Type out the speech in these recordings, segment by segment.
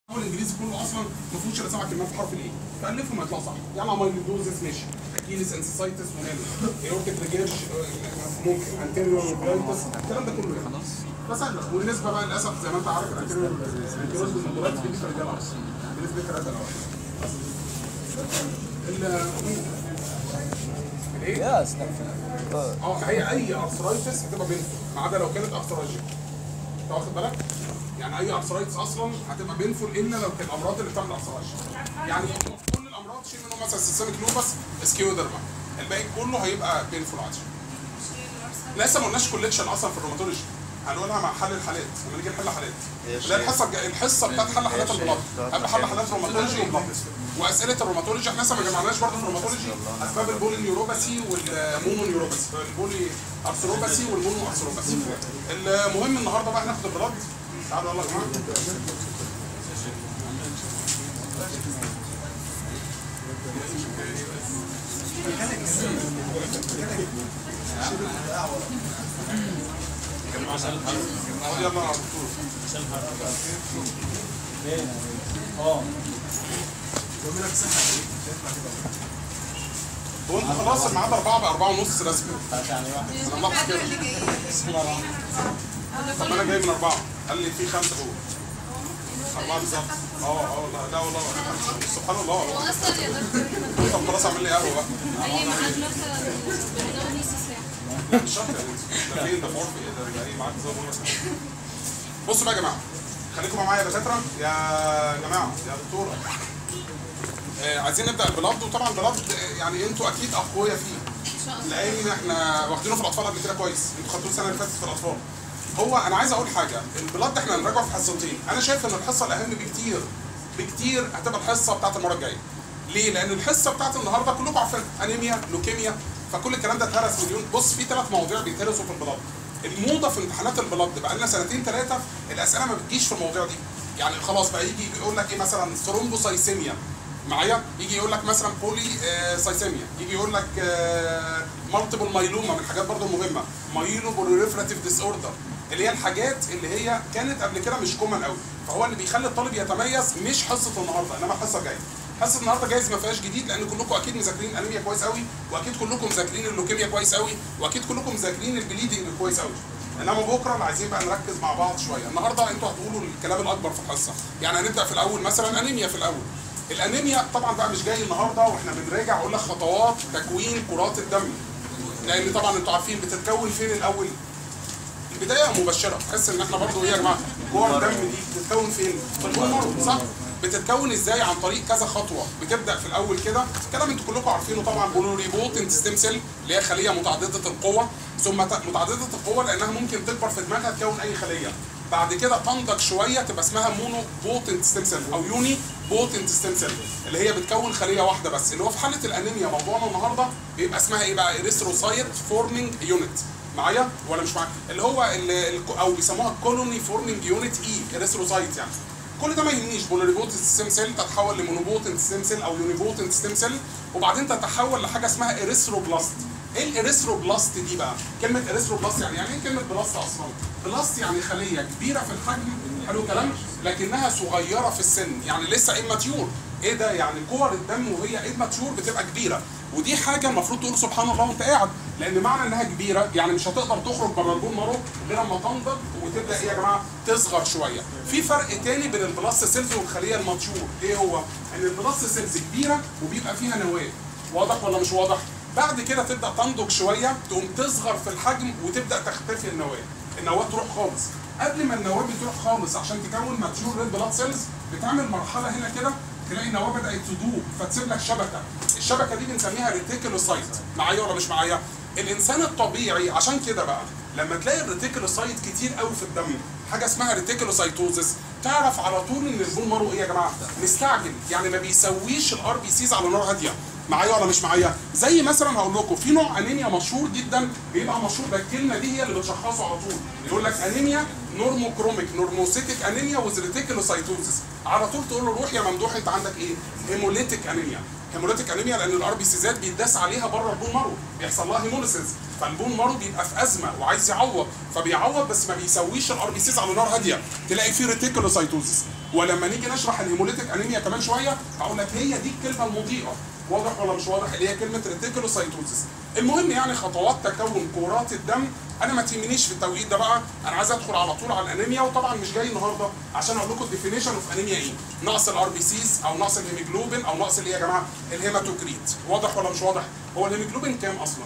هو الانجليزي كله اصلا ما فيهوش الا سبع كلمات في حرف الايه فالفهم هيطلع صح يعني اميلودوزس ماشي اكيليس انسيسايتس ونانو ايورتيك ريجيرش ممكن انتيريور بلايتس الكلام ده كله يعني فسهله والنسبه بقى للاسف زي ما انت عارف الانتيريور انتيريور بالمدرات بنسبه رجاله اصلا بنسبه 3 لواحد الايه؟ يا استغفر اه هي اي ارثرايتس هتبقى بينفول ما عدا لو كانت ارثراجيك انت واخد بالك؟ يعني اي ارثرايتس اصلا هتبقى بينفول الا لو كان الامراض اللي بتعمل ارثراجيك يعني كل الامراض شيل منهم مثلا سيستميك لوبس سكيودرما الباقي كله هيبقى بينفول عادي لسه ما قلناش كوليكشن اصلا في الروماتولوجي هنقولها مع حل الحالات لما نيجي نحل حالات اللي هي الحصه الجايه الحصه بتاعت حل حالات البلاد قبل حل حالات روماتولوجي وبلاد واسئله الروماتولوجي احنا لسه ما جمعناش برضه في الروماتولوجي اسباب البولي نيوروباثي والمونو نيوروباثي البولي ارثروباثي والمونو ارثروباثي المهم النهارده بقى هناخد البلاد تعالوا يلا يا جماعه يلا يا دكتور اه هو انت خلاص الميعاد 4 ب 4 ونص رسمي يعني واحد انا ملاحظ كده بسم الله الرحمن الرحيم طب انا جاي من اربعه قال لي في خمسه فوق اربعه بالظبط اه اه لا لا والله سبحان الله هو اصلا يا دكتور طب خلاص اعمل لي قهوه بقى قال لي ميعاد مثلا بنقول نص ساعه لا مش شرط يا بنتي ده فين ده في عرفي ايه ده يبقى ايه معاك زي ما بصوا بقى يا جماعه خليكم معايا يا دكاتره يا جماعه يا دكتوره آه عايزين نبدا البلاد وطبعا البلاد آه، يعني انتوا اكيد اقوياء فيه ان شاء الله لان احنا واخدينه في الاطفال قبل كده كويس انتوا خدتوه السنه اللي فاتت في الاطفال هو انا عايز اقول حاجه البلاد احنا هنراجعه في حصتين انا شايف ان الحصه الاهم بكتير بكتير هتبقى الحصه بتاعت المره الجايه ليه؟ لان الحصه بتاعت النهارده كلكم عارفين انيميا لوكيميا فكل الكلام ده اتهرس مليون بص في ثلاث مواضيع بيتهرسوا في البلاد الموضه في امتحانات البلاد بقى لنا سنتين ثلاثه الاسئله ما بتجيش في المواضيع دي يعني خلاص بقى يجي يقول لك ايه مثلا ثرومبوسايسيميا معايا يجي يقول لك مثلا بولي آه سايسيميا يجي يقول لك آه مالتيبل مايلوما من الحاجات برضو المهمه مايلو بوليريفراتيف ديس اوردر اللي هي الحاجات اللي هي كانت قبل كده مش كومن قوي فهو اللي بيخلي الطالب يتميز مش حصه النهارده انما الحصه الجايه حصه النهارده جايز ما فيهاش جديد لان كلكم اكيد مذاكرين انيميا كويس قوي واكيد كلكم مذاكرين اللوكيميا كويس قوي واكيد كلكم مذاكرين البليدنج كويس قوي انما بكره اللي عايزين بقى نركز مع بعض شويه النهارده انتوا هتقولوا الكلام الاكبر في الحصه يعني هنبدا في الاول مثلا انيميا في الاول الانيميا طبعا بقى مش جاي النهارده واحنا بنراجع اقول لك خطوات تكوين كرات الدم لان طبعا انتوا عارفين بتتكون فين الاول البدايه مبشره تحس ان احنا برضو ايه يا جماعه كور الدم دي بتتكون فين في البلمر صح بتتكون ازاي عن طريق كذا خطوه بتبدا في الاول كده كلام انتوا كلكم عارفينه طبعا بولوريبوتنت ستيم سيل اللي هي خليه متعدده القوه ثم ت- متعدده القوه لانها ممكن تكبر في دماغها تكون اي خليه بعد كده تنضج شويه تبقى اسمها مونو بوتنت ستيم سيل او يوني بوتنت ستيم سيل اللي هي بتكون خليه واحده بس اللي هو في حاله الانيميا موضوعنا النهارده بيبقى اسمها ايه بقى اريثروسايت فورمينج يونت معايا ولا مش معايا اللي هو ال- ال- او بيسموها كولوني فورمينج يونت اي اريثروسايت يعني كل ده ما يهمنيش بوليبوتنت ستيم سيل تتحول لمونوبوتنت ستيم سيل او يونيبوتنت ستيم سيل وبعدين تتحول لحاجه اسمها اريثروبلاست ايه الاريثروبلاست دي بقى كلمه اريثروبلاست يعني يعني ايه كلمه بلاست اصلا بلاست يعني خليه كبيره في الحجم حلو الكلام لكنها صغيره في السن يعني لسه اماتيور ايه ده يعني كور الدم وهي اماتيور بتبقى كبيره ودي حاجه المفروض تقول سبحان الله وانت قاعد لان معنى انها كبيره يعني مش هتقدر تخرج بره البول مارو غير اما تنضج وتبدا ايه يا جماعه تصغر شويه في فرق تاني بين البلاست سيلز والخليه الماتيور ايه هو ان البلاست سيلز كبيره وبيبقى فيها نواه واضح ولا مش واضح بعد كده تبدا تنضج شويه تقوم تصغر في الحجم وتبدا تختفي النواه النواه تروح خالص قبل ما النواه بتروح خالص عشان تكون ماتيور ريد بلاد سيلز بتعمل مرحله هنا كده تلاقي النواه بدات تدوب فتسيب لك شبكه الشبكه دي بنسميها ريتيكولوسايت معايا ولا مش معايا الانسان الطبيعي عشان كده بقى لما تلاقي الريتيكولوسايت كتير قوي في الدم حاجه اسمها ريتيكولوسايتوزس تعرف على طول ان البول مارو ايه يا جماعه مستعجل يعني ما بيسويش الار بي سيز على نار هاديه معايا ولا مش معايا زي مثلا هقول لكم في نوع انيميا مشهور جدا بيبقى مشهور ده الكلمه دي هي اللي بتشخصه على طول يقول لك انيميا نورموكروميك نورموسيتيك انيميا وذ ريتيكولوسايتوزس على طول تقول له روح يا ممدوح انت عندك ايه هيموليتيك انيميا هيموليتيك انيميا لان الار بي سيزات بيتداس عليها بره البون مارو بيحصل لها هيموليسيس فالبون مارو بيبقى في ازمه وعايز يعوض فبيعوض بس ما بيسويش الار بي سيز على نار هاديه تلاقي فيه ريتيكولوسايتوزس ولما نيجي نشرح الهيموليتيك انيميا كمان شويه هقول لك هي دي الكلمه المضيئه واضح ولا مش واضح اللي هي كلمه ريتيكولوسايتوزيس المهم يعني خطوات تكون كورات الدم انا ما تهمنيش في التوقيت ده بقى انا عايز ادخل على طول على الانيميا وطبعا مش جاي النهارده عشان اقول لكم الديفينيشن اوف انيميا ايه نقص الار بي سيز او نقص الهيموجلوبين او نقص اللي يا جماعه الهيماتوكريت واضح ولا مش واضح هو الهيموجلوبين كام اصلا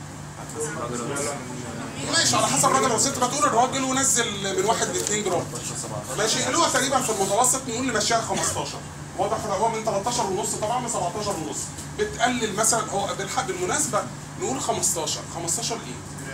ماشي على حسب راجل او ست بتقول الراجل ونزل من 1 ل 2 جرام ماشي اللي هو تقريبا في المتوسط نقول نمشيها 15 واضح ولا هو من 13 ونص طبعا ل 17 ونص بتقلل مثلا هو بالحق بالمناسبه نقول 15 15 ايه؟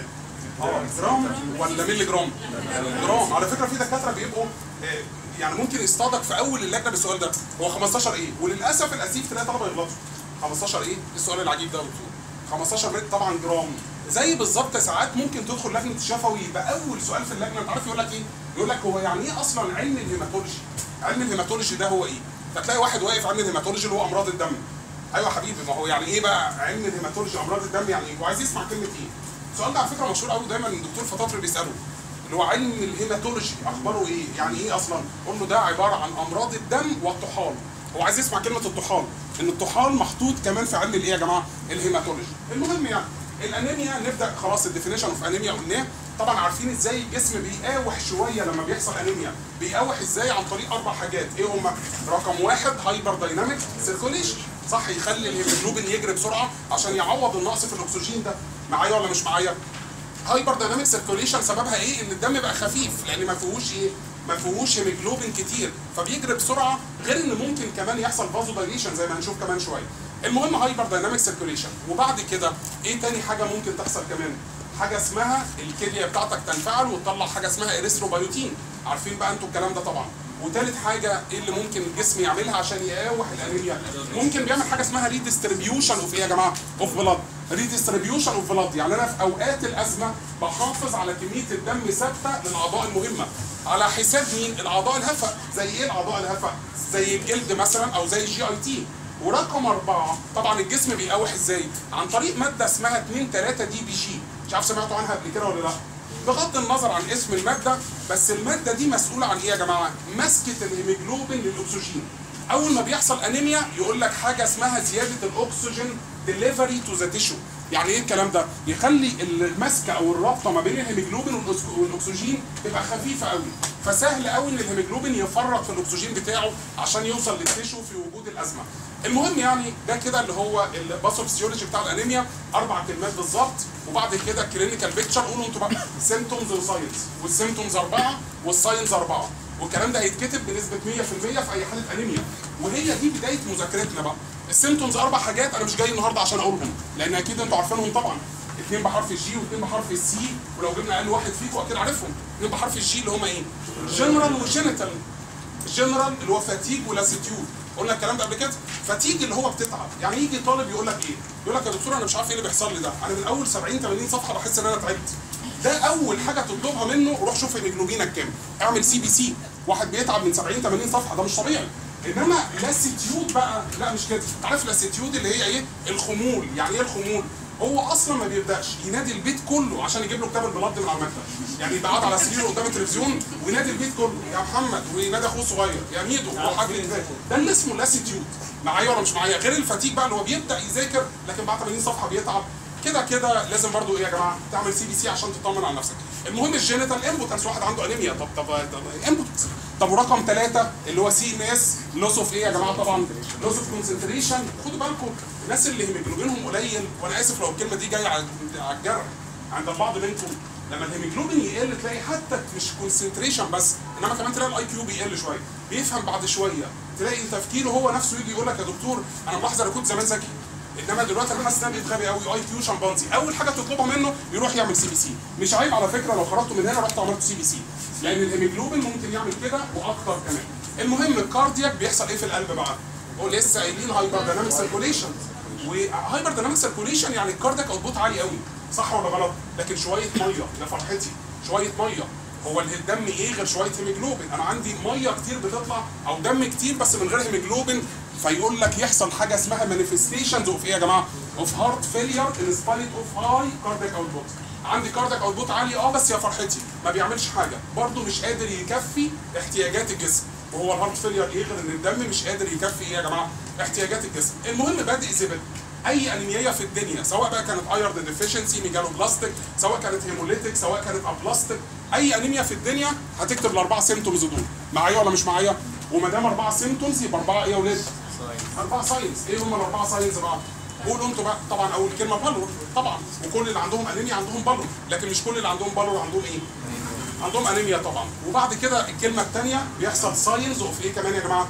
اه جرام ولا ملي جرام؟ جرام على فكره في دكاتره بيبقوا آه، يعني ممكن يصطادك في اول اللجنه بالسؤال ده هو 15 ايه؟ وللاسف الاسيف تلاقي طلبه يغلطوا 15 ايه؟ السؤال العجيب ده يا دكتور 15 متر طبعا جرام زي بالظبط ساعات ممكن تدخل لجنه الشفوي يبقى اول سؤال في اللجنه انت عارف يقول لك ايه؟ يقول لك هو يعني ايه اصلا علم الهيماتولوجي؟ علم الهيماتولوجي ده هو ايه؟ فتلاقي واحد واقف علم الهيماتولوجي اللي هو امراض الدم ايوه يا حبيبي ما هو يعني ايه بقى علم الهيماتولوجي امراض الدم يعني ايه؟ وعايز يسمع كلمه ايه؟ السؤال ده على فكره مشهور قوي دايما الدكتور فطاطري بيساله اللي هو علم الهيماتولوجي اخباره ايه؟ يعني ايه اصلا؟ قول له ده عباره عن امراض الدم والطحال هو عايز يسمع كلمه الطحال ان الطحال محطوط كمان في علم الايه يا جماعه؟ الهيماتولوجي المهم يعني الانيميا نبدا خلاص الديفينيشن اوف انيميا قلناه طبعا عارفين ازاي الجسم بيقاوح شويه لما بيحصل انيميا بيقاوح ازاي عن طريق اربع حاجات ايه هما رقم واحد هايبر دايناميك سيركوليشن صح يخلي الهيموجلوبين يجري بسرعه عشان يعوض النقص في الاكسجين ده معايا ولا مش معايا هايبر دايناميك سيركوليشن سببها ايه ان الدم بقى خفيف لان ما فيهوش ايه ما فيهوش هيموجلوبين كتير فبيجري بسرعه غير ان ممكن كمان يحصل فازو دايليشن زي ما هنشوف كمان شويه المهم هايبر دايناميك سيركوليشن وبعد كده ايه تاني حاجه ممكن تحصل كمان حاجه اسمها الكليه بتاعتك تنفعل وتطلع حاجه اسمها اريثروبيوتين عارفين بقى انتوا الكلام ده طبعا وتالت حاجه ايه اللي ممكن الجسم يعملها عشان يقاوح الانيميا ممكن بيعمل حاجه اسمها ريديستريبيوشن اوف ايه يا جماعه اوف بلاد ريديستريبيوشن اوف بلاد يعني انا في اوقات الازمه بحافظ على كميه الدم ثابته للاعضاء المهمه على حساب مين الاعضاء الهفه زي ايه الاعضاء الهفه زي الجلد مثلا او زي الجي اي تي ورقم أربعة طبعا الجسم بيقاوح ازاي؟ عن طريق مادة اسمها 2 3 دي بي جي مش عارف سمعتوا عنها قبل كده ولا لا؟ بغض النظر عن اسم المادة بس المادة دي مسؤولة عن ايه يا جماعة؟ مسكة الهيموجلوبين للأكسجين أول ما بيحصل أنيميا يقول لك حاجة اسمها زيادة الأكسجين ديليفري تو ذا تيشو يعني ايه الكلام ده؟ يخلي المسكه او الرابطه ما بين الهيموجلوبين والأكس- والاكسجين تبقى خفيفه قوي فسهل قوي ان الهيموجلوبين يفرط في الاكسجين بتاعه عشان يوصل للتيشو في وجود الازمه. المهم يعني ده كده اللي هو الباثوفيسيولوجي بتاع الانيميا اربع كلمات بالظبط وبعد كده الكلينيكال بيكتشر قولوا انتوا بقى سيمتومز وساينز والسيمتومز اربعه والساينز اربعه والكلام ده هيتكتب بنسبه 100% في اي حاله انيميا وهي دي بدايه مذاكرتنا بقى السيمتومز اربع حاجات انا مش جاي النهارده عشان اقولهم لان اكيد انتوا عارفينهم طبعا اثنين بحرف الجي واثنين بحرف السي ولو جبنا اقل واحد فيكم اكيد عارفهم اثنين بحرف الجي اللي هم ايه؟ جنرال وجينيتال الجنرال اللي هو فاتيج ولاسيتيود قلنا الكلام ده قبل كده فاتيج اللي هو بتتعب يعني يجي طالب يقول لك ايه يقول لك يا دكتور انا مش عارف ايه اللي بيحصل لي ده انا من اول 70 80 صفحه بحس ان انا تعبت ده اول حاجه تطلبها منه روح شوف هيموجلوبينك كام اعمل سي بي سي واحد بيتعب من 70 80 صفحه ده مش طبيعي انما لاسيتيود بقى لا مش كده عارف لاسيتيود اللي هي ايه الخمول يعني ايه الخمول هو اصلا ما بيبداش ينادي البيت كله عشان يجيب له كتاب البلاد من على المكتب يعني يبقى قاعد على سريره قدام التلفزيون وينادي البيت كله يا محمد وينادي اخوه الصغير يا ميدو روح هات لي الكتاب. ده اللي اسمه لاسيتيود معايا ولا مش معايا غير الفتيج بقى اللي هو بيبدا يذاكر لكن بعد 80 صفحه بيتعب كده كده لازم برضو ايه يا جماعه تعمل سي بي سي عشان تطمن على نفسك المهم الجينيتال امبوتنس واحد عنده انيميا طب طب طب امبوتنس طب ورقم ثلاثة اللي هو سي ام اس لوس اوف ايه يا جماعه طبعا لوس اوف كونسنتريشن خدوا بالكم الناس اللي هيموجلوبينهم قليل وانا اسف لو الكلمه دي جايه على على الجرح عند البعض منكم لما الهيموجلوبين يقل تلاقي حتى مش كونسنتريشن بس انما كمان تلاقي الاي كيو بيقل شويه بيفهم بعد شويه تلاقي تفكيره هو نفسه يجي يقول لك يا دكتور انا ملاحظ انا كنت زمان ذكي انما دلوقتي انا حاسس ان انا بقيت غبي قوي اي كيو شمبانزي اول حاجه تطلبها منه يروح يعمل سي بي سي مش عيب على فكره لو خرجتوا من هنا رحت عملت سي بي سي لان الهيموجلوبين ممكن يعمل كده واكتر كمان المهم الكاردياك بيحصل ايه في القلب بقى هو لسه قايلين هايبر دايناميك سيركوليشن وهايبر دايناميك سيركوليشن يعني الكاردياك اوتبوت عالي قوي صح ولا غلط لكن شويه ميه يا فرحتي شويه ميه هو الدم ايه غير شويه هيموجلوبين انا عندي ميه كتير بتطلع او دم كتير بس من غير هيموجلوبين فيقول لك يحصل حاجه اسمها مانيفستيشنز اوف ايه يا جماعه اوف هارت فيلير ان سبايت اوف هاي كاردياك اوتبوت عندي كاردياك اوتبوت عالي اه بس يا فرحتي ما بيعملش حاجه برضه مش قادر يكفي احتياجات الجسم وهو الهارت فيلير ايه غير ان الدم مش قادر يكفي ايه يا جماعه احتياجات الجسم المهم بادئ زبد اي انيميا في الدنيا سواء بقى كانت ايرن ديفيشنسي ميجالوبلاستيك سواء كانت هيموليتيك سواء كانت ابلاستيك اي انيميا في الدنيا هتكتب الاربعه سيمتومز دول معايا ولا مش معايا وما دام اربعه سيمتومز يبقى اربعه ايه يا ولاد اربعه ساينز ايه هم الاربعه ساينز بقى قولوا انتوا بقى طبعا اول كلمه بالور طبعا وكل اللي عندهم انيميا عندهم بالور لكن مش كل اللي عندهم بالور عندهم ايه عندهم انيميا طبعا وبعد كده الكلمه الثانيه بيحصل ساينز اوف ايه كمان يا جماعه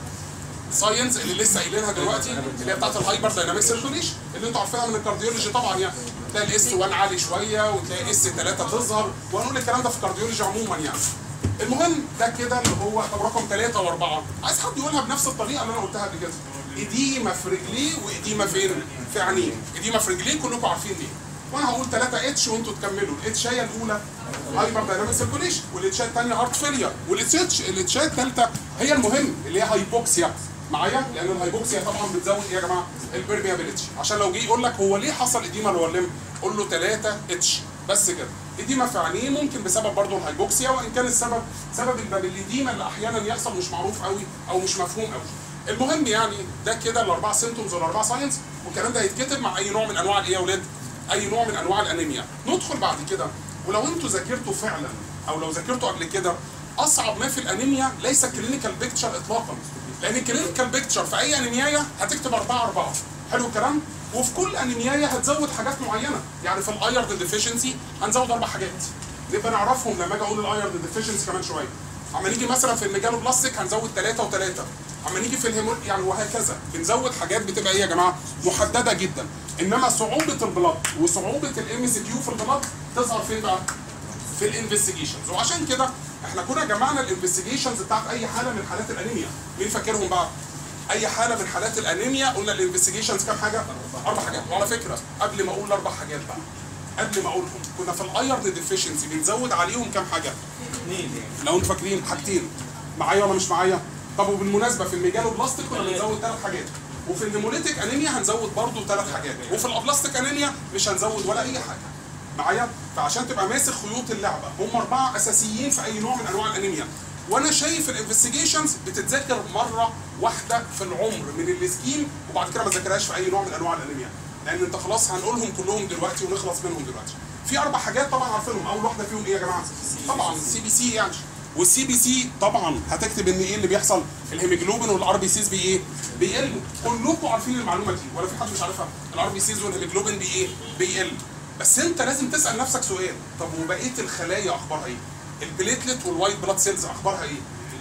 ساينز اللي لسه قايلينها دلوقتي اللي هي بتاعت الهايبر دايناميك سيركوليشن اللي انتوا عارفينها من الكارديولوجي طبعا يعني تلاقي الاس 1 عالي شويه وتلاقي اس 3 تظهر وهنقول الكلام ده في الكارديولوجي عموما يعني المهم ده كده اللي هو طب رقم ثلاثه واربعه عايز حد يقولها بنفس الطريقه اللي انا قلتها قبل كده اديمه في رجليه واديمه فين؟ في عينيه اديمه في رجليه كلكم عارفين دي وانا هقول 3 اتش وانتوا تكملوا الاتش هي الاولى هايبر دايناميك سيركوليشن والاتشات الثانيه هارت فيلير والاتش الاتشات الثالثه هي المهم اللي هي هايبوكسيا معايا لان الهايبوكسيا طبعا بتزود ايه يا جماعه البرميابيلتي عشان لو جه يقول لك هو ليه حصل اديمه اللي هو الليمب قول له 3 اتش بس كده اديمه في عينيه ممكن بسبب برضه الهايبوكسيا وان كان السبب سبب البابليديما اللي احيانا يحصل مش معروف قوي او مش مفهوم قوي المهم يعني ده كده الاربع سيمتومز والاربع ساينز والكلام ده هيتكتب مع اي نوع من انواع الايه يا اولاد اي نوع من انواع الانيميا ندخل بعد كده ولو انتوا ذاكرتوا فعلا او لو ذاكرتوا قبل كده اصعب ما في الانيميا ليس كلينيكال بيكتشر اطلاقا لان الكلينيكال بيكتشر في اي انيميايه هتكتب 4 4 حلو الكلام وفي كل انيميايه هتزود حاجات معينه يعني في الايرن ديفيشنسي هنزود اربع حاجات نبقى نعرفهم لما اجي اقول الايرن ديفيشنسي كمان شويه اما نيجي مثلا في الميجالو بلاستيك هنزود ثلاثة وثلاثة اما نيجي في الهيمول يعني وهكذا بنزود حاجات بتبقى ايه يا جماعه محدده جدا انما صعوبه البلاد وصعوبه الام سي كيو في البلاد تظهر فين بقى في الانفستيجيشنز وعشان كده احنا كنا جمعنا الانفستيجيشنز بتاعت اي حاله من حالات الانيميا مين فاكرهم بقى اي حاله من حالات الانيميا قلنا الانفستيجيشنز كام حاجه اربع حاجات وعلى فكره قبل ما اقول اربع حاجات بقى قبل ما اقولهم كنا في الايرن ديفيشنسي بنزود عليهم كام حاجه اثنين لو انتوا فاكرين حاجتين معايا ولا مش معايا طب وبالمناسبه في الميجالو بلاستيك كنا بنزود ثلاث حاجات وفي الهيموليتيك انيميا هنزود برضو ثلاث حاجات وفي الابلاستيك انيميا مش هنزود ولا اي حاجه معايا فعشان تبقى ماسك خيوط اللعبه هم اربعه اساسيين في اي نوع من انواع الانيميا وانا شايف الانفستيجيشنز بتتذاكر مره واحده في العمر من السكيم وبعد كده ما تذاكرهاش في اي نوع من انواع الانيميا لان انت خلاص هنقولهم كلهم دلوقتي ونخلص منهم دلوقتي في اربع حاجات طبعا عارفينهم اول واحده فيهم ايه يا جماعه طبعا السي بي سي يعني والسي بي سي طبعا هتكتب ان ايه اللي بيحصل الهيموجلوبين والار بي سيز بي ايه بيقلوا كلكم عارفين المعلومه دي ولا في حد مش عارفها الار بي سيز والهيموجلوبين بي ايه بيقل بس انت لازم تسال نفسك سؤال طب وبقيه الخلايا اخبارها ايه البليتلت والوايت بلاد سيلز اخبارها ايه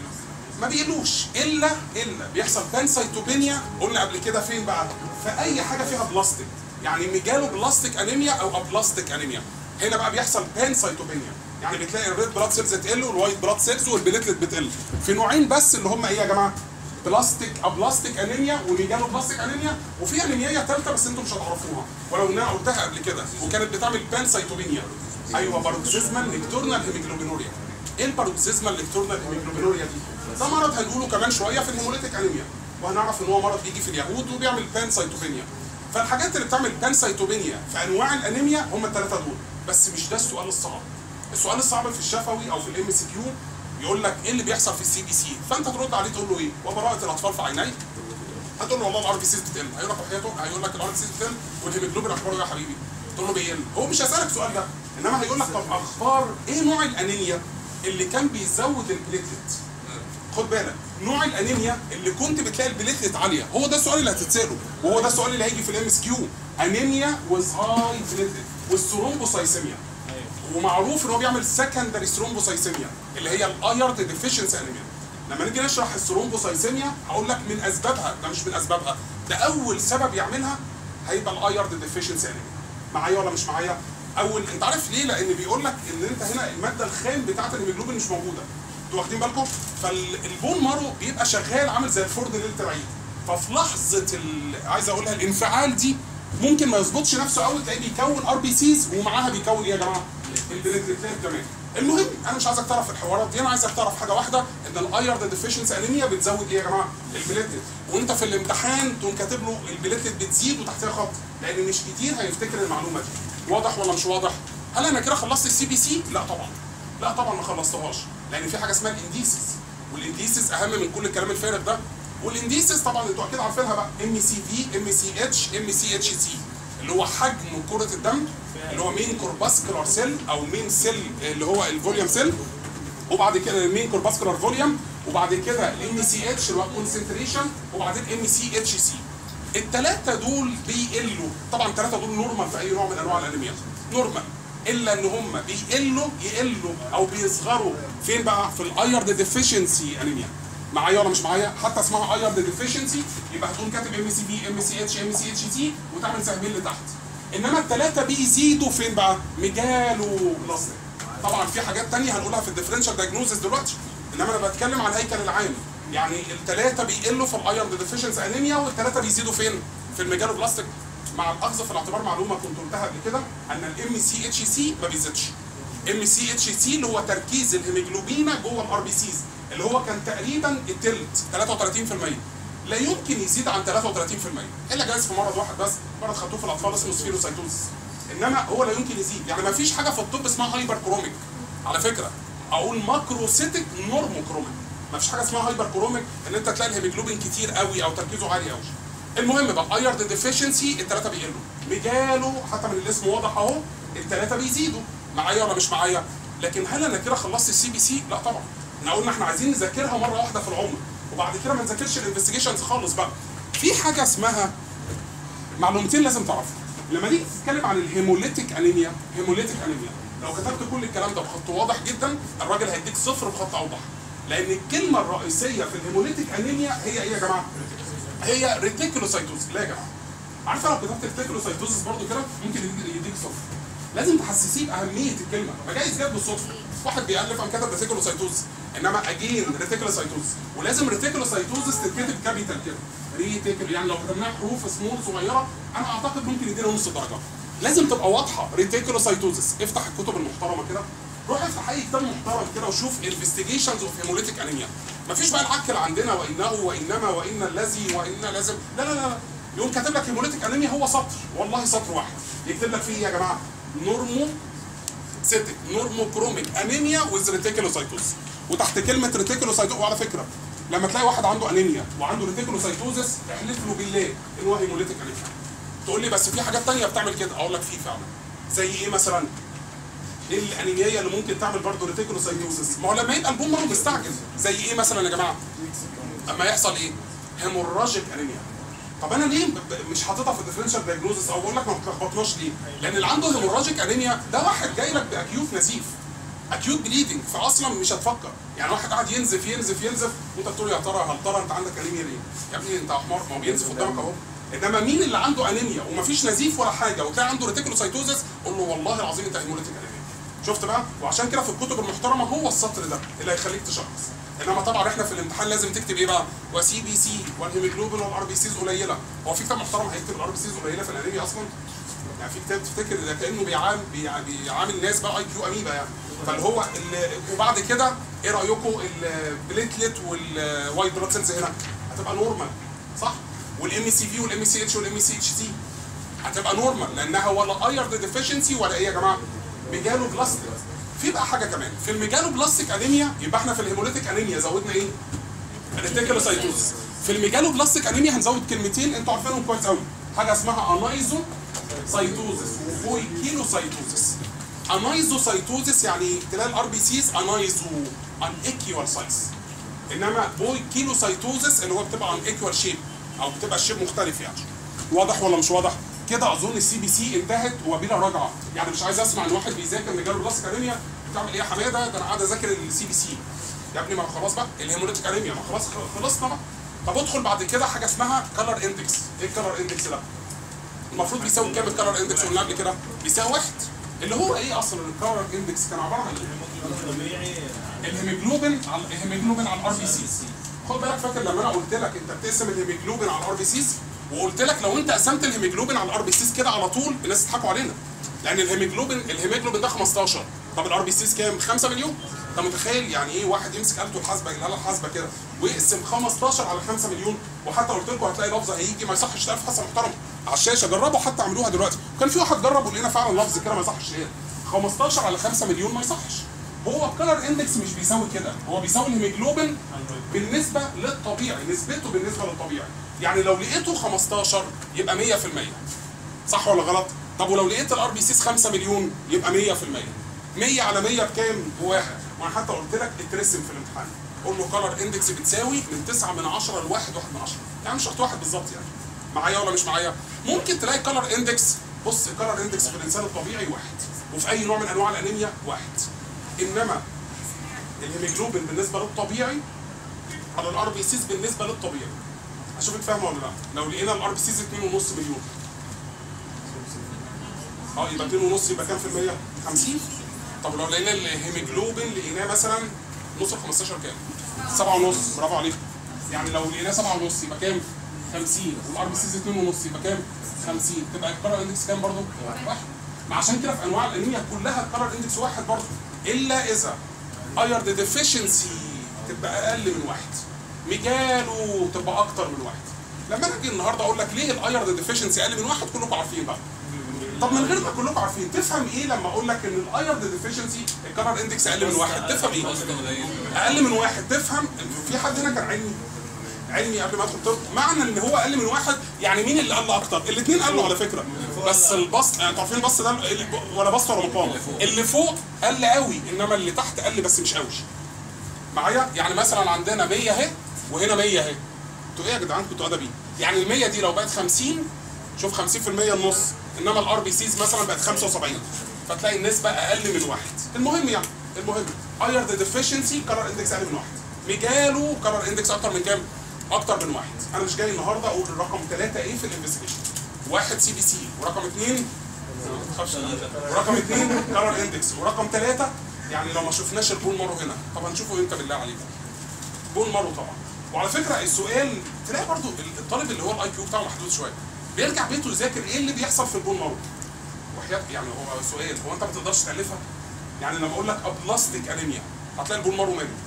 ما بيقلوش الا الا بيحصل بانسايتوبينيا قلنا قبل كده فين بقى في اي حاجه فيها بلاستيك يعني ميجالو بلاستيك انيميا او ابلاستيك انيميا هنا بقى بيحصل بانسايتوبينيا يعني بتلاقي الريد بلاد سيلز تقل والوايت بلاد سيلز والبليتلت بتقل في نوعين بس اللي هم ايه يا جماعه بلاستيك ابلاستيك انيميا وميجالو بلاستيك انيميا وفي انيميا ثالثه بس انتم مش هتعرفوها ولو انها قلتها قبل كده وكانت بتعمل بانسايتوبينيا ايوه باروكسيزمال نكتورنال هيموجلوبينوريا ايه الباروكسيزمال نكتورنال هيموجلوبينوريا دي ده مرض هنقوله كمان شويه في الهيموليتيك انيميا وهنعرف ان هو مرض بيجي في اليهود وبيعمل بانسايتوبينيا فالحاجات اللي بتعمل بانسايتوبينيا في انواع الانيميا هم الثلاثه دول بس مش ده السؤال الصعب السؤال الصعب في الشفوي او في الام سي كيو يقول لك ايه اللي بيحصل في السي بي سي فانت ترد عليه تقول له ايه وبراءه الاطفال في عيني هتقول له والله الار بي سيز بتقل هيقول لك وحياته هيقول لك الار بي سيز بتقل والهيموجلوبين اخباره إيه يا حبيبي تقول له بيقل هو مش هيسالك السؤال ده انما هيقول لك طب اخبار ايه نوع الانيميا اللي كان بيزود البليتلت خد بالك نوع الانيميا اللي كنت بتلاقي البليتلت عاليه هو ده السؤال اللي هتتساله وهو ده السؤال اللي هيجي في الام اس كيو انيميا ويز هاي بليتلت والثرومبوسايسيميا ومعروف ان هو بيعمل سكندري ثرومبوسايسيميا اللي هي الايرد ديفيشنسي انيميا لما نيجي نشرح الثرومبوسايسيميا هقول لك من اسبابها ده مش من اسبابها ده اول سبب يعملها هيبقى الايرد ديفيشنسي انيميا معايا ولا مش معايا اول انت عارف ليه لان بيقول لك ان انت هنا الماده الخام بتاعه الهيموجلوبين مش موجوده انتوا واخدين بالكم فالبون مارو بيبقى شغال عامل زي الفرن ليله العيد ففي لحظه ال... عايز اقولها الانفعال دي ممكن ما يظبطش نفسه قوي تلاقيه بيكون ار بي سيز ومعاها بيكون ايه يا جماعه؟ البليتليت كمان المهم انا مش عايزك تعرف الحوارات دي انا عايزك تعرف حاجه واحده ان الايرد ديفيشنسي انيميا بتزود ايه يا جماعه؟ البليتلت وانت في الامتحان تقوم كاتب له البليتلت بتزيد وتحتها خط لان مش كتير هيفتكر المعلومه دي واضح ولا مش واضح؟ هل انا كده خلصت السي بي سي؟ لا طبعا لا طبعا ما خلصتهاش لان في حاجه اسمها الانديسيس والانديسيس اهم من كل الكلام الفارغ ده والانديسيس طبعا انتوا اكيد عارفينها بقى ام سي في ام سي اتش ام سي اتش سي اللي هو حجم كره الدم اللي هو مين كورباسكولار سيل او مين سيل اللي هو الفوليوم سيل وبعد كده المين كورباسكولار فوليوم وبعد كده الام سي اتش اللي هو كونسنتريشن وبعدين ام سي اتش سي الثلاثه دول بيقلوا طبعا الثلاثه دول نورمال في اي نوع من انواع الانيميا نورمال الا ان هم بيقلوا يقلوا او بيصغروا فين بقى في الايرد ديفيشنسي انيميا معايا ولا مش معايا حتى اسمها ايرد ديفيشنسي يبقى هتقوم كاتب ام سي بي ام سي اتش ام سي اتش سي وتعمل سهمين لتحت انما الثلاثه بيزيدوا فين بقى ميجالو بلاستيك طبعا في حاجات تانية هنقولها في الديفرنشال دايجنوزس دلوقتي انما انا بتكلم عن الهيكل العام يعني الثلاثه بيقلوا في الايرن ديفيشنسي انيميا والثلاثه بيزيدوا فين في الميجالو بلاستيك مع الاخذ في الاعتبار معلومه كنت قلتها قبل كده ان الام سي اتش سي ما بيزيدش ام سي اتش سي اللي هو تركيز الهيموجلوبينا جوه الار بي سيز اللي هو كان تقريبا التلت 33% لا يمكن يزيد عن 33% الا جايز في مرض واحد بس مرض خدوه في الاطفال اسمه سفيروسايتوزس انما هو لا يمكن يزيد يعني ما فيش حاجه في الطب اسمها هايبر كروميك على فكره اقول ماكروسيتك نورمو كروميك ما فيش حاجه اسمها هايبر كروميك ان انت تلاقي الهيموجلوبين كتير قوي او تركيزه عالي قوي المهم بقى ايرد ديفيشنسي الثلاثه بيقلوا ميجالو حتى من الاسم واضح اهو الثلاثه بيزيدوا معايا ولا مش معايا لكن هل انا كده خلصت السي بي سي لا طبعا احنا قلنا احنا عايزين نذاكرها مره واحده في العمر وبعد كده ما نذاكرش الانفستيجيشنز خالص بقى في حاجه اسمها معلومتين لازم تعرفها لما نيجي تتكلم عن الهيموليتيك انيميا هيموليتيك انيميا لو كتبت كل الكلام ده بخط واضح جدا الراجل هيديك صفر بخط اوضح لان الكلمه الرئيسيه في الهيموليتيك انيميا هي ايه يا جماعه هي ريتيكولوسايتوز لا يا جماعه عارفه لو كتبت ريتيكولوسايتوزس برضو كده ممكن يديك- يديك صفر لازم تحسسيه باهميه الكلمه ما جايز جت بالصدفه واحد بيالف قام كتب ريتيكولوسايتوز انما اجين ريتيكولوسايتوز ولازم ريتيكولوسايتوزس تتكتب كابيتال كده ريتيكول يعني لو كتبناها حروف سمول صغيره انا اعتقد ممكن يدينا نص درجه لازم تبقى واضحه ريتيكولوسايتوزس افتح الكتب المحترمه كده روح افتح اي كتاب محترم كده وشوف انفستيجيشنز اوف هيموليتيك انيميا مفيش بقى العك اللي عندنا وانه وانما وان الذي وان لازم لا لا لا لا يقوم كاتب لك هيموليتيك انيميا هو سطر والله سطر واحد يكتب لك فيه إيه يا جماعه نورمو سيتك نورموكروميك انيميا ويز ريتيكولوسايتوز وتحت كلمه ريتيكولوسايتوز وعلى فكره لما تلاقي واحد عنده انيميا وعنده ريتيكولوسايتوزس احلف له بالله ان هو هيموليتيك انيميا تقول لي بس في حاجات تانية بتعمل كده اقول لك في فعلا زي ايه مثلا ايه الانيميا اللي ممكن تعمل برضه ريتيكولوسايتوزس ما هو لما يبقى البون مره مستعجل زي ايه مثلا يا جماعه اما يحصل ايه هيموراجيك انيميا طب انا ليه ب- ب- مش حاططها في الديفرنشال دايجنوزس او بقول لك ما تلخبطناش ليه؟ لان اللي عنده هيموراجيك انيميا ده واحد جاي لك باكيوت نزيف اكيوت بليدنج فاصلا مش هتفكر يعني واحد قاعد ينزف ينزف ينزف وانت بتقول يا ترى هل ترى انت عندك انيميا ليه؟ يا ابني انت حمار ما هو بينزف قدامك اهو انما مين اللي عنده انيميا ومفيش نزيف ولا حاجه وتلاقي عنده ريتيكولوسايتوزس قول له والله العظيم انت هيموليتيك انيميا شفت بقى وعشان كده في الكتب المحترمه هو السطر ده اللي هيخليك تشخص انما طبعا احنا في الامتحان لازم تكتب ايه بقى وسي بي سي والهيموجلوبين والار بي سيز قليله هو في كتاب محترم هيكتب الار بي سيز قليله في الانيميا اصلا يعني في كتاب تفتكر ده كانه بيعامل بيعامل ناس بقى اي كيو اميبا يعني فاللي هو ال- وبعد كده ايه رايكم البليتلت والوايت بلاد سيلز هنا هتبقى نورمال صح والام سي في والام سي اتش والام سي اتش سي هتبقى نورمال لانها ولا ايرد ديفيشنسي ولا ايه يا جماعه ميجالو بلاستيك في بقى حاجه كمان في الميجالو بلاستيك انيميا يبقى احنا في الهيموليتيك انيميا زودنا ايه ريتيكولوسايتوز في الميجالو بلاستيك انيميا هنزود كلمتين انتوا عارفينهم كويس قوي حاجه اسمها انايزو سايتوزس وكيلو سايتوزس انايزو سايتوزس يعني تلاقي الار بي سيز انايزو ان ايكيوال سايز انما بوي كيلو سايتوزس اللي هو بتبقى ان ايكوال شيب او بتبقى الشيب مختلف يعني واضح ولا مش واضح كده اظن السي بي سي انتهت وبلا رجعه يعني مش عايز اسمع ان واحد بيذاكر مجال بلاستيك انيميا بتعمل ايه يا حماده ده انا قاعد اذاكر السي بي سي يا ابني ما خلاص بقى الهيموليتيك انيميا ما خلاص خلصنا بقى طب ادخل بعد كده حاجه اسمها كلر اندكس ايه الكلر اندكس ده المفروض بيساوي كام الكلر اندكس قلنا قبل كده بيساوي واحد اللي هو ايه اصلا الكلر اندكس كان عباره عن ايه طبيعي الهيموجلوبين على الهيموجلوبين على الار بي سي خد بالك فاكر لما انا قلت لك انت بتقسم الهيموجلوبين على الار بي سيز وقلت لك لو انت قسمت الهيموجلوبين على الار بي سيز كده على طول الناس تضحكوا علينا لان الهيموجلوبين الهيموجلوبين ده 15 طب الار بي سيز كام 5 مليون انت متخيل يعني ايه واحد يمسك آلته الحاسبه الاله الحاسبه كده ويقسم 15 على 5 مليون وحتى قلت لكم هتلاقي لفظ هيجي ما يصحش تلاقي في حصه محترمه على الشاشه جربوا حتى اعملوها دلوقتي وكان في واحد جرب ولقينا فعلا لفظ كده ما يصحش ايه 15 على 5 مليون ما يصحش هو الكلر اندكس مش بيساوي كده هو بيساوي الهيموجلوبين بالنسبه للطبيعي نسبته بالنسبه للطبيعي يعني لو لقيته 15 يبقى 100% صح ولا غلط طب ولو لقيت الار بي سيز 5 مليون يبقى 100% 100 على 100 بكام بواحد وانا حتى قلت لك اترسم في الامتحان قول له كلر اندكس بتساوي من 9 من 10 ل 1 1 من 10 يعني مش شرط واحد بالظبط يعني معايا ولا مش معايا ممكن تلاقي كلر اندكس بص الكلر اندكس في الانسان الطبيعي واحد وفي اي نوع من انواع الانيميا واحد انما الهيموجلوبين بالنسبه للطبيعي على الار بي سيز بالنسبه للطبيعي اشوفك فاهمه ولا لا لو لقينا الار بي سيز 2.5 مليون اه يبقى 2.5 يبقى كام في المية؟ 50 طب لو لقينا الهيموجلوبين لقيناه مثلا نص ال 15 كام؟ 7 ونص برافو عليك يعني لو لقيناه 7 ونص يبقى كام؟ 50 والار بي سيز 2 ونص يبقى كام؟ 50 تبقى الكلر اندكس كام برضه؟ واحد ما عشان كده في انواع الانيميا كلها الكلر اندكس واحد برضه الا اذا ايرد ديفيشنسي تبقى اقل من واحد ميجالو تبقى اكتر من واحد لما انا اجي النهارده اقول لك ليه الايرد ديفيشنسي اقل من واحد كلكم عارفين بقى طب من غير ما كلكم عارفين تفهم ايه لما اقول لك ان الايرد ديفيشنسي الكلر اندكس اقل من واحد تفهم ايه؟ اقل من واحد تفهم في حد هنا كان علمي علمي قبل ما ادخل طب معنى ان هو اقل من واحد يعني مين اللي قل اكتر؟ الاثنين قلوا على فكره بس البسط انتوا عارفين البسط ده اللي- ولا بسط ولا مقام اللي فوق قل قوي انما اللي تحت قل بس مش قوي معايا يعني مثلا عندنا 100 اهي وهنا 100 اهي انتوا ايه يا جدعان كنتوا ادبي يعني ال 100 دي لو بقت 50 شوف 50% النص انما الار بي سيز مثلا بقت 75 فتلاقي النسبه اقل من واحد المهم يعني المهم ايرد ديفيشنسي كلر اندكس اقل من واحد ميجالو كلر اندكس اكتر من كام؟ اكتر من واحد انا مش جاي النهارده اقول الرقم ثلاثه ايه في الانفستيجيشن واحد سي بي سي ورقم اثنين ورقم اثنين كلر اندكس ورقم ثلاثه يعني لو ما شفناش البون مارو هنا طب هنشوفه امتى بالله عليكم بون مارو طبعا وعلى فكره السؤال تلاقي برضو الطالب اللي هو الاي كيو بتاعه محدود شويه بيرجع بيته يذاكر ايه اللي بيحصل في البون مارو وحياة يعني هو سؤال هو انت ما تقدرش تالفها يعني لما اقول لك ابلاستيك انيميا هتلاقي البون مارو ماله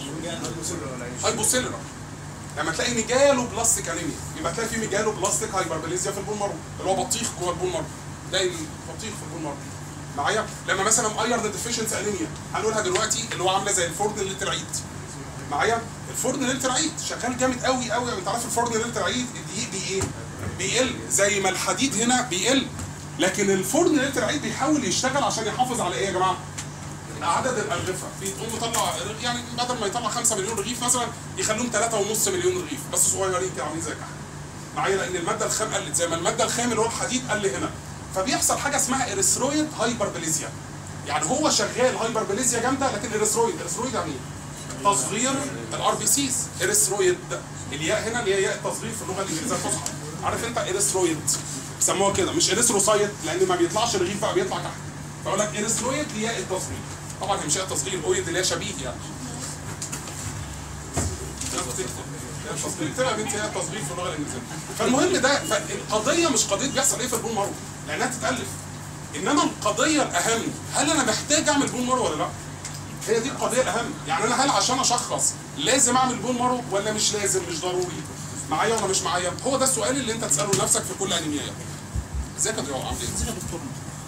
هايبوسيلولار لما تلاقي ميجالو بلاستيك انيميا يبقى تلاقي في ميجالو بلاستيك هايبربليزيا في البون مارو اللي هو بطيخ جوه البون مارو ده البطيخ في البون مارو معايا لما مثلا ايرد ديفيشنسي انيميا هنقولها دلوقتي اللي هو عامله زي الفرن ليله العيد معايا الفرن ليله العيد شغال جامد قوي قوي انت عارف الفرن ليله العيد الدقيق بي ايه بيقل زي ما الحديد هنا بيقل لكن الفرن ليله العيد بيحاول يشتغل عشان يحافظ على ايه يا جماعه عدد الارغفه بيقوم مطلع يعني بدل ما يطلع 5 مليون رغيف مثلا يخلوهم 3.5 مليون رغيف بس صغيرين كده عاملين زي كحك معايا لان الماده الخام قلت زي ما الماده الخام اللي هو الحديد قل هنا فبيحصل حاجه اسمها اريثرويد هايبربليزيا يعني هو شغال هايبربليزيا جامده لكن اريثرويد اريثرويد يعني ايه؟ تصغير الار بي سيز اريثرويد الياء هنا اللي هي ياء التصغير في اللغه الانجليزيه الفصحى عارف انت اريثرويد بيسموها كده مش اريثروسايت لان ما بيطلعش رغيف بقى بيطلع كحك فاقول لك اريثرويد دي ياء التصغير طبعا هي مش ياء تصغير اويد اللي هي شبيه يعني اكتبها بنت هي التصغير في اللغه الانجليزيه فالمهم ده فالقضيه مش قضيه بيحصل ايه في البون مارو لانها تتالف انما القضيه الاهم هل انا محتاج اعمل بون مارو ولا لا؟ هي دي القضيه الاهم يعني انا هل عشان اشخص لازم اعمل بون مارو ولا مش لازم مش ضروري معايا ولا مش معايا هو ده السؤال اللي انت تساله لنفسك في كل انيميا ازيك يا ضياء عامل ايه؟ ازيك يا دكتور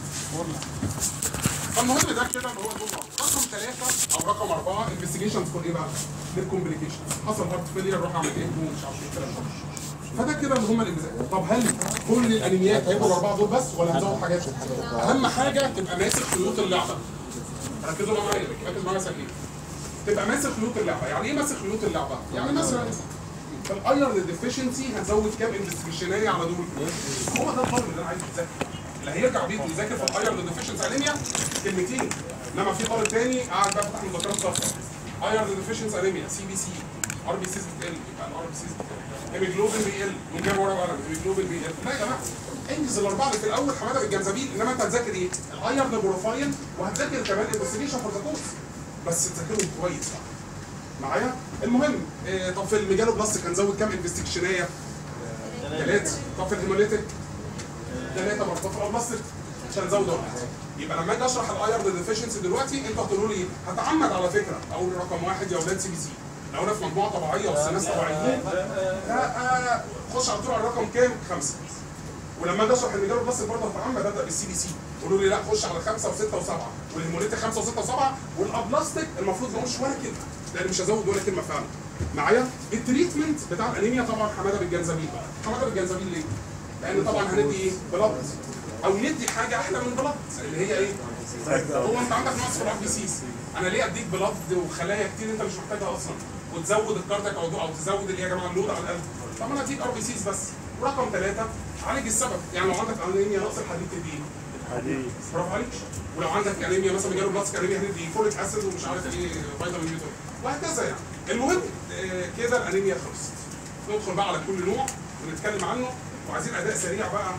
فالمهم ده كده اللي هو البون مارو رقم ثلاثه او رقم اربعه انفستيجيشنز فور ايه بقى؟ للكومبليكيشن حصل هارت فيلير روح اعمل ايه؟ ومش عارف ايه الكلام ده فده كده اللي هم الانفستيجيشن طب هل كل الانيميات هيبقوا الاربعه دول بس ولا هنزود حاجات؟ اهم حاجه تبقى ماسك خيوط اللعبه ركزوا معايا ركزوا معايا ساكنين تبقى ماسك خيوط اللعبه يعني ايه ماسك خيوط اللعبه يعني مثلا في الايرن ديفيشنسي هنزود كام انفستيجيشنالي على دول هو ده الطالب اللي انا عايز يذاكر اللي هيرجع بيته يذاكر في الايرن ديفيشنسي انيميا كلمتين انما في طالب تاني قاعد بقى فتح مذكرات صفراء ايرن ديفيشنسي انيميا سي بي سي ار بي سيز بتقل يبقى الار بي سيز بتقل هيموجلوبين بيقل من جاب ورقه وقلم هيموجلوبين بيقل لا يا جماعه انجز الاربعه اللي في الاول حماده بالجنزبيل انما انت هتذاكر ايه؟ الايرن بروفايل وهتذاكر كمان انفستيجيشن فور ذا كورس بس تذاكرهم كويس بقى معايا المهم إيه طب في الميجالو بلاستيك هنزود كام انفستيجيشنيه؟ ثلاثه طب في الهيموليتيك ثلاثه برضه طب في البلاستيك عشان نزود واحد يبقى لما اجي اشرح الايرن ديفيشنسي دلوقتي انتوا هتقولوا لي هتعمد على فكره اقول رقم واحد يا اولاد سي بي سي لو انا في مجموعه طبيعيه بس ناس طبيعيين لا آه، خش على طول على الرقم كام؟ خمسه ولما اجي اشرح الميجالو بلاستيك برضه هتعمد ابدا بالسي بي سي قولوا لي لا خش على خمسه وسته وسبعه والهيموليتيك خمسه وسته وسبعه والابلاستيك المفروض ما اقولش ولا كلمه لان مش هزود ولا كلمه فعلا معايا التريتمنت بتاع الانيميا طبعا حماده بالجنزبيل بقى حماده بالجنزبيل ليه؟ لان طبعا هندي ايه؟ بلاد او ندي حاجه احلى من بلاد اللي هي ايه؟ هو انت عندك نقص في الار بي سيز انا ليه اديك بلاد وخلايا كتير انت مش محتاجها اصلا وتزود الكاردياك او او تزود اللي هي يا جماعه اللود على القلب طب انا اديك ار بي سيز بس ورقم ثلاثه عالج السبب يعني لو عندك انيميا نقص الحديد تدي ايه؟ حديد برافو عليك ولو عندك انيميا مثلا جاله بلاسك انيميا هندي فوليك اسيد ومش عارف ايه فيتامين بي 12 وهكذا يعني المهم آه، كده الانيميا خلصت ندخل بقى على كل نوع ونتكلم عنه وعايزين اداء سريع بقى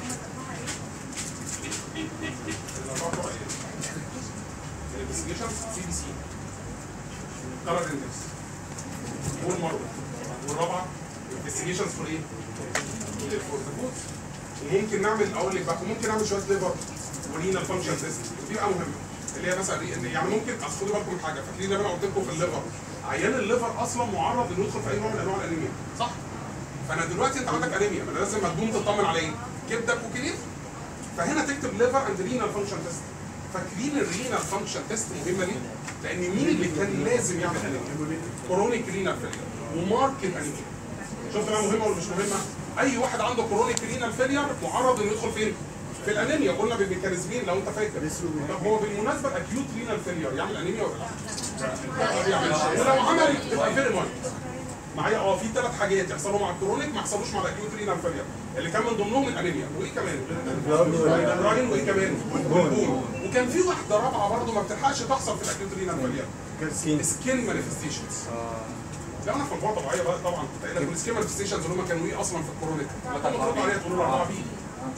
الانفستيجيشنز سي بي سي كلر اندكس والمرضى والرابعه انفستيجيشنز فور ايه؟ فور ذا فود وممكن نعمل اقول لك بقى ممكن نعمل شويه ليفر ورينا فانكشن تيست دي بقى مهمه اللي هي مثلا إيه؟ يعني ممكن اصل خدوا بالكم من حاجه فاكرين لما انا قلت لكم في الليفر عيان الليفر اصلا معرض انه يدخل في اي نوع من انواع الانيميا صح؟ فانا دلوقتي انت عندك انيميا ما انا لازم هتقوم تطمن على ايه؟ كبدك وكليتك فهنا تكتب ليفر اند رينال فانكشن تيست فاكرين الرينال فانكشن تيست مهمه ليه؟ لان مين اللي كان لازم يعمل انيميا؟ كورونيك رينال فيلير وماركت انيميا شفت بقى مهمه ولا مش مهمه؟ اي واحد عنده كورونيك رينال فيلير معرض انه يدخل فين؟ في الانيميا قلنا بالميكانيزمين لو انت فاكر طب هو بالمناسبه الاكيوت رينال فيلير يعمل انيميا ولا لا؟ ما بيعملش ولو عمل يبقى فيري مايلد معايا اه في ثلاث حاجات يحصلوا مع الكرونيك ما يحصلوش مع الاكيوت رينال فيلير اللي كان من ضمنهم الانيميا وايه كمان؟ الراجل وايه كمان؟ والبون وكان في واحده رابعه برضه ما بتلحقش تحصل في الاكيوت رينال فيلير سكين مانيفستيشنز لا انا في الفوضى طبيعيه بقى طبعا كنت قايل لك السكين مانيفستيشنز اللي هم كانوا ايه اصلا في الكرونيك لكن المفروض عليها تقولوا له اربعه بي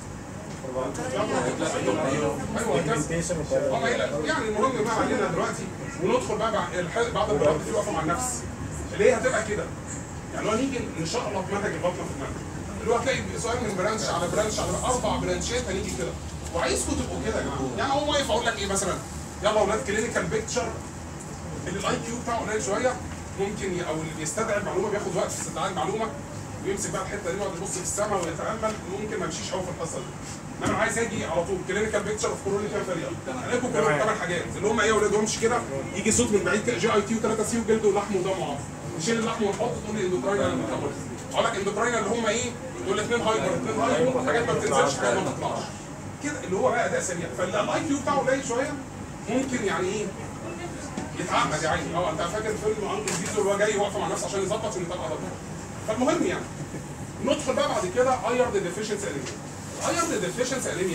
ايوه كذا اه ما هي- يعني المهم بقى علينا دلوقتي وندخل بقى بعد الح- بعد المرات في وقفه مع النفس اللي هي هتبقى كده يعني لو نيجي نشقلط منهج البطنه في دماغنا اللي هو هتلاقي سؤال من برانش على برانش على اربع برانشات هنيجي كده وعايزكم تبقوا كده يا جماعه يعني اقوم واقف اقول لك ايه مثلا يلا اولاد كلينيكال بيكتشر اللي الاي كيو بتاعه قليل شويه ممكن ي- او اللي بيستدعي المعلومه بياخد وقت في استدعاء المعلومه ويمسك بقى الحته دي ويقعد يبص في السماء ويتامل ممكن ما يمشيش قوي في الحصه دي انما انا عايز اجي على طول كلينيكال بيكتشر اوف كورونيكال فيلير الاقيكم كلهم ثمان حاجات اللي هم ايه يا اولاد وامشي كده يجي صوت من بعيد كده جي اي تي و3 سي وجلد ولحم ودم وعظم نشيل اللحم ونحط تقول لي اندوكراين الميتابوليزم اقول لك اندوكراين اللي هم ايه دول اثنين هايبر اثنين هايبر حاجات ما بتنزلش حاجات ما بتطلعش كده اللي هو بقى اداء سريع فالاي كيو بتاعه قليل شويه ممكن يعني ايه يتعمد يا عيني اه انت فاكر فيلم انكل زيزو اللي هو جاي واقف مع نفسه عشان يظبط ونتابع ده فالمهم يعني ندخل بقى بعد كده ايرد ديفيشنسي انيميا ايرد ديفيشنسي انيميا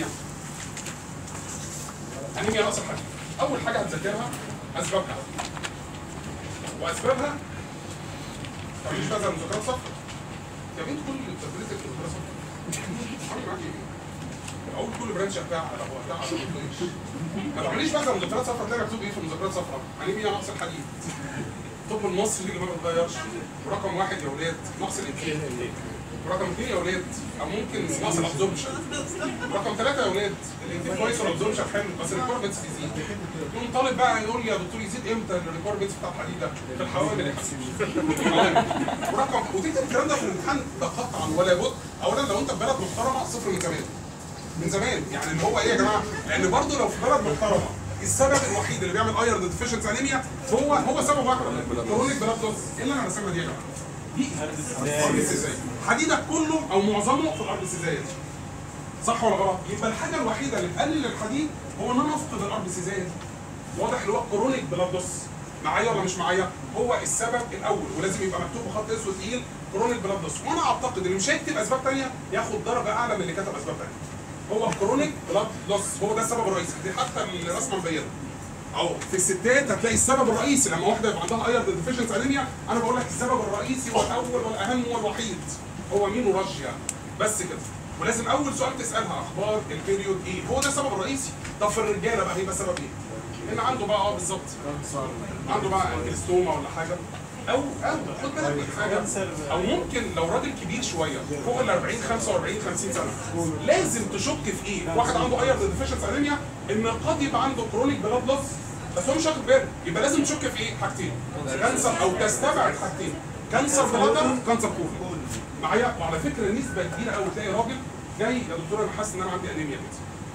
انيميا نقص الحديد اول حاجه هتذاكرها اسبابها واسبابها مش بقى زي مذاكرات صفر يا بنت كل تدريس الدكتوراه صفر عامل معاك ايه؟ اقول كل برانش بتاع على هو بتاع على ما ما تعمليش بقى زي مذكرات صفرا تلاقي مكتوب ايه في المذكرات صفرا انيميا نقص الحديد الطب المصري اللي ما بيتغيرش ورقم واحد يا ولاد نقص الانتاج ورقم اثنين يا ولاد او ممكن نقص الابزوربشن رقم ثلاثه يا ولاد الانتاج كويس والابزوربشن حلو بس الريكوربنس بيزيد يقوم طالب بقى يقول لي يا دكتور يزيد امتى الريكوربنس بتاع الحديد ده في الحوامل يا حبيبي ورقم وتكتب الكلام ده في الامتحان ده قطعا ولا بد اولا لو انت في بلد محترمه صفر من زمان من زمان يعني اللي هو ايه يا جماعه؟ لان برضه لو في بلد محترمه السبب الوحيد اللي بيعمل ايرن ديفيشنسي انيميا هو هو سبب واحد كرونيك بلاد لوس ايه اللي انا راسمها دي يا جماعه؟ دي ارض السيزايه حديدك كله او معظمه في الارض السيزايه صح ولا غلط؟ يبقى الحاجه الوحيده اللي تقلل الحديد هو ان انا افقد الارض السيزايه دي واضح اللي هو كرونيك بلاد لوس معايا ولا مش معايا؟ هو السبب الاول ولازم يبقى مكتوب بخط اسود تقيل كرونيك بلاد لوس وانا اعتقد اللي مش هيكتب اسباب ثانيه ياخد درجه اعلى من اللي كتب اسباب ثانيه هو كرونيك بلاد لوس هو ده السبب الرئيسي دي حتى الرسمه مبينه اهو في الستات هتلاقي السبب الرئيسي لما واحده يبقى عندها ايرن ديفيشنس انيميا انا بقول لك السبب الرئيسي والاول والاهم والوحيد هو مينورجيا بس كده ولازم اول سؤال تسالها اخبار البيريود ايه هو ده السبب الرئيسي طب في الرجاله بقى هيبقى سبب ايه؟ ان عنده بقى اه بالظبط عنده بقى انكلستوما ولا حاجه او او خد بالك من حاجه او ممكن لو راجل كبير شويه فوق ال 40 45 50 سنه لازم تشك في ايه؟ واحد عنده ايرن ديفيشنس انيميا ان قد يبقى عنده كرونيك بلاد لوس بس هو مش واخد باله يبقى لازم تشك في ايه؟ حاجتين كانسر او تستبعد حاجتين كانسر بلادر كانسر كولون معايا وعلى فكره نسبه كبيره قوي تلاقي راجل جاي يا دكتور انا حاسس ان انا عندي انيميا كده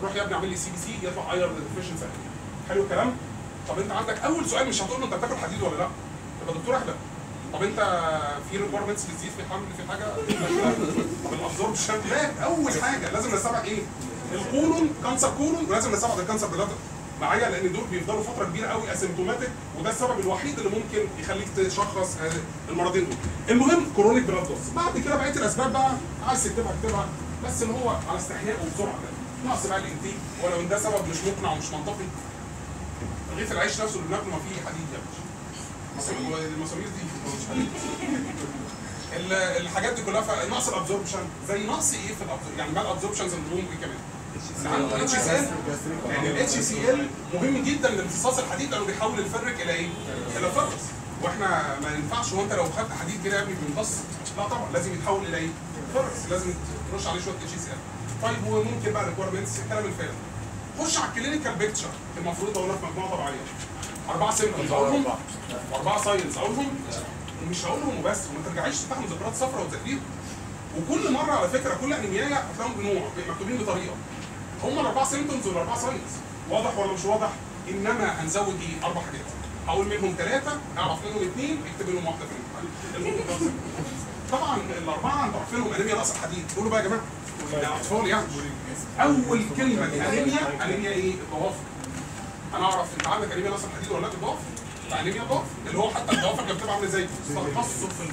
روح يا ابني اعمل لي سي بي سي يطلع ايرن ديفيشنسي حلو الكلام طب انت عندك اول سؤال مش هتقول له انت بتاكل حديد ولا لا تبقى دكتور اهبل طب انت في ريكويرمنتس بتزيد في حمل في حاجه طب الابزوربشن لا اول حاجه لازم نستبعد ايه القولون كانسر قولون ولازم نستبعد الكانسر بلادر معايا لان دول بيفضلوا فتره كبيره قوي اسيمتوماتيك وده السبب الوحيد اللي ممكن يخليك تشخص آه، المرضين دول المهم كرونيك بلاد لوس بعد كده بقيه الاسباب بقى عايز تكتبها اكتبها بس اللي هو على استحياء وبسرعه كده نقص بقى الانتيك ولو ان ده سبب مش مقنع ومش منطقي رغيف العيش نفسه اللي بناكله ما فيه حديد يا باشا مصاريف- المصاريف دي مش حديد ال- الحاجات دي كلها ف- نقص الابزوربشن زي نقص ايه في الابزوربشن يعني ما الابزوربشن سندروم ايه كمان عنده اتش سي ال يعني الاتش سي ال مهم جدا لامتصاص الحديد لانه بيحول الفرك الى ايه؟ الى فرس واحنا ما ينفعش وانت لو خدت حديد كده يا ابني بيمتص لا طبعا لازم يتحول الى ايه؟ فرس لازم ترش عليه شويه اتش سي ال طيب وممكن بقى ريكويرمنتس الكلام الفارغ خش على الكلينيكال بيكتشر المفروض اقول لك مجموعه طبيعيه اربعه سيمبتومز اقولهم واربعه ساينس اقولهم ومش هقولهم وبس وما ترجعيش تفتح مذكرات صفراء وتذاكريهم وكل مره على فكره كل انيميايه هتلاقيهم بنوع مكتوبين بطريقه هم الاربعه سيمبتومز والاربعه ساينس واضح ولا مش واضح انما هنزود ايه اربع حاجات هقول منهم ثلاثه اعرف منهم اثنين اكتب منهم واحده في الامتحان المهم ده symptoms. طبعا الاربعه انتوا عارفينهم انيميا نقص الحديد قولوا بقى يا جماعه يا اطفال يعني اول كلمه في انيميا انيميا ايه الضوافر انا اعرف انت عندك انيميا نقص الحديد ولا لا الضوافر بتاع انيميا الضوافر اللي هو حتى الضوافر كانت بتبقى عامله ازاي تقصف في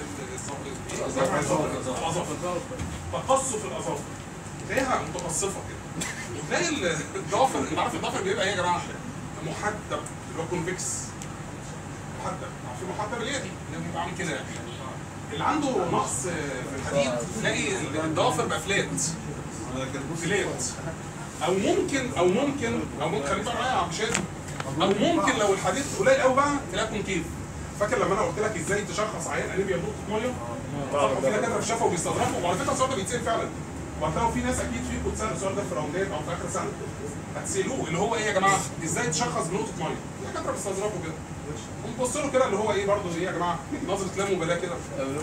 الاظافر تقصف الاظافر تلاقيها متقصفه كده وتلاقي ال- الضافر انت عارف الضافر بيبقى ايه يا جماعه؟ محدب اللي هو كونفكس محدب عارفين محدب اليدي اللي بيبقى عامل كده يعني اللي عنده نقص في الحديد تلاقي الضوافر بقى فلات فلات او ممكن او ممكن او ممكن خليك بقى معايا يا عم شادي او ممكن لو الحديد قليل قوي بقى تلاقيه كونكيف فاكر لما انا قلت لك ازاي تشخص عيان انيميا نقطه ميه؟ طبعا في دكاتره شافوا وبيستظرفوا وعلى فكره السؤال ده بيتسال فعلا وهتلاقوا في ناس اكيد فيكم اتسال السؤال ده في راوندات او في اخر سنه هتسالوه اللي هو ايه يا جماعه؟ ازاي تشخص بنقطه ميه؟ الدكاتره بيستظرفوا كده ونبص له كده اللي هو ايه برضه ايه يا جماعه؟ نظره لا مبالاه كده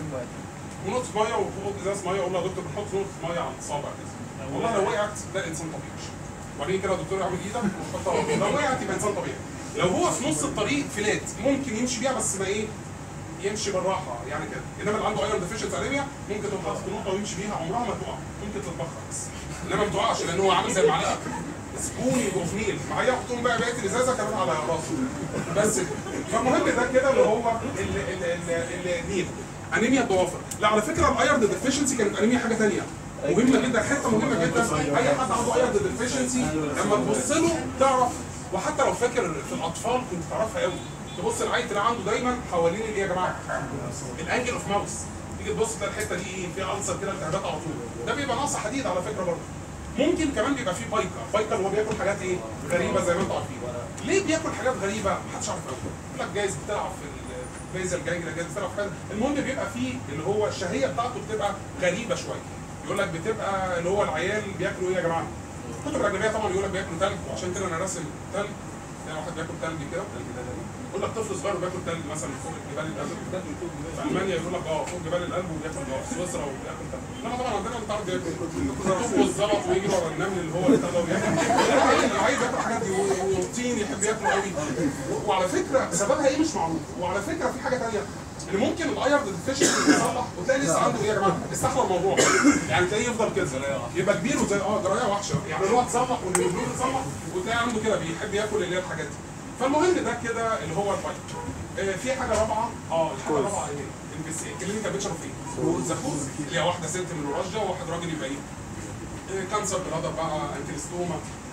ونقطه ميه وفوق ازاز ميه اقول له يا دكتور بنحط نقطه ميه على الصابع كده والله لو وقعت ده انسان طبيعي وبعدين كده يا دكتور اعمل ايدك وحطها لو وقعت يبقى انسان طبيعي لو هو في نص الطريق فلات ممكن يمشي بيها بس ما ايه يمشي بالراحه يعني كده انما اللي عنده ايرون ديفيشنسي انيميا ممكن تقوم حاطط نقطه ويمشي بيها عمرها ما تقع ممكن تتبخر بس انما ما تقعش لان هو عامل زي المعلقه سبوني وفنيل معايا وتقوم بقى بقيه الازازه كمان على راسه بس كده. فالمهم ده كده اللي هو ال- ال- ال- النيل انيميا الضوافر لا على فكره الايرون ديفيشنسي كانت انيميا حاجه ثانيه مهمه جدا حته مهمه جدا اي حد عنده ايرون ديفيشنسي لما تبص له تعرف وحتى لو فاكر في الاطفال كنت تعرفها قوي تبص العين تلاقي عنده دايما حوالين الايه يا جماعه؟ الانجل اوف ماوس تيجي تبص تلاقي الحته دي ايه فيها ألسر كده التهابات على طول ده بيبقى ناقص حديد على فكره برضه ممكن كمان بيبقى فيه بايكر بايكر هو بياكل حاجات ايه غريبه زي ما انتم عارفين ليه بياكل حاجات غريبه محدش عارف قوي يقول لك جايز بتلعب في البيزل جانجرا جايز بتلعب في حاجه المهم بيبقى فيه اللي هو الشهيه بتاعته بتبقى غريبه شويه يقول لك بتبقى اللي هو العيال بياكلوا ايه يا جماعه الكتب الاجنبيه طبعا يقول لك بياكلوا تلج وعشان كده انا راسم تلج يعني واحد بياكل تلج كده يقول لك طفل صغير بياكل تلج مثلا فوق جبال القلب في المانيا يقول لك اه فوق جبال القلب وبياكل جوه في سويسرا وبياكل تلج انما طبعا عندنا انت عارف بياكل الطوب والزلط ويجري ورا النمل اللي هو اللي بتاع ده وياكل اللي عايز ياكل الحاجات دي و- والطين يحب ياكله قوي و- وعلى فكره سببها ايه مش معروف وعلى فكره في حاجه ثانيه اللي ممكن الايرن ديفيشنسي يتصلح وتلاقي لسه عنده ايه يا جماعه استحمل الموضوع يعني تلاقيه يفضل كده يبقى كبير وزي اه جرايه وحشه يعني اللي هو اتصلح والهيموجلوبين اتصلح وتلاقي عنده كده بيحب ياكل اللي هي الحاجات دي فالمهم ده كده اللي هو الفايت آه في حاجه رابعه اه الحاجه الرابعه ايه الكلينيكال بيتشر اوف ايه؟ زفوز اللي هي واحده ست من الرجه وواحد راجل يبقى ايه؟ آه، كانسر بلادر بقى انكلستوما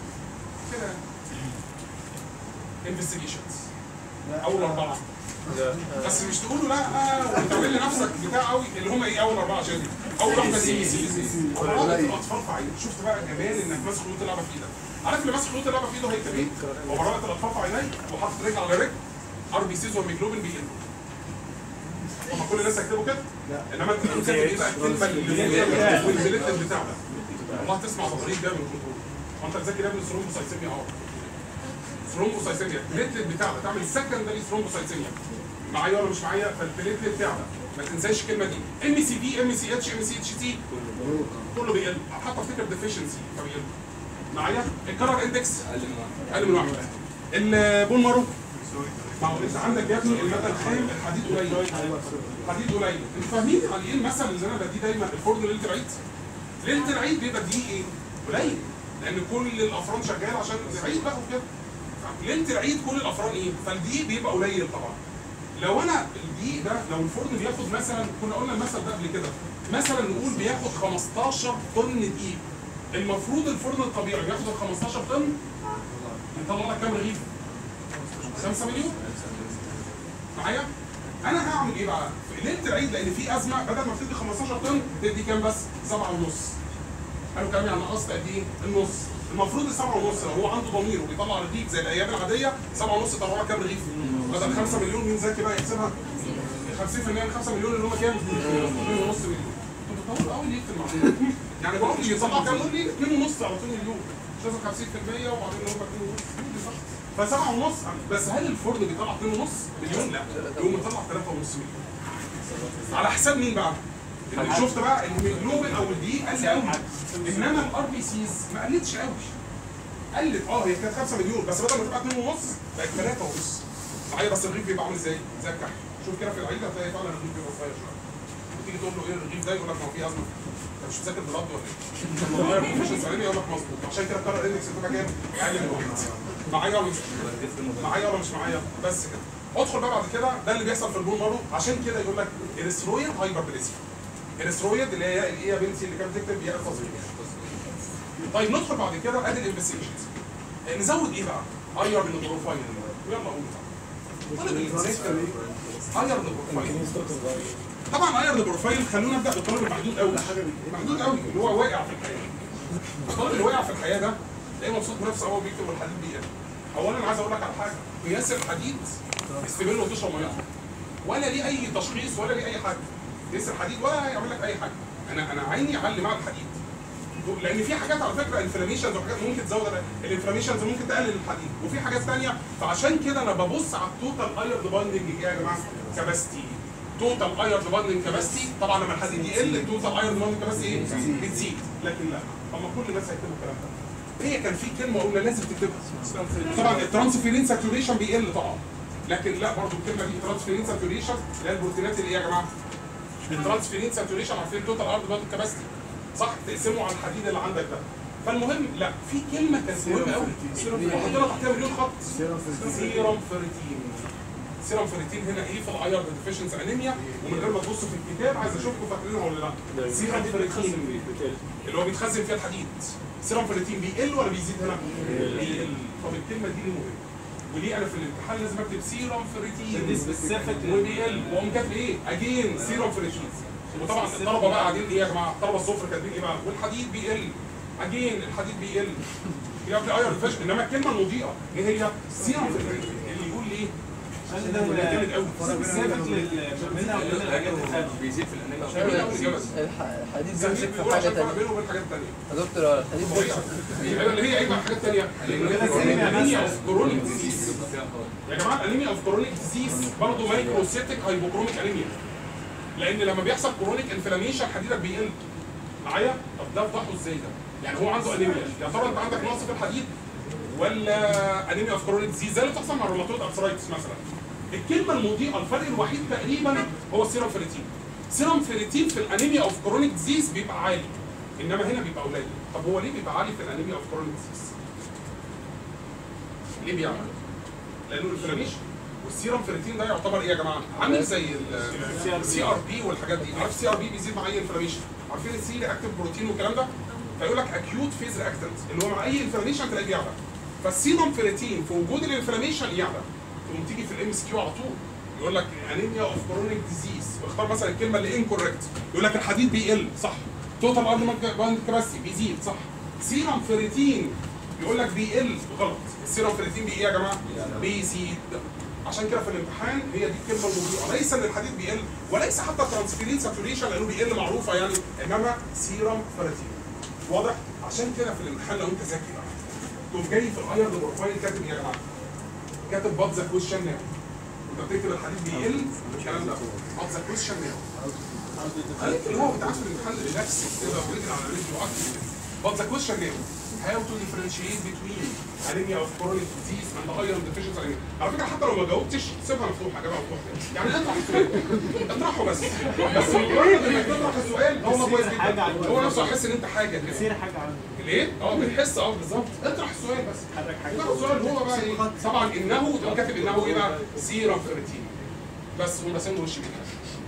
كده انفستيجيشنز اول اربعه بس مش تقولوا لا وتعمل لنفسك بتاع قوي اللي هم ايه اول اربعه عشان اول واحده سي سي سي براءة الاطفال في عينك شفت بقى جمال انك ماسك خيوط اللعبه في ايدك عارف اللي ماسك خيوط اللعبه في ايده هيكتب ايه؟ وبراءة الاطفال في عينيك وحاطط رجل على رجل ار بي سيز والميجلوبين بيقل هم كل الناس هيكتبوا كده انما انت كاتب ايه بقى الكلمه اللي والبليتد بتاع ده والله تسمع تضاريس جامد الكنترول وانت تذاكر يا ابني ثرومبوسايتيميا اه ثرومبوسايتيميا البليتلت بتاعنا تعمل سكندري ثرومبوسايتيميا معايا ولا مش معايا فالبليتلت بتاعنا ما تنساش الكلمه دي ام سي في ام سي اتش ام سي اتش تي كله بيقل حتى افتكر ديفيشنسي فبيقل معايا الكلر اندكس اقل من واحد البون مارو ما هو انت عندك يا ابني الماده الخام الحديد قليل حديد قليل انتوا فاهمين يعني ايه المثل اللي انا بديه دايما الفرن ليله العيد ليله العيد بيبقى دي ايه قليل لان كل الافران شغاله عشان العيد بقى وكده ليله العيد كل الافران ايه فالدقيق بيبقى قليل طبعا لو انا الدقيق ده لو الفرن بياخد مثلا كنا قلنا المثل ده قبل كده مثلا نقول بياخد 15 طن دقيق المفروض الفرن الطبيعي بياخد ال 15 طن يطلع لك كام رغيف؟ 5 مليون معايا؟ انا هعمل ايه بقى؟ في ليله العيد لان في ازمه بدل ما بتدي 15 طن تدي كام بس؟ 7 ونص قالوا كام يعني نقصت قد ايه؟ النص المفروض السبعة ونص لو هو عنده ضمير وبيطلع رغيف زي الايام العاديه سبعة ونص يطلع لك كام رغيف؟ بدل 5 مليون مين ذكي بقى يحسبها؟ 50% من 5 مليون اللي هم كام؟ 2.5 مليون انتوا بتطولوا قوي ليه في المعلومات؟ يعني بقول لي يطلعوا كام؟ قول لي 2.5 على 2 مليون مش لازم 50% وبعدين هم 2.5 فسبعة ونص بس هل الفرن بيطلع 2.5 مليون؟ لا يقوم يطلع 3.5 مليون على حساب مين بقى؟ اللي شفت بقى الهيموجلوبين او الدقيق قل قوي انما الار بي سيز ما قلتش قوي قلت اه هي كانت 5 مليون بس بدل ما تبقى 2 ونص بقت 3 ونص معايا بس الرغيف بيبقى عامل ازاي؟ زي الكحك شوف كده في العيد هتلاقي فعلا الرغيف بيبقى صغير شويه وتيجي تقول له ايه الرغيف ده يقول لك ما هو في ازمه انت مش مذاكر بلاد ولا ايه؟ مش اسالني يقول لك مظبوط عشان كده الكارر اندكس بتبقى كام؟ اقل من واحد معايا ولا مش معايا ولا مش معايا بس كده ادخل بقى بعد كده ده اللي بيحصل في البون مارو عشان كده يقول لك اريثرويد هايبربليزيا اريثرويد اللي هي الايه يا بنتي اللي كانت بتكتب يا التصغير طيب ندخل بعد كده ادي الانفستيجيشنز نزود ايه بقى؟ اير من البروفايل يلا قول بقى طالب الانسكت اير من البروفايل طبعا اير البروفايل خلونا نبدا بالطالب المحدود قوي محدود قوي اللي هو واقع في الحياه الطالب اللي واقع في الحياه ده تلاقيه مبسوط بنفسه هو بيكتب والحديد بيقل اولا عايز اقول لك على حاجه قياس الحديد استبن وتشرب ميه ولا ليه اي تشخيص ولا ليه اي حاجه قياس الحديد ولا هيعمل لك اي حاجه انا انا عيني على اللي مع الحديد لان في حاجات على فكره انفلاميشنز وحاجات ممكن تزود الانفلاميشنز ممكن تقلل الحديد وفي حاجات ثانيه فعشان كده انا ببص على التوتال ايرن بايندنج ايه يا جماعه كاباستي توتال ايرن بايندنج كاباستي طبعا لما الحديد يقل التوتال ايرن بايندنج كاباستي ايه بتزيد لكن لا طب ما كل الناس هيكتبوا الكلام ده هي كان في كلمه قلنا لازم تكتبها طبعا الترانسفيرين ساتوريشن بيقل طبعا لكن لا برضه الكلمه دي ترانسفيرين ساتوريشن اللي هي البروتينات اللي ايه يا جماعه؟ الترانسفيرين ساتوريشن عارفين توتال ارض بايندنج كاباستي صح تقسمه على الحديد اللي عندك ده فالمهم لا في كلمه كانت مهمه قوي وحط لها تحتها مليون خط سيرم فريتين سيرم فريتين هنا ايه في الايرون ديفيشنسي انيميا ومن غير ما تبصوا في الكتاب عايز اشوفكم فاكرينها ولا لا سيرم فريتين اللي هو بيتخزن فيها الحديد سيرم فريتين بيقل ولا بيزيد هنا؟ بيقل طب الكلمه دي ليه مهمه؟ وليه انا في الامتحان لازم اكتب سيرم فريتين سبيسيفيك وبيقل واقوم كاتب ايه؟ اجين سيرم فريتين وطبعا الطلبه بقى قاعدين ايه يا جماعه؟ الطلبه الصفر كاتبين ايه بقى؟ والحديد بيقل اجين الحديد بيقل يبقى في ايرون ديفيشن انما الكلمه المضيئه ايه هي؟ سيرم فريتين اللي يقول لي ايه؟ عشان ده جامد قوي سبيسيفيك للمنها وكل الحاجات الثانيه بيزيد في الانيميا جامد قوي الاجابه دي الح- الحديد سمير بيمسك في بيقول حاجه عشان الفرق تانية بينه وبين حاجات ثانيه يا دكتور هو الحديد بيمسك ايوه اللي هي ايه بقى حاجات ثانيه؟ الانيميا اوف كرونيك ديزيز يا جماعه الانيميا اوف كرونيك ديزيز برضه مايكروسيتك هايبوكروميك انيميا لان لما بيحصل كرونيك انفلاميشن حديدك بيقل معايا طب ده فضحه ازاي ده؟ يعني هو عنده انيميا يا ترى انت عندك نقص في الحديد ولا انيميا اوف كرونيك ديزيز زي اللي بتحصل مع الروماتويد ارثرايتس مثلا الكلمه المضيئه الفرق الوحيد تقريبا هو السيرم فيريتين سيرم فيريتين في الانيميا اوف كرونيك ديزيز بيبقى عالي انما هنا بيبقى قليل طب هو ليه بيبقى عالي في الانيميا اوف كرونيك ديزيز ليه بيعمل لانه الانفلاميشن والسيرم فيريتين ده يعتبر ايه يا جماعه عامل زي السي ار بي والحاجات دي عارف السي ار بي بيزيد مع اي انفلاميشن عارفين السي رياكتيف بروتين والكلام ده فيقول لك اكيوت فيز رياكتنت اللي هو مع اي انفلاميشن تلاقيه بيعلى فالسيرم فيريتين في وجود الانفلاميشن يعلى تقوم تيجي في الام اس كيو على طول يقول لك انيميا اوف كرونيك ديزيز واختار مثلا الكلمه اللي انكوركت يقول لك الحديد بيقل صح توتال ارد كباسيتي بيزيد صح سيرم فيريتين يقول لك بيقل غلط السيرم فيريتين بي ايه يا جماعه؟ بيزيد عشان كده في الامتحان هي دي الكلمه المضيئه ليس ان الحديد بيقل وليس حتى ترانسفيرين ساتوريشن لانه بيقل معروفه يعني انما سيرم فيريتين واضح؟ عشان كده في الامتحان لو انت ذكي بقى تقوم جاي في الايرن بروفايل كاتب ايه يا جماعه؟ كاتب بات ذا كويشن ناو انت بتكتب الحديد بيقل الكلام ده بات ذا كويشن ناو اللي هو بتاع في الامتحان ريلاكس كده ورجل على رجل وعكس بات ذا كويشن ناو how to differentiate between anemia of chronic disease and iron deficiency anemia على فكره حتى لو ما جاوبتش سيبها مفتوحه يا جماعه مفتوحه يعني اطرح السؤال اطرحه بس بس مجرد انك تطرح السؤال هو كويس حاجة جدا عن- هو نفسه هيحس ان انت حاجه كده كتير حاجه عنه ليه؟ اه بنحس اه بالظبط اطرح السؤال بس حضرتك حاجه اطرح السؤال هو بقى ايه؟ طبعا انه تبقى كاتب انه ايه بقى؟ سيرم فيرتين بس وراسم له وش بيها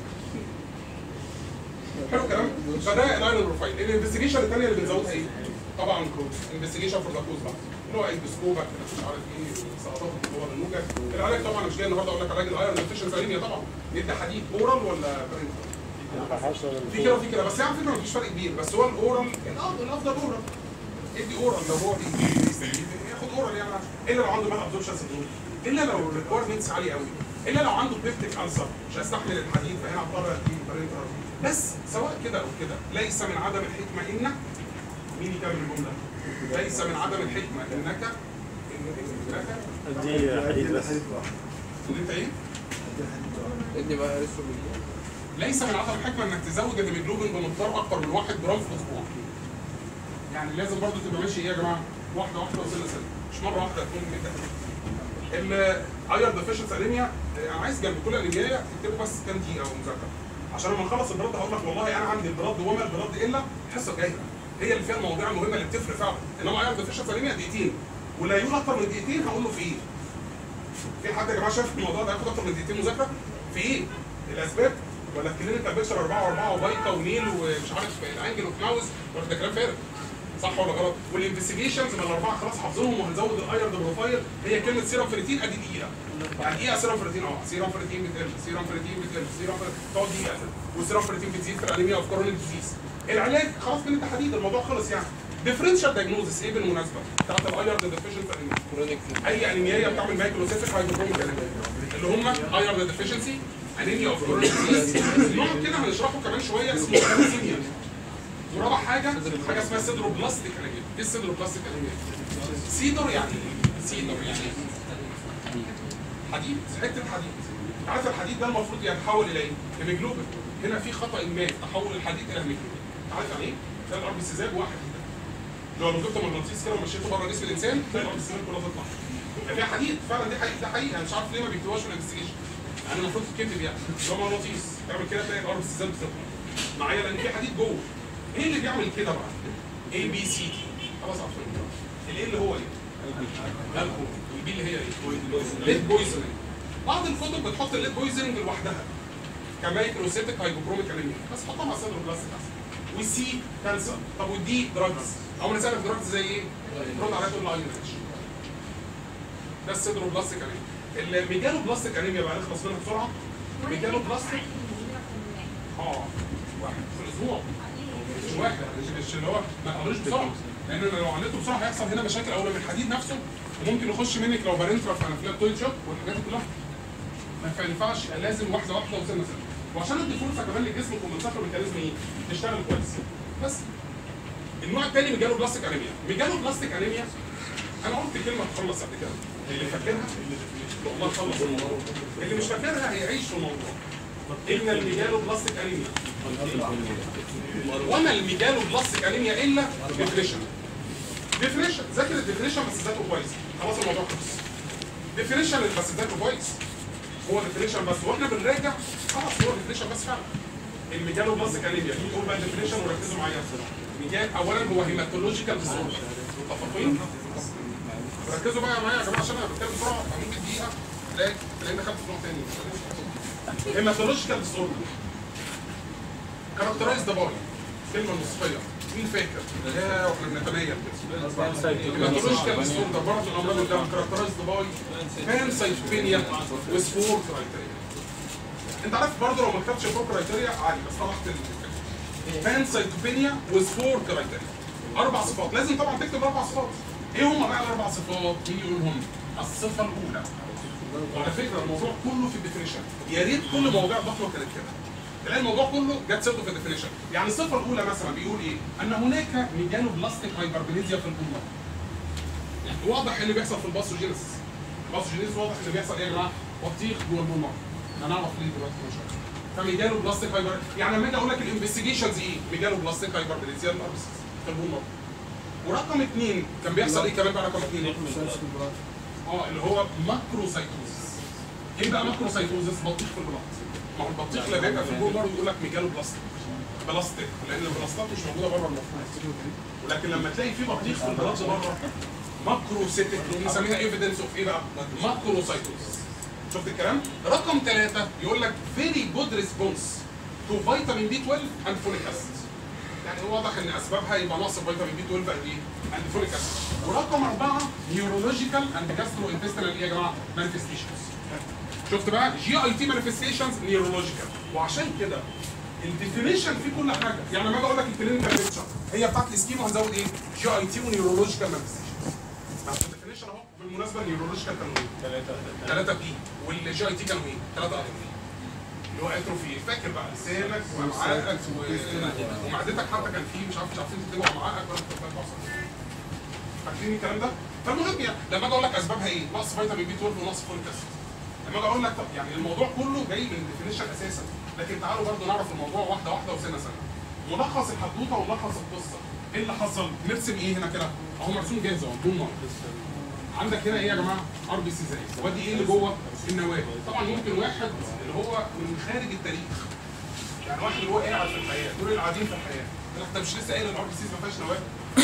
حلو الكلام؟ فده الايرون بروفايل الانفستيجيشن الثانيه اللي بنزودها ايه؟ طبعا انفستيجيشن فور ذا كوز بقى اللي هو اندوسكوبا مش عارف ايه سقطات الجوه النوجه العلاج طبعا مش جاي النهارده اقول لك علاج الايرون ديفيشنسي انيميا طبعا ندي حديد اورال ولا برينتال؟ في كده وفي كده بس يعني على فكره مفيش فرق كبير بس هو الاورال الافضل الافضل اورال ادي اورال لو هو بي- ياخد اورال يعني الا لو عنده مال ابزوربشن سندروم الا لو الريكويرمنتس عاليه قوي الا لو عنده بيبتيك انسر مش هيستحمل الحديد فهنا هضطر اديه برينتال بس سواء كده او كده ليس من عدم الحكمه انك مين يكمل الجمله؟ ليس من عدم الحكمه انك انك دي حديد بس ان انت ايه؟ ادي بقى لسه ليس من عدم الحكمه انك تزود الهيموجلوبين بمقدار اكبر من 1 جرام في الاسبوع. يعني لازم برضو تبقى ماشي ايه يا جماعه؟ واحده واحده وسنه سنه مش مره واحده تكون كده. الايرون ديفيشنسي انيميا انا عايز جنب كل انيميا تكتبوا بس كام دقيقه او مذاكره عشان لما نخلص البلاد هقول لك والله انا عندي البلاد وما البلاد الا الحصه الجايه هي اللي فيها المواضيع المهمه اللي بتفرق فعلا انما ايرون ديفيشنسي انيميا دقيقتين ولا يقول اكتر من دقيقتين هقول له في ايه؟ في حد يا جماعه شايف الموضوع ده هياخد اكتر من دقيقتين مذاكره؟ في ايه؟ الاسباب ولا الكلينيكال بيكتشر 4 و4 وبايكا ونيل ومش عارف الانجل اوف ماوس ولا ده كلام فارغ صح ولا غلط؟ والانفستيجيشنز ما الاربعه خلاص حافظينهم وهنزود الايرد بروفايل هي كلمه سيرم فريتين ادي دقيقه يعني ايه سيرم فريتين اه سيرم فريتين بتقل سيرم فريتين بتقل سيرم فريتين تقعد دقيقه والسيرم فريتين بتزيد في الانيميا اوف كورونيك ديزيز العلاج خلاص من التحديد الموضوع خلص يعني ديفرنشال دايجنوزس ايه بالمناسبه بتاعت الايرد ديفيشنسي انيميا كرونيك اي انيميا بتعمل مايكروسيفيك هايدروكروميك انيميا اللي هم ايرون ديفيشنسي انيميا اوف كورونيك ديزيز نوع كده هنشرحه كمان شويه اسمه ثالاسيميا ورابع حاجه حاجه اسمها سيدروبلاستيك انيميا ايه السيدروبلاستيك انيميا سيدر يعني ايه؟ سيدر يعني ايه؟ حديد حته حديد عارف الحديد ده المفروض يتحول الى ايه؟ هيموجلوبين هنا في خطا ما تحول الحديد الى هيموجلوبين عارف يعني ايه؟ ده الارض سيزاج واحد لو لو جبت مغناطيس كده ومشيته بره جسم الانسان تلاقي الارض السيزاج كلها تطلع يعني فيها حديد فعلا دي حقيقي ده حقيقي انا مش عارف ليه ما بيكتبوهاش في الانفستيجيشن يعني المفروض تتكتب يعني لو مغناطيس تعمل كده تلاقي الارض السيزاج بتطلع معايا لان في حديد جوه ايه اللي بيعمل كده بقى؟ اي بي سي دي خلاص عارفين الايه اللي هو ايه؟ الكحول والبي اللي هي ايه؟ ليد بويزنينج بعض الكتب بتحط الليد بويزنينج لوحدها كمايكروسيتك هايبوكروميك انيميا بس حطها مع سيدرو بلاستيك احسن والسي كانسر طب والدي دراجز او نسالك دراجز زي ايه؟ رد عليها تقول له ايون ده السيدرو بلاستيك انيميا الميجالو بلاستيك انيميا بقى نخلص منها بسرعه ميجالو بلاستيك اه واحد في الاسبوع مش واحد مش مش اللي هو ما تعملوش بسرعه لان أنا لو عملته بسرعه هيحصل هنا مشاكل اولا من الحديد نفسه وممكن يخش منك لو بارنترا في انافيلاكتويد شوك والحاجات دي كلها ما ينفعش لازم واحده واحده وسنه سنه وعشان ادي فرصه كمان للجسم كومنساتور ميكانيزم ايه؟ يشتغل كويس بس النوع الثاني ميجالو بلاستيك انيميا ميجالو بلاستيك انيميا انا قلت كلمه تخلص قبل كده اللي فاكرها والله خلص الموضوع اللي مش فاكرها هيعيش في الموضوع ان الميجالو بلاستيك انيميا وما الميجالو بلاستيك انيميا الا ديفريشن ديفريشن ذاكر الديفريشن بس ذاكره كويس خلاص الموضوع خلص ديفريشن بس ذاكره كويس هو ديفريشن بس واحنا بنراجع خلاص هو ديفريشن بس فعلا الميجالو بلاستيك انيميا دي تقول بقى ديفريشن وركزوا معايا ميجال اولا هو هيماتولوجيكال ديسوردر متفقين؟ ركزوا بقى معايا يا جماعه عشان انا بتكلم بسرعه فممكن دقيقه تلاقي تلاقيني دخلت في نوع تاني هيماتولوجيكال ديسوردر كاركترايز ذا باي كلمه نصفيه مين فاكر؟ يا واحنا بنتميز كده هيماتولوجيكال ديسوردر برضه الامراض اللي قدام كاركترايز ذا باي بان سايتوبينيا وذ فور كرايتيريا انت عارف برضه لو ما كتبتش فور كرايتيريا عادي بس طلعت الفكره بان سايتوبينيا وذ فور كرايتيريا اربع صفات لازم طبعا تكتب اربع صفات ايه هم بقى الاربع صفات؟ مين يقولهم؟ الصفه الاولى وعلى فكره الموضوع كله في الديفينيشن يا ريت كل مواضيع ضخمه كانت كده تلاقي الموضوع كله جت سيرته في الديفينيشن يعني الصفه الاولى مثلا بيقول ايه؟ ان هناك ميجانو بلاستيك هايبربليزيا في البلمر يعني واضح إيه اللي بيحصل في الباثوجينيسيس الباثوجينيسيس واضح اللي بيحصل ايه يا جماعه؟ بطيخ جوه البلمر هنعرف ليه دلوقتي ان شاء الله فميجانو بلاستيك هايبر يعني لما اجي اقول لك الانفستيجيشنز ايه؟ ميجانو بلاستيك هايبربليزيا في البلمر ورقم اثنين كان بيحصل ايه كمان بقى رقم اثنين؟ اه اللي هو ماكروسايتوزس ايه بقى ماكروسايتوزس؟ بطيخ في البلاط ما هو البطيخ اللي بيبقى في البول مره يقول لك ميجالو بلاستيك بلاستيك لان البلاستات مش موجوده بره المخ ولكن لما تلاقي في بطيخ في البلاط بره ماكروسيتك بنسميها ايفيدنس اوف ايه بقى؟ ماكروسايتوزس شفت الكلام؟ رقم ثلاثة يقول لك فيري جود ريسبونس تو فيتامين بي 12 اند فوليك اسيد يعني هو واضح ان اسبابها يبقى نقص فيتامين بي 12 قد ايه؟ اند فوليك اسيد ورقم اربعه نيورولوجيكال اند جاسترو انتستينال ايه يا جماعه؟ مانيفستيشنز شفت بقى جي اي تي مانيفستيشنز نيورولوجيكال وعشان كده الديفينيشن في كل حاجه يعني لما اجي اقول لك الكلينيكال بيكتشر هي بتاعت السكيما هنزود ايه؟ جي اي تي ونيورولوجيكال مانيفستيشنز الديفينيشن اهو بالمناسبه النيورولوجيكال كانوا ايه؟ 3 بي والجي اي تي كانوا ايه؟ 3 ار اللي هو اتروفي فاكر بقى لسانك وامعائك و- ومعدتك حتى كان فيه مش عارف مش عارفين تكتبوا امعائك ولا تكتبوا فاكرين الكلام ده؟ فالمهم يعني لما اجي اقول لك اسبابها ايه؟ نقص فيتامين بي 12 ونقص فوليك اسيد لما اجي اقول لك طب يعني الموضوع كله جاي من الديفينيشن اساسا لكن تعالوا برضو نعرف الموضوع واحده واحده وسنه سنه ملخص الحدوته وملخص القصه ايه اللي حصل؟ نرسم ايه هنا كده؟ اهو مرسوم جاهز اهو بدون نار عندك هنا ايه يا جماعه؟ ار بي سي زي وادي ايه اللي جوه؟ النواه طبعا ممكن واحد اللي هو من خارج التاريخ يعني واحد اللي هو قاعد في الحياه دول اللي قاعدين في الحياه يقول لك انت مش لسه قايل الار بي سيز ما فيهاش نواه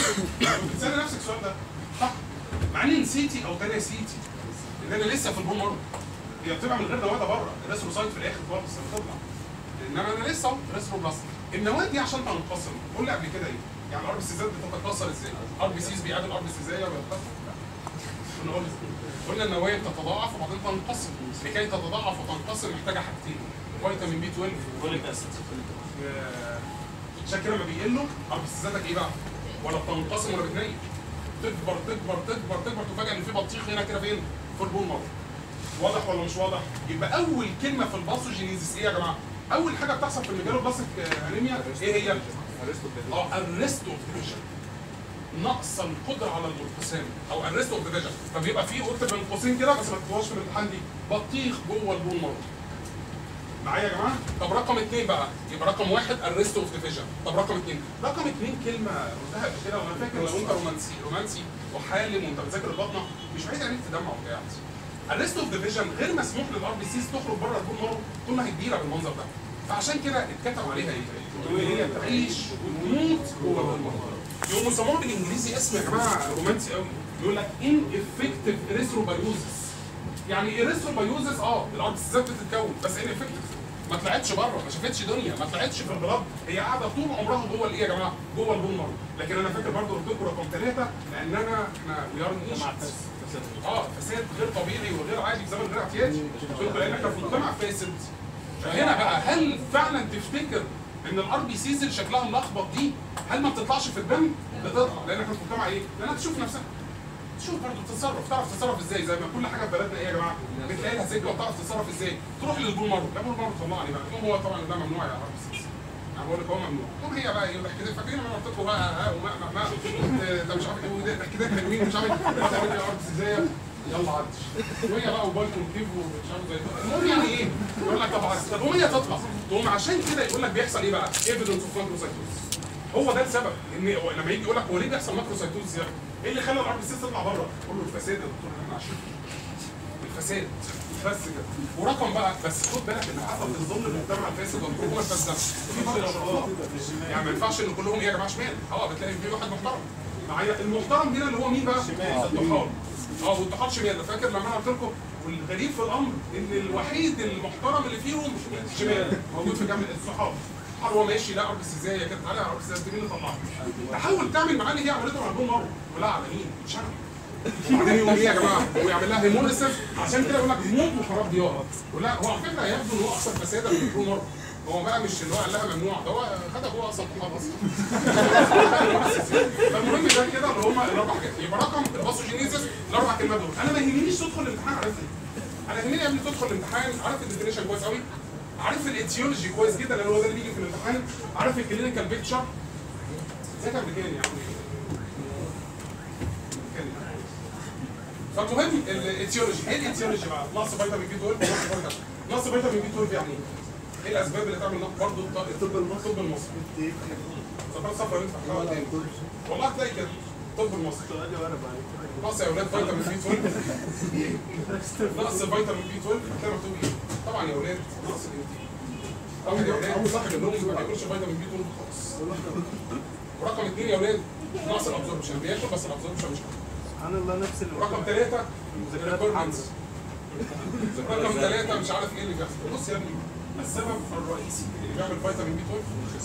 بتسال نفسك السؤال ده صح مع اني نسيتي او تاني نسيتي ان انا لسه في البول مره هي بتبقى من غير نواه ده بره الريثروسايت في الاخر خالص لما تطلع انما انا لسه اهو ريثروبلاست النواه دي عشان تنقسم قول لي قبل كده ايه؟ يعني الار بي سيزات بتتكاثر ازاي؟ ار بي سيز بيقابل ار بي سيزايه بيتكاثر كنا قلنا قلنا النوايا بتتضاعف وبعدين تنقسم لكي تتضاعف وتنقسم محتاجه حاجتين فيتامين بي 12 فوليك اسيد آه، عشان كده لما بيقلوا اربسيزاتك ايه بقى؟ ولا بتنقسم ولا بتنيم تكبر تكبر تكبر تكبر تفاجئ ان في بطيخ هنا كده فين؟ في البول مره واضح ولا مش واضح؟ يبقى اول كلمه في الباثوجينيزيس ايه يا جماعه؟ اول حاجه بتحصل في الميجالو بلاستيك انيميا ايه هي؟ اه الريست اوف ديفيجن نقص القدره على الانقسام او الريست اوف ديفيجن فبيبقى في اكتب بين قوسين كده بس ما تكتبوهاش في الامتحان دي بطيخ جوه البول مره معايا يا جماعه؟ طب رقم اثنين بقى يبقى رقم واحد الريست اوف ديفيجن طب رقم اثنين رقم اثنين كلمه قلتها قبل كده وانا فاكر لو انت رومانسي رومانسي وحالم وانت بتذاكر البطنه مش عايز عليك تدمع وبتاع الريست اوف ديفيجن غير مسموح للار بي سيز تخرج بره البول مره طول ما هي كبيره بالمنظر ده فعشان كده اتكتب عليها ايه؟ ان هي تعيش وتموت جوه البول مره يقوموا يسموها بالانجليزي اسم يا جماعه رومانسي قوي يقول لك ان افكتيف اريثروبايوزس يعني اريثروبايوزس اه الاربسيزات بتتكون بس ان افكتيف ما طلعتش بره ما شافتش دنيا ما طلعتش في البلاد هي قاعده طول عمرها جوه الايه يا جماعه جوه البول مره لكن انا فاكر برضه قلت لكم رقم ثلاثه لان انا احنا وي ار اه فساد غير طبيعي وغير عادي بسبب غير اعتيادي قلت لكم لان احنا في مجتمع فاسد فهنا بقى هل فعلا تفتكر ان الار بي سيز اللي شكلها ملخبط دي هل ما بتطلعش في الدم؟ بتطلع لان احنا في مجتمع ايه؟ لانها تشوف نفسها تشوف برضه تتصرف تعرف تتصرف ازاي زي ما كل حاجه في بلدنا ايه يا جماعه؟ بتلاقي لها سجه وتعرف تتصرف ازاي؟ تروح للبول مارو، لا بول مارو طلعني بقى، يقوم هو طبعا ده ممنوع يا ار بي سيز انا بقول لك هو ممنوع، تقوم هي بقى يقول لك كده فاكرين انا قلت لكم بقى ها وما ما ما انت مش عارف ايه ده كده حلوين مش عارف ايه تعمل ايه ار بي سيزيه يلا عدش وهي بقى وبايل كونكتيف ومش عارف زي كده المهم يعني ايه؟ يقول لك طب عدش. تقوم هي تطلع تقوم عشان كده يقول لك بيحصل ايه بقى؟ ايفيدنس اوف ماكروسايتوز هو ده السبب ان لما يجي يقول لك هو ليه بيحصل ماكروسايتوز يعني؟ ايه اللي خلى الار بي سي تطلع بره؟ قول له الفساد يا دكتور اللي احنا عايشين الفساد بس كده ورقم بقى بس خد بالك ان حتى في ظل المجتمع الفاسد والحكومه الفاسده في بعض الاشخاص يعني ما ينفعش ان كلهم ايه يا جماعه شمال اه بتلاقي في واحد محترم معايا المحترم هنا اللي هو مين بقى؟ الطحال اه والطحال شمال فاكر لما انا قلت لكم والغريب في الامر ان الوحيد المحترم اللي فيهم شمال موجود في جامعه الصحاب الصحاب هو ماشي لا ارض السيزايه كده تعالى يا ارض السيزايه مين اللي طلعها؟ تحاول تعمل معاه اللي هي عملته مع الجون مره ولا على مين؟ مش انا وبعدين يقوم ايه يا جماعه؟ هو يعمل لها هيموليسيس عشان كده يقول لك موت وخراب ديار ولا هو على فكره يبدو ان هو اكثر فسادا من الجون مره هو بقى مش اللي هو قال لها ممنوع ده هو خدها هو اصلا طحال اصلا فالمهم ده كده اللي هم الاربع حاجات يبقى رقم الباثوجينيزيس الاربع كلمات دول انا ما يهمنيش تدخل الامتحان عارف انا يهمني قبل تدخل الامتحان عارف الديفينيشن كويس قوي عارف الايتيولوجي كويس جدا لان هو ده اللي بيجي في الامتحان عارف الكلينيكال بيكتشر زي امريكاني يا عم فالمهم الايتيولوجي ايه الايتيولوجي بقى؟ نقص فيتامين بي 12 نقص فيتامين نقص فيتامين بي 12 يعني ايه؟ ايه الاسباب اللي تعمل نقص برضه الطب المصري الطب المصري صفار صفرا اللي انت فاكرها قدامي والله هتلاقي كده طب المصري سؤالي وانا بعد نقص يا اولاد فيتامين بي 12 نقص فيتامين بي 12 هتلاقي مكتوب ايه؟ طبعا يا اولاد نقص الانتاج واحد يا اولاد صاحب النوم ما بياكلش فيتامين بي 12 خالص ورقم اثنين يا اولاد نقص الابزوربشن بياكل بس الابزوربشن مش كويس سبحان الله نفس اللي رقم ثلاثة الريكويرمنتس رقم ثلاثة مش عارف ايه اللي بيحصل بص يا ابني السبب الرئيسي اللي بيعمل فيتامين بي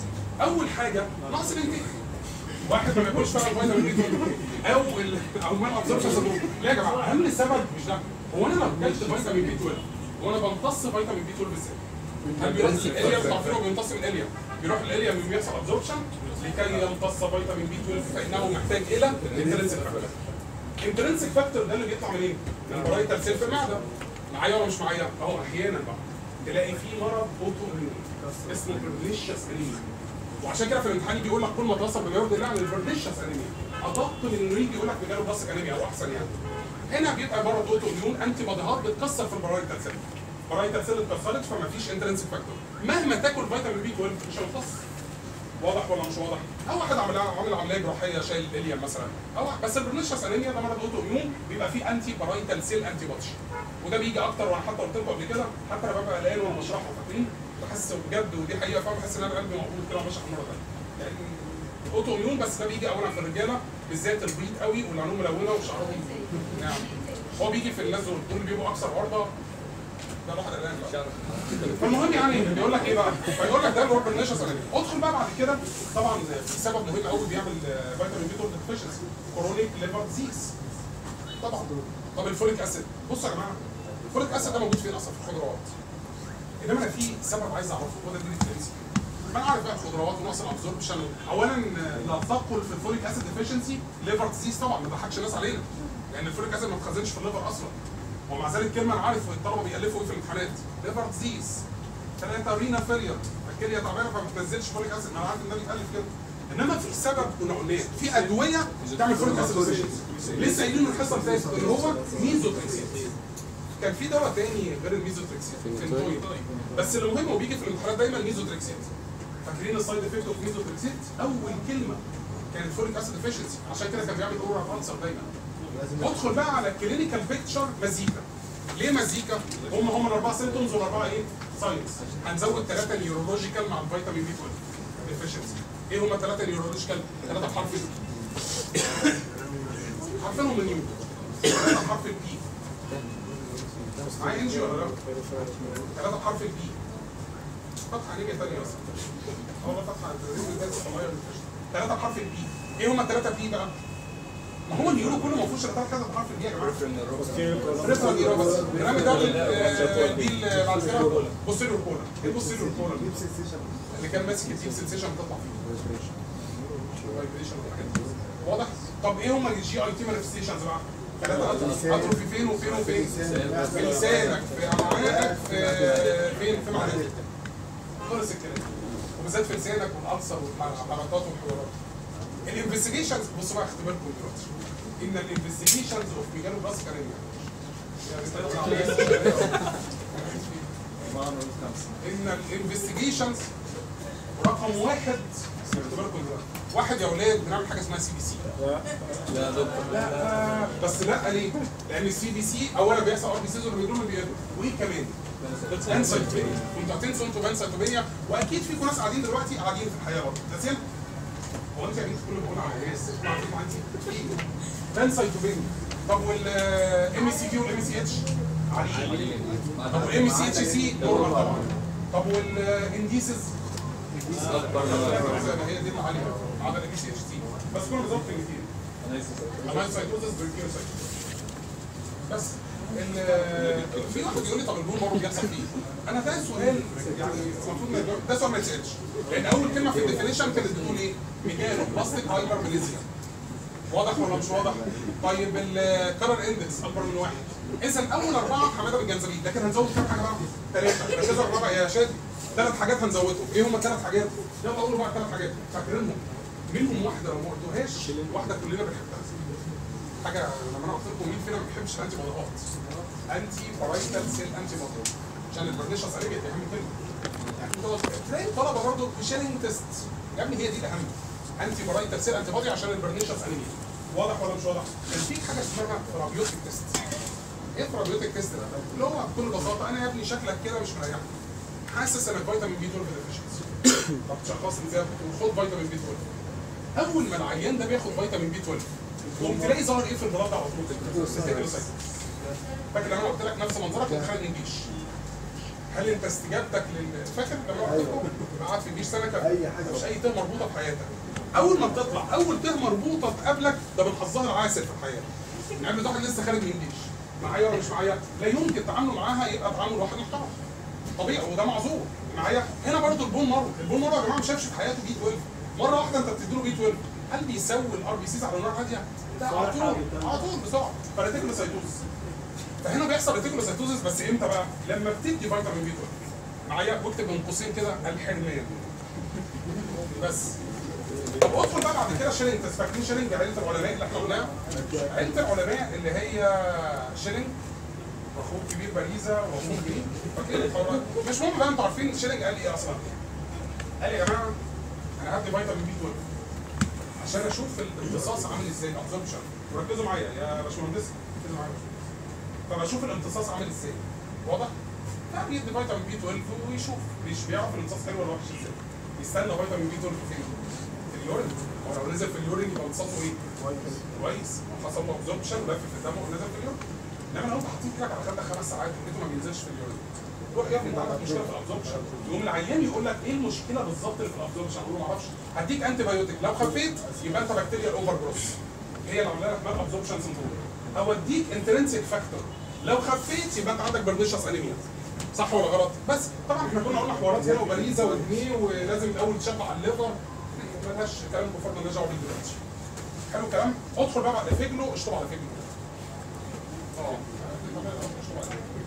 12 اول حاجة نقص الانتاج واحد ما بياكلش فعلا فيتامين بي 12 اول او ما ابزوربشن سندروم لا يا جماعه اهم سبب مش ده هو انا لو اكلت فيتامين بي 12 وانا بمتص فيتامين بي 12 ازاي؟ هل بيروح الاليا بتاع فينه بيمتص من الاليا بيروح الاليا من بيحصل ابزوربشن لكي يمتص فيتامين بي 12 فانه محتاج الى انترنسك فاكتور انترنسك فاكتور ده اللي بيطلع منين؟ من برايتال سيل في المعده معايا ولا مش معايا؟ اهو احيانا بقى تلاقي في مرض اوتو اسمه برنيشيوس انيميا وعشان كده في الامتحان بيقول لك كل ما توصل بجوده الله عن البرنيشيوس انيميا ادق من انه يجي يقول لك بجاله بلاستيك انيميا او احسن يعني هنا بيبقى مرض اوتو اميون انتي بوديهات بتكسر في البرايتال سيل برايتال سيل اتكسرت فما فيش انترنسك فاكتور مهما تاكل فيتامين بي 12 مش هيمتص واضح ولا مش واضح؟ او واحد عامل عامل عمليه جراحيه شايل الاليم مثلا او بس البرنيشيوس انيميا ده مرض اوتو اميون بيبقى فيه انتي بارايتال سيل انتي بودي وده بيجي اكتر وانا حتى قلت لكم قبل كده حتى انا ببقى قلقان وانا بشرحه فاكرين بحس بجد ودي حقيقه فعلا بحس ان انا قلبي مقبول كده وماشي مره ثانيه يعني اوتو اميون بس ده بيجي اولا في الرجاله بالذات البيض قوي واللي عينهم ملونه وشعرهم نعم هو بيجي في الناس دول دول بيبقوا اكثر عرضه ده الواحد قلقان بقى. فالمهم يعني بيقول لك ايه بقى؟ فيقول لك ده اللي هو برنيشس انيميا ادخل بقى بعد كده طبعا في سبب مهم قوي بيعمل فيتامين بي 12 ديفيشنسي كورونيك ليفر ديزيز طبعا طب الفوليك اسيد بصوا يا جماعه الفوليك اسيد ده موجود فين اصلا في الخضروات انما انا في سبب عايز اعرفه هو ده اللي بيفرنسي ما انا عارف بقى الخضروات ونقص الابزوربشن اولا لا تدخل في الفوليك اسيد ديفيشنسي ليفر ديزيز طبعا ما تضحكش الناس علينا لان الفوليك اسيد ما بتخزنش في الليفر اصلا ومع ذلك كلمه انا عارف الطلبه بيالفوا ايه في الامتحانات ليفر ديزيز ثلاثه رينا فيلير الكليه تعبانه فما بتنزلش فوليك اسيد ما انا عارف ان ده بيتالف كده انما في سبب كنا قلناه في ادويه بتعمل فوليك اسيد deficiency. لسه قايلين الحصه اللي فاتت اللي هو ميزوتريكسيت كان في دواء تاني غير الميزوتريكسيت فينتوين بس المهم هو بيجي في الامتحانات دايما ميزوتريكسيت فاكرين السايد افكت اوف ميزوتريكسيت اول كلمه كانت فوليك اسيد ديفيشنسي عشان كده كان بيعمل اورال كانسر دايما ادخل بقى على الكلينيكال بيكتشر مزيكا ليه مزيكا؟ هم هم الاربعه سيمتومز والاربعه ايه؟ ساينس هنزود ثلاثه نيورولوجيكال مع الفيتامين بي 12 ديفيشنسي ايه هم ثلاثه نيورولوجيكال؟ ثلاثه بحرف ال عارفينهم من يوم ثلاثه بحرف البي معايا انجي ولا لا؟ ثلاثه بحرف البي فتحه نيجي ثانيه بس هو فتحه ثلاثه بحرف البي ايه هم الثلاثه بي بقى؟ ما هو النيورو كله ما فيهوش ثلاثه كذا بحرف البي يا جماعه ريفرال نيوروباث الرامي ده بال- دي ال- بعد كده بوستيريور كولا ايه بوستيريور كولا اللي كان ماسك الديب سنسيشن بتطلع فيه vibration والحاجات دي. واضح طب ايه هم الجي اي تي مانيفستيشنز بقى ثلاثه اتروفي فين وفين وفين في لسانك في امعائك في فين في معدتك خلص الكلام وبالذات في لسانك والالسر والحركات والحوارات الانفستيجيشنز بصوا بقى اختباركم دلوقتي ان الانفستيجيشنز اوف ميجانو بلاس كارينيا ان الانفستيجيشنز رقم واحد اختباركم دلوقتي واحد يا اولاد بنعمل حاجه اسمها سي بي سي لا دكتور لا بس لا ليه؟ لان السي بي سي اولا بيحصل ار بي سيز والهيموجلوبين بيقل وايه كمان؟ بانسايتوبينيا انتوا هتنسوا انتوا بانسايتوبينيا واكيد فيكم ناس قاعدين دلوقتي قاعدين في الحياه برضه ده سيم هو انت يا بنت كل بقول على ناس انتوا عارفين عندي بانسايتوبينيا طب والام سي كيو والام سي اتش عاليين طب والام سي اتش سي نورمال طبعا طب والانديسز اكبر هي دي اللي عاليه ما عدا الام سي اتش سي بس كله بالظبط كلمتين انايسايتوزس بريكيوسايتوزس بس ال- في واحد يقول لي طب البول مارو بيحصل فيه انا ده سؤال يعني المفروض ما يجاوب- ده سؤال ما يتسالش لان اول كلمه في الديفينيشن كانت بتقول ايه؟ ميجانو بلاستيك هايبر ميليزيا واضح ولا مش واضح؟ طيب الكرر اندكس اكبر من واحد اذا اول اربعه حماده بالجنزبيل لكن هنزود كام حاجه بقى؟ ثلاثه ركزوا على الرابع يا شادي ثلاث حاجات هنزودهم ايه هم الثلاث حاجات؟ يلا قولوا بقى الثلاث حاجات فاكرينهم منهم واحده لو ما قلتوهاش واحده كلنا بنحبها حاجه لما انا قلت لكم مين فينا ما بيحبش الانتي مضادات انتي بارايتال سيل انتي مضادات عشان البرنيشس عليه دي اهم كلمه يعني انت تلاقي الطلبه برضه في شيلينج تيست يا ابني هي دي الاهم انتي بارايتال سيل انتي بودي عشان البرنيشس انيميا واضح ولا مش واضح؟ كان في حاجه اسمها ثرابيوتيك تيست ايه ثرابيوتيك تيست ده؟ اللي هو بكل بساطه انا يا ابني شكلك كده مش مريحني حاسس انك فيتامين بي 12 ديفيشنسي طب تشخصني ازاي وخد فيتامين بي 12 اول ما العيان ده بياخد فيتامين بي 12 تقوم تلاقي ظهر ايه في البلاد على طول الريتيكولوسايتس فاكر لما أنا قلت لك نفس منظرك كنت خارج من الجيش هل انت استجابتك لل فاكر لما رحت لكم قعدت في الجيش سنه كان أي حاجة. مش اي ته مربوطه في حياتك اول ما بتطلع اول ته مربوطه تقابلك ده من حظها العاسر في الحياه يعني واحد لسه خارج من الجيش معايا ولا مش معايا لا يمكن تعامله معاها يبقى تعامل واحد محترم طبيعي وده معذور معايا هنا برضو البون مارو البون مارو يا جماعه ما شافش في حياته بي 12 مره واحده انت بتديله بي 12 هل بيسوي الار بي سيز على نار هاديه؟ لا على طول على طول بسرعه فريتيكولوسايتوز فهنا بيحصل ريتيكولوسايتوزس بس امتى بقى؟ لما بتدي فيتامين بي 12 معايا واكتب بين قوسين كده الحرمان بس طب ادخل بقى بعد كده شيلينج انت فاكرين شيلينج عيله العلماء اللي احنا قلناها؟ عيله العلماء اللي هي شيلينج واخوه كبير باريزا واخوه كبير فاكرين الحوار ده؟ مش مهم بقى انتوا عارفين شيلينج قال ايه اصلا؟ قال يا جماعه انا هدي فيتامين بي 12 عشان اشوف الامتصاص عامل ازاي الابزوربشن وركزوا معايا يا باشمهندس ركزوا معايا يا باشمهندس. طب اشوف الامتصاص عامل ازاي واضح؟ فبيدي فيتامين بي 12 ويشوف مش بيعرف الامتصاص حلو ولا وحش ازاي يستنى فيتامين بي 12 فين؟ في اليورين هو لو نزل في اليورين يبقى امتصاصه ايه؟ كويس حصل له ابزوربشن ولف في الدم ونزل في اليورين انما لو انت حاطين ايدك على خدك خمس ساعات ولقيته ما بينزلش في اليورين روح يا ابني انت عندك مشكله في الابزوربشن يقوم العيان يقول لك ايه المشكله بالظبط اللي في الابزوربشن اقول له ما اعرفش هديك انتي بايوتيك لو خفيت يبقى انت بكتيريا اوفر جروث هي اللي عامله لك مال ابزوربشن سندروم او اديك انترنسيك فاكتور لو خفيت يبقى انت عندك برنيشس انيميا صح ولا غلط؟ بس طبعا احنا كنا قلنا حوارات هنا وبريزه وجنيه ولازم الاول تشبع على الليفر ملهاش كلام بفضل الله نرجع بيه دلوقتي حلو الكلام؟ ادخل بقى بعد فجله اشطب على فجله اه اشطب على فجله.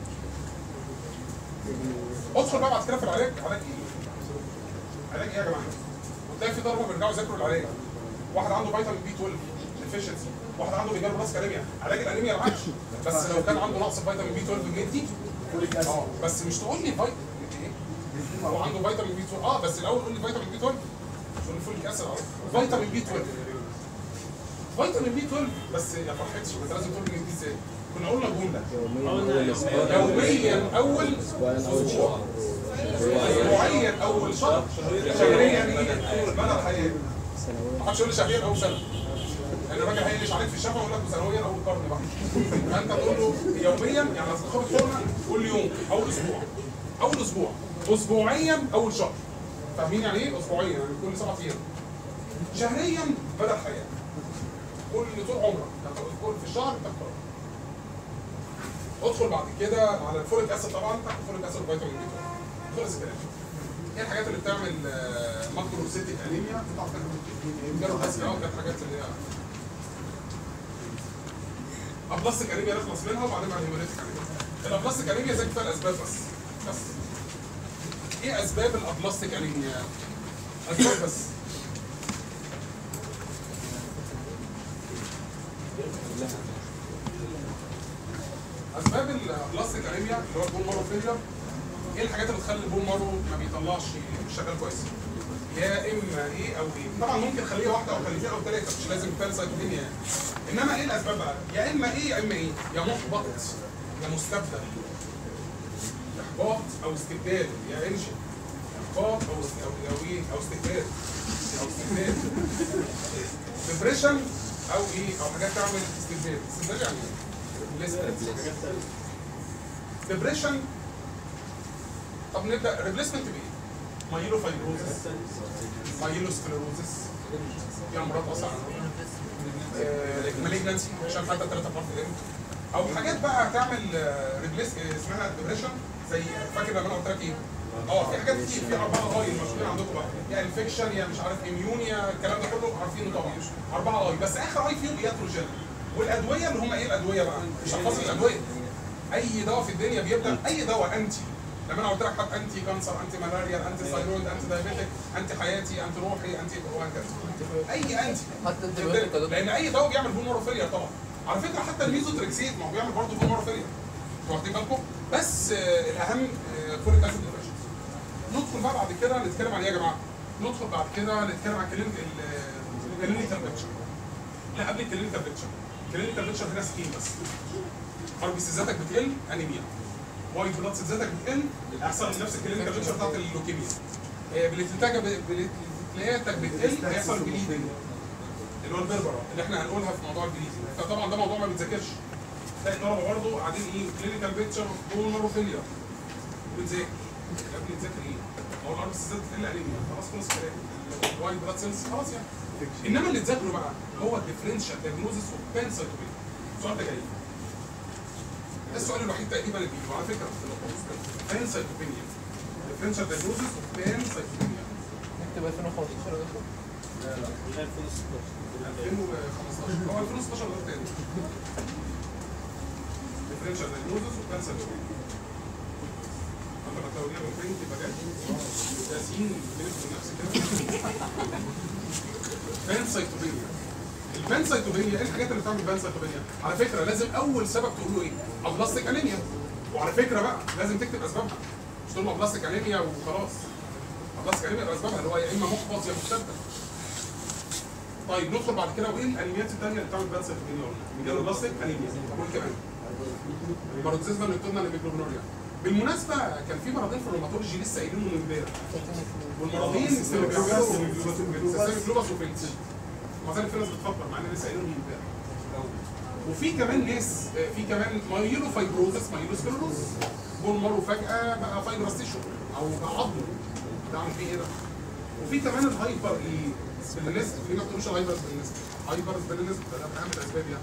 ادخل بقى بعد كده في العلاج علاج ايه؟ علاج ايه يا جماعه؟ وتلاقي في ضربه بيرجعوا يذاكروا العلاج واحد عنده فيتامين بي 12 ديفيشنسي واحد عنده بيجار بلاس انيميا علاج الانيميا العكس بس لو كان عنده نقص فيتامين بي 12 جدي اه بس مش تقول لي فيتامين ايه؟ هو عنده فيتامين بي 12 اه بس الاول قول لي فيتامين بي 12 مش قول لي فوليك اسيد اه فيتامين بي 12 فيتامين بي 12 بس يا فرحتش ما انت لازم تقول لي دي ازاي كنا قلنا جمله يوميا اول اسبوع اسبوعيا اول شهر شهريا ايه مدى الحياه ما حدش يقول لي شهريا اول سنه لان الراجل هيقلش عليك في الشفا ويقول لك سنويا اول قرن بقى فانت تقول له يوميا يعني اصل خد الفورمه كل يوم اول اسبوع اول اسبوع اسبوعيا اول شهر فاهمين يعني ايه اسبوعيا يعني كل سبع ايام شهريا مدى الحياه كل طول عمرك تاخد اسبوع في الشهر تاخد ادخل بعد كده على الفوليك اسيد طبعا تاخد فوليك اسيد وفيتامين بي 12 خلص الكلام ايه الحاجات اللي بتعمل ماكروسيتيك انيميا بتعرف تاخد بس اه كانت حاجات اللي هي ابلاستيك انيميا نخلص منها وبعدين على الهيموليتيك انيميا الابلاستيك انيميا زي كفايه الاسباب بس بس ايه اسباب الابلاستيك انيميا؟ اسباب بس اسباب البلاستيك انيميا اللي هو البون مارو فيلير ايه الحاجات اللي تخلي البون مارو ما بيطلعش مش شغال كويس يا اما ايه او ايه طبعا ممكن خليه واحده او خليه او ثلاثه مش لازم ثلاث سايكلين يعني انما ايه الاسباب بقى يا اما ايه يا اما ايه يا محبط يا مستبدل احباط او استبدال يا انشن احباط او است- او او ايه او استبدال او استبدال ديبريشن او ايه او حاجات تعمل استبدال استبدال يعني ايه؟ ديبريشن طب نبدا ريبليسمنت بايه؟ مايلو فايبروزس مايلو سكليروزس يا مرات اصلا مالجنسي عشان حتى ثلاثة اربع ايام او حاجات بقى تعمل ريبليس اسمها ديبريشن زي فاكر لما انا قلت لك ايه؟ اه في حاجات كتير في اربعه اي المشهورين عندكم بقى يا انفكشن يا مش عارف اميون يا الكلام ده كله عارفينه طبعا اربعه اي بس اخر اي فيهم ياتروجين والادويه اللي هم ايه الادويه بقى؟ مش هحفظ الادويه اي دواء في الدنيا بيبدا اي دواء انتي لما انا قلت لك حط انتي كانسر انتي ملاريا انتي ثايرويد انتي دايابيتك انتي حياتي انتي روحي انتي وهكذا اي انتي حتى انت بيقول لك لان اي دواء بيعمل بون مورفيليا طبعا على فكره حتى الميزوتريكسيد ما هو بيعمل برضه بون مورفيليا انتوا واخدين بالكم بس آه، الاهم فوليك اسيد ديبريشن ندخل بقى بعد كده نتكلم عن ايه يا جماعه؟ ندخل بعد كده نتكلم عن كلينيك الكلينيكال بيكتشر لا قبل الكلينيكال بيكتشر الكلينيكال بيكتشر هنا سكين بس ار بي سيزاتك بتقل انيميا وايت بلاد سيزاتك بتقل هيحصل نفس الكلينيكال بيكتشر بتاعت اللوكيميا آه، بليتلتاجة ب- بليتلاتك بتقل هيحصل بليدنج اللي هو البربرة اللي احنا هنقولها في موضوع البليدنج فطبعا ده موضوع ما بيتذاكرش تلاقي الطلبه برضه قاعدين ايه كلينيكال بيكتشر بولمر وفيلير بتذاكر يا ابني تذاكر ايه؟ هو الار بي سيزات بتقل انيميا خلاص خلص الكلام الوايت بلاد سيلز خلاص يعني انما اللي تذاكره بقى هو الديفرنشال دايجنوزس اوف بان سايتوبينيا السؤال ده جاي ده السؤال الوحيد تقريبا اللي بيجي وعلى فكره بان سايتوبينيا ديفرنشال دايجنوزس اوف بان سايتوبينيا نكتب 2015 يا دكتور 2015 هو 2016 غير تاني ديفرنشال دايجنوزس اوف بان سايتوبينيا انت بتوريها من فين تبقى جاي ياسين بنت نفس كده بان سايتوبينيا البان سايتوبينيا ايه الحاجات اللي بتعمل بان سايتوبينيا؟ على فكره لازم اول سبب تقول له ايه؟ ابلاستيك انيميا وعلى فكره بقى لازم تكتب اسبابها مش تقول له ابلاستيك انيميا وخلاص ابلاستيك انيميا يبقى اسبابها اللي هو يا اما محبط يا مشتت طيب ندخل بعد كده وايه الانيميات الثانيه اللي بتعمل بان سايتوبينيا قلنا؟ ميجالو بلاستيك انيميا وايه كمان؟ باروكسيزما نيوتونا لميكروبنوريا بالمناسبه كان في مرضين في الروماتولوجي لسه قايلينهم من امبارح والمرضين اللي بيعملوا سيستميك لوبس وفيلتش ما زال في ناس بتفكر مع ان لسه قايلينهم من امبارح وفي كمان ناس آه، في كمان مايلو فايبروزس مايلو سكلروز بون مارو فجاه بقى فايبرس تيشو او بقى عظم ده عامل فيه ايه ده؟ وفي كمان الهايبر ايه؟ بالنسبه ليه ما بتقولوش الهايبر بالنسبه؟ هايبر بالنسبه ده من اهم الاسباب يعني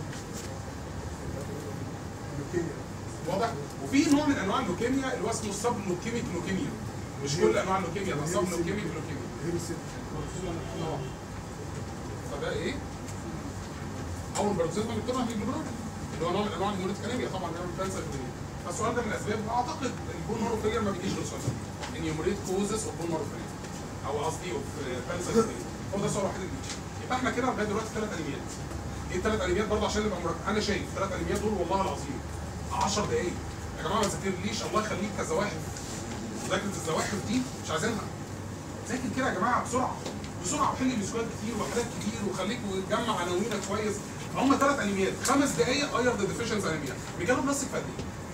واضح؟ وفي نوع من انواع اللوكيميا اللي هو اسمه سب لوكيميك لوكيميا مش كل انواع اللوكيميا ده سب لوكيميك لوكيميا آه. فده ايه؟ اول بروكسيزما بيكتبها في الجبران اللي هو نوع من انواع الهيموليتيك انيميا طبعا بيعمل كانسر في الدنيا فالسؤال ده من الاسباب اعتقد البون مارو فيلير ما بيجيش غير سؤال انيومريت كوزز اوف بون مارو فيلير او قصدي اوف كانسر هو ده السؤال الوحيد اللي بيجي يبقى احنا كده لغايه دلوقتي ثلاث انيميات ايه الثلاث انيميات برضه عشان نبقى مركز انا شايف ثلاث انيميات دول والله العظيم 10 دقايق يا جماعه ما تذاكرليش الله يخليك كزواحف مذاكره الزواحف دي مش عايزينها ذاكر كده يا جماعه بسرعه بسرعه وحل مسكوات كتير وحاجات كتير وخليك وتجمع عناوينك كويس هم ثلاث انيميات خمس دقائق اير ذا ديفيشنز انيميا بيجاله بلاستيك في قد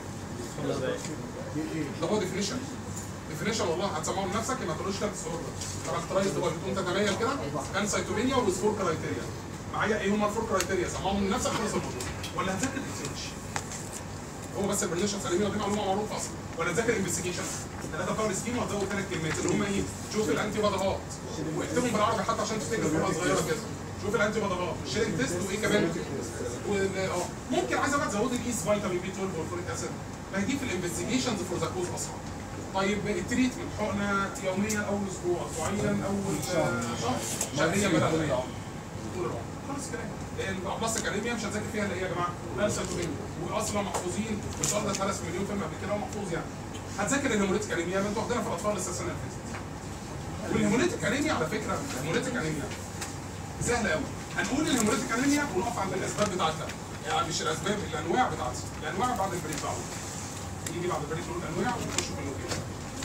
ايه؟ ده هو ديفينيشن ديفينيشن والله هتسمعه لنفسك ما تقولوش ثلاث صور كاركترايز تبقى بتقوم تتميز كده كان سايتوبينيا وسفور كرايتيريا معايا ايه هم الفور كرايتيريا سمعهم لنفسك خلص الموضوع ولا هتذاكر اكسنش هو بس البرنيشن سليميه دي معلومه معروفه اصلا ولا تذاكر انفستيجيشن ثلاثه باور سكيم وهتزود ثلاث كلمات اللي هم ايه؟ شوف الانتي بادرات واكتبهم بالعربي حتى عشان تفتكر صوره صغيره كده شوف الانتي بادرات والشيرنج تيست وايه كمان؟ وال- اه ممكن عايزه بقى تزودي الايس فيتامين بي 12 والفوليك اسيد ما هي دي في الانفستيجيشنز فور ذا كوز اصلا طيب التريتمنت حقنه يوميا اول اسبوع اسبوعيا اول آه، شهر شهريا بدل طول العمر خلاص كده البلاستيك انيميا مش هتذاكر فيها الا ايه يا جماعه؟ لا سيتوبينيا واصلا محفوظين والسؤال ده اتهرس مليون فيلم قبل كده ومحفوظ يعني هتذاكر الهيموليتيك انيميا ما انتوا واخدينها في الاطفال لسه السنه اللي فاتت والهيموليتيك انيميا على فكره الهيموليتيك انيميا سهله قوي هنقول الهيموليتيك انيميا ونقف عند الاسباب بتاعتها يعني مش الاسباب الانواع بتاعتها الانواع بعد البريك بعض نيجي بعد البريك نقول الانواع ونخش في اللوكيشن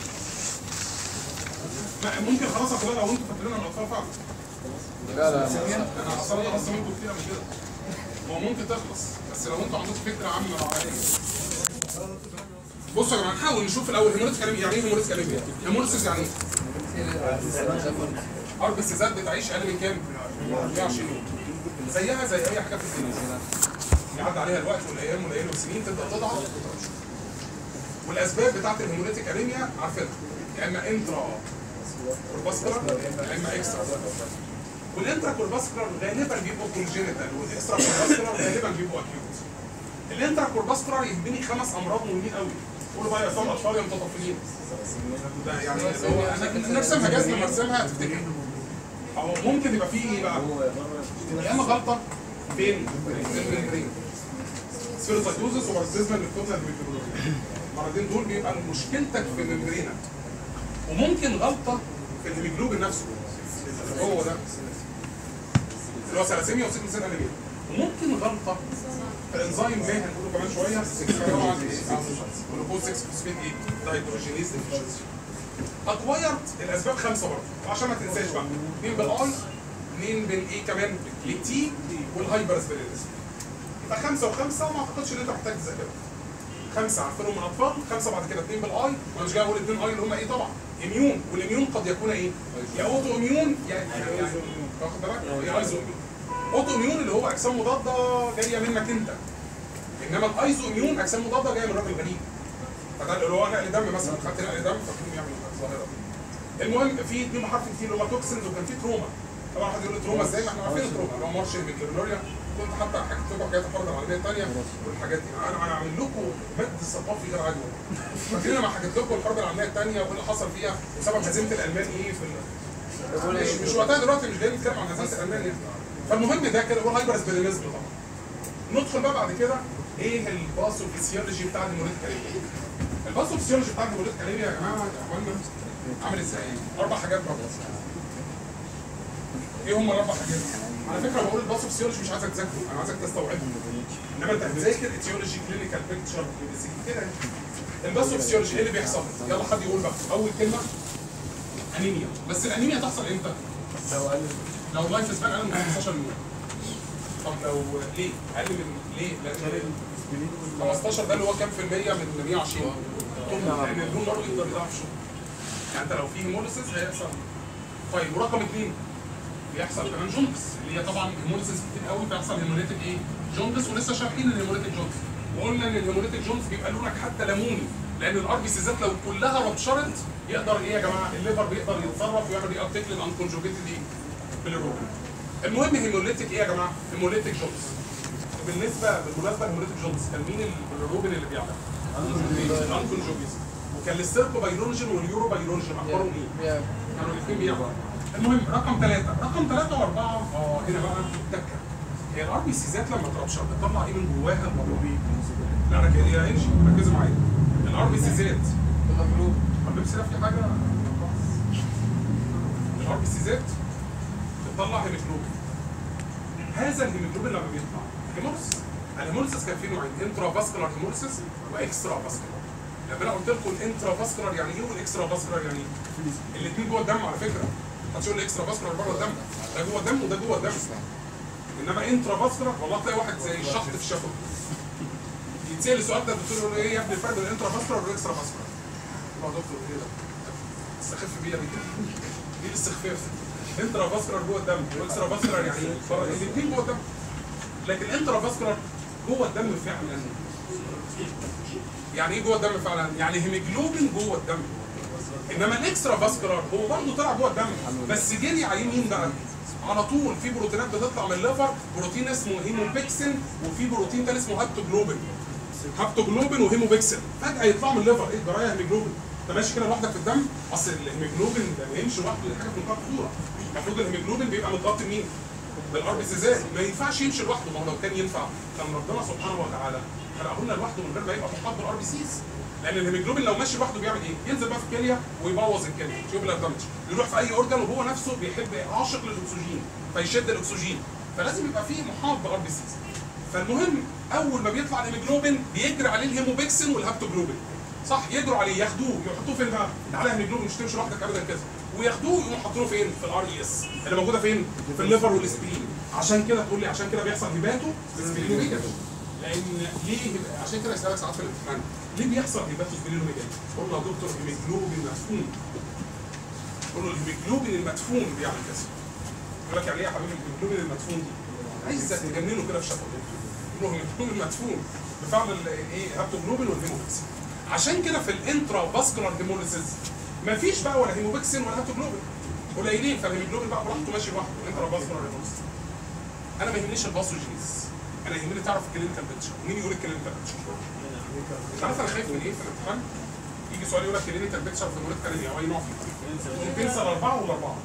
ما- ممكن خلاص يا اخوانا لو انتوا فاكرينها من الاطفال فعلا لا لا انا حصلت قصه منكم كتير قبل كده هو ممكن تخلص بس لو انتوا عندكم فكره عامه عمليه بصوا يا جماعه نحاول نشوف الاول هيموريتس كلامي يعني ايه هيموريتس كلامي؟ هيموريتس يعني ايه؟ ارض السيزات بتعيش اقل من كام؟ 120 يوم زيها زي اي حاجه في الدنيا يعدي عليها الوقت والايام والليالي والسنين تبدا تضعف وتضعف والاسباب بتاعت الهيموليتيك انيميا عارفينها يا اما انترا كورباسكولار يا اما اكسترا والانترا كورباسكولار غالبا بيبقوا كونجينيتال والاكسترا كورباسكولار غالبا بيبقوا اكيوت الانترا كورباسكولار يهمني خمس امراض مهمين قوي قولوا بقى يا اطفال اطفال يا متطفلين ده يعني هو انا نرسمها جزمه مرسمها تفتكر او ممكن يبقى فيه ايه بقى يا اما غلطه فين في الممبرين سيروسايتوزس وبارزيزما للكوبنا المرضين دول بيبقى مشكلتك في ممبرينك وممكن غلطه في الهيموجلوبين نفسه هو ده اللي هو سلاسيميا وسيكل سيل انيميا وممكن غلطه في الانزيم ده هنقوله كمان شويه طبعا جلوكوز 6 فوسفيت ايه دايدروجينيز ديفيشنسي اكوايرد الاسباب خمسه برضه وعشان ما تنساش بقى اثنين بالاي اثنين بين ايه كمان؟ التي والهايبر سبيريزم يبقى خمسه وخمسه ما اعتقدش ان انت محتاج تذاكرها خمسه عارفينهم من اطفال خمسه بعد كده اثنين بالاي وانا مش جاي اقول اثنين اي اللي هم ايه طبعا اميون والاميون قد يكون ايه؟ يا اوتو اميون يا يعني يعني واخد بالك؟ يا ايزو اميون اوتو اميون اللي هو اجسام مضاده جايه منك انت انما الايزو اميون اجسام مضاده جايه من راجل غريب فده اللي هو نقل دم مثلا خدت نقل دم فكلهم يعملوا الظاهره دي المهم في اثنين محرف كتير اللي هم توكسنز وكان في تروما طبعا حد يقول لي تروما ازاي ما احنا عارفين التروما اللي هو مارش الميكرونوريا كنت حتى حكيت لكم حكايات الحرب العالميه الثانيه والحاجات دي انا انا عامل لكم مد ثقافي غير عادي والله. فاكرين لما حكيت لكم الحرب العالميه الثانيه وايه اللي حصل فيها وسبب هزيمه الالمان ايه في ال... مش مش وقتها دلوقتي مش جايين نتكلم عن هزيمه الالمان يعني فالمهم ده كده هو الهايبر سبيرينيزم طبعا ندخل بقى بعد كده ايه الباثوفيسيولوجي بتاع الهيموليت كاليميا الباثوفيسيولوجي بتاع الهيموليت كاليميا يا جماعه يا اخوانا عامل ازاي؟ اربع حاجات برضه ايه هم الاربع حاجات؟ على فكره بقول الباثوفيسيولوجي مش عايزك تذاكره انا عايزك تستوعبه انما انت هتذاكر اتيولوجي كلينيكال بيكتشر كده يعني. الباثوفيسيولوجي ايه اللي بيحصل؟ يلا حد يقول بقى اول كلمه انيميا بس الانيميا تحصل امتى؟ لو قال لو اللايف سبان اقل من 15 يوم طب لو ليه؟ اقل من ليه؟ لان 15 ده اللي هو كام في المية من 120 طول لان الدون برضه يقدر يضعف شويه يعني انت لو في هيموليسيس هيحصل طيب ورقم اثنين بيحصل كمان جوندس اللي هي طبعا هيموليسيس كتير قوي بيحصل هيموليتيك ايه؟ جوندس ولسه شارحين الهيموليتيك جوندس وقلنا ان الهيموليتيك جوندس بيبقى لونك حتى ليموني لان الار بي سيزات لو كلها ربشرت يقدر ايه يا جماعه الليفر بيقدر يتصرف ويعمل ري ابتيك للانكونجوجيتد ايه؟ بالروبين المهم هيموليتيك ايه يا جماعه؟ هيموليتيك جوندس بالنسبه بالمناسبه لهيموليتيك جوندس كان مين الروبين اللي بيعمل؟ الانكونجوجيتد وكان السيركو بايلونجين واليورو بايلونجين اخبارهم ايه؟ كانوا الاثنين بيعملوا المهم رقم ثلاثة رقم ثلاثة وأربعة اه هنا بقى تكة هي الار بي سيزات لما تربشر بتطلع ايه من جواها الموضوع لا انا كده يا انجي ركزوا معايا الار بي سيزات المغلوب طب لبس في حاجة الار بي سيزات بتطلع هيموجلوبين هذا الهيموجلوبين لما بيطلع هيموليسيس الهيموليسيس كان فيه نوعين انترا فاسكولار هيموليسيس واكسترا فاسكولار لما انا قلت لكم الانترا فاسكولار يعني ايه والاكسترا فاسكولار يعني ايه؟ الاثنين جوه الدم على فكره هتقول لي اكسترا فاسكولار بره الدم ده جوه الدم وده جوه الدم انما انترا فاسكولار والله تلاقي واحد زي الشخط في الشفه يتسال السؤال ده الدكتور يقول له ايه يا ابني الفرق بين الانترا فاسكولار والاكسترا فاسكولار يقول له يا دكتور ايه ده؟ استخف بيا بيه ايه الاستخفاف؟ انترا فاسكولار جوه الدم واكسترا فاسكولار يعني ايه؟ بره الاثنين جوه الدم لكن انترا فاسكولار جوه الدم فعلا يعني ايه جوه الدم فعلا؟ يعني هيموجلوبين جوه الدم انما الاكسترا فاسكولار هو برضه طلع جوه الدم بس جري عليه مين بقى؟ على طول في بروتينات بتطلع من الليفر بروتين اسمه هيموبيكسين وفي بروتين تاني اسمه هابتوجلوبين هابتوجلوبين وهيموبيكسين فجاه يطلع من الليفر ايه جرايه هيموجلوبين انت ماشي كده لوحدك في الدم اصل الهيموجلوبين ده ما يمشي لوحده دي حاجه في منتهى الخطوره المفروض الهيموجلوبين بيبقى متغطي مين؟ بالار بي سيزات ما ينفعش يمشي لوحده ما هو لو كان ينفع كان ربنا سبحانه وتعالى خلقه لنا لوحده من غير ما يبقى محاط بالار بي سيز لان الهيموجلوبين لو ماشي لوحده بيعمل ايه؟ ينزل بقى في الكليه ويبوظ الكليه تيوبولار دامج يروح في اي اورجان وهو نفسه بيحب عاشق للاكسجين فيشد الاكسجين فلازم يبقى فيه محاط بالار بي سيز فالمهم اول ما بيطلع الهيموجلوبين بيجري عليه الهيموبيكسين والهابتوجلوبين صح يجروا عليه ياخدوه يحطوه فين بقى؟ تعالى هيموجلوبين مش تمشي لوحدك ابدا كده وياخدوه يقوموا حاطينه فين؟ في الار اي اس اللي موجوده فين؟ في الليفر والسبلين عشان كده تقول لي عشان كده بيحصل هيباتو سبلينوميجالي لان ليه عشان كده يسالك ساعات في الامتحان ليه بيحصل هيباتو سبلينوميجالي؟ قول له يا دكتور هيموجلوبين مدفون قول له الهيموجلوبين المدفون بيعمل كذا يقول لك يعني ايه يا حبيبي الهيموجلوبين المدفون دي؟ عايزك تجننه كده في شفته يقول له الهيموجلوبين المدفون بفعل الايه هابتوجلوبين والهيموبيكسين عشان كده في الانترا فاسكولار هيموليسيس مفيش بقى ولا هيموبيكسين ولا هابتوجلوبين قليلين فالهيموجلوبين بقى براحته ماشي لوحده الانترا فاسكولار هيموليسيس انا ما يهمنيش الباثوجينيز انا يهمني تعرف الكلينيكال بيكتشر مين يقول الكلينيكال بيكتشر انت عارف انا خايف من ايه في الامتحان يجي سؤال يقول لك كلينيكال بيكتشر في مولد كلامي او اي نوع فيه ممكن ينسى الاربعه والاربعه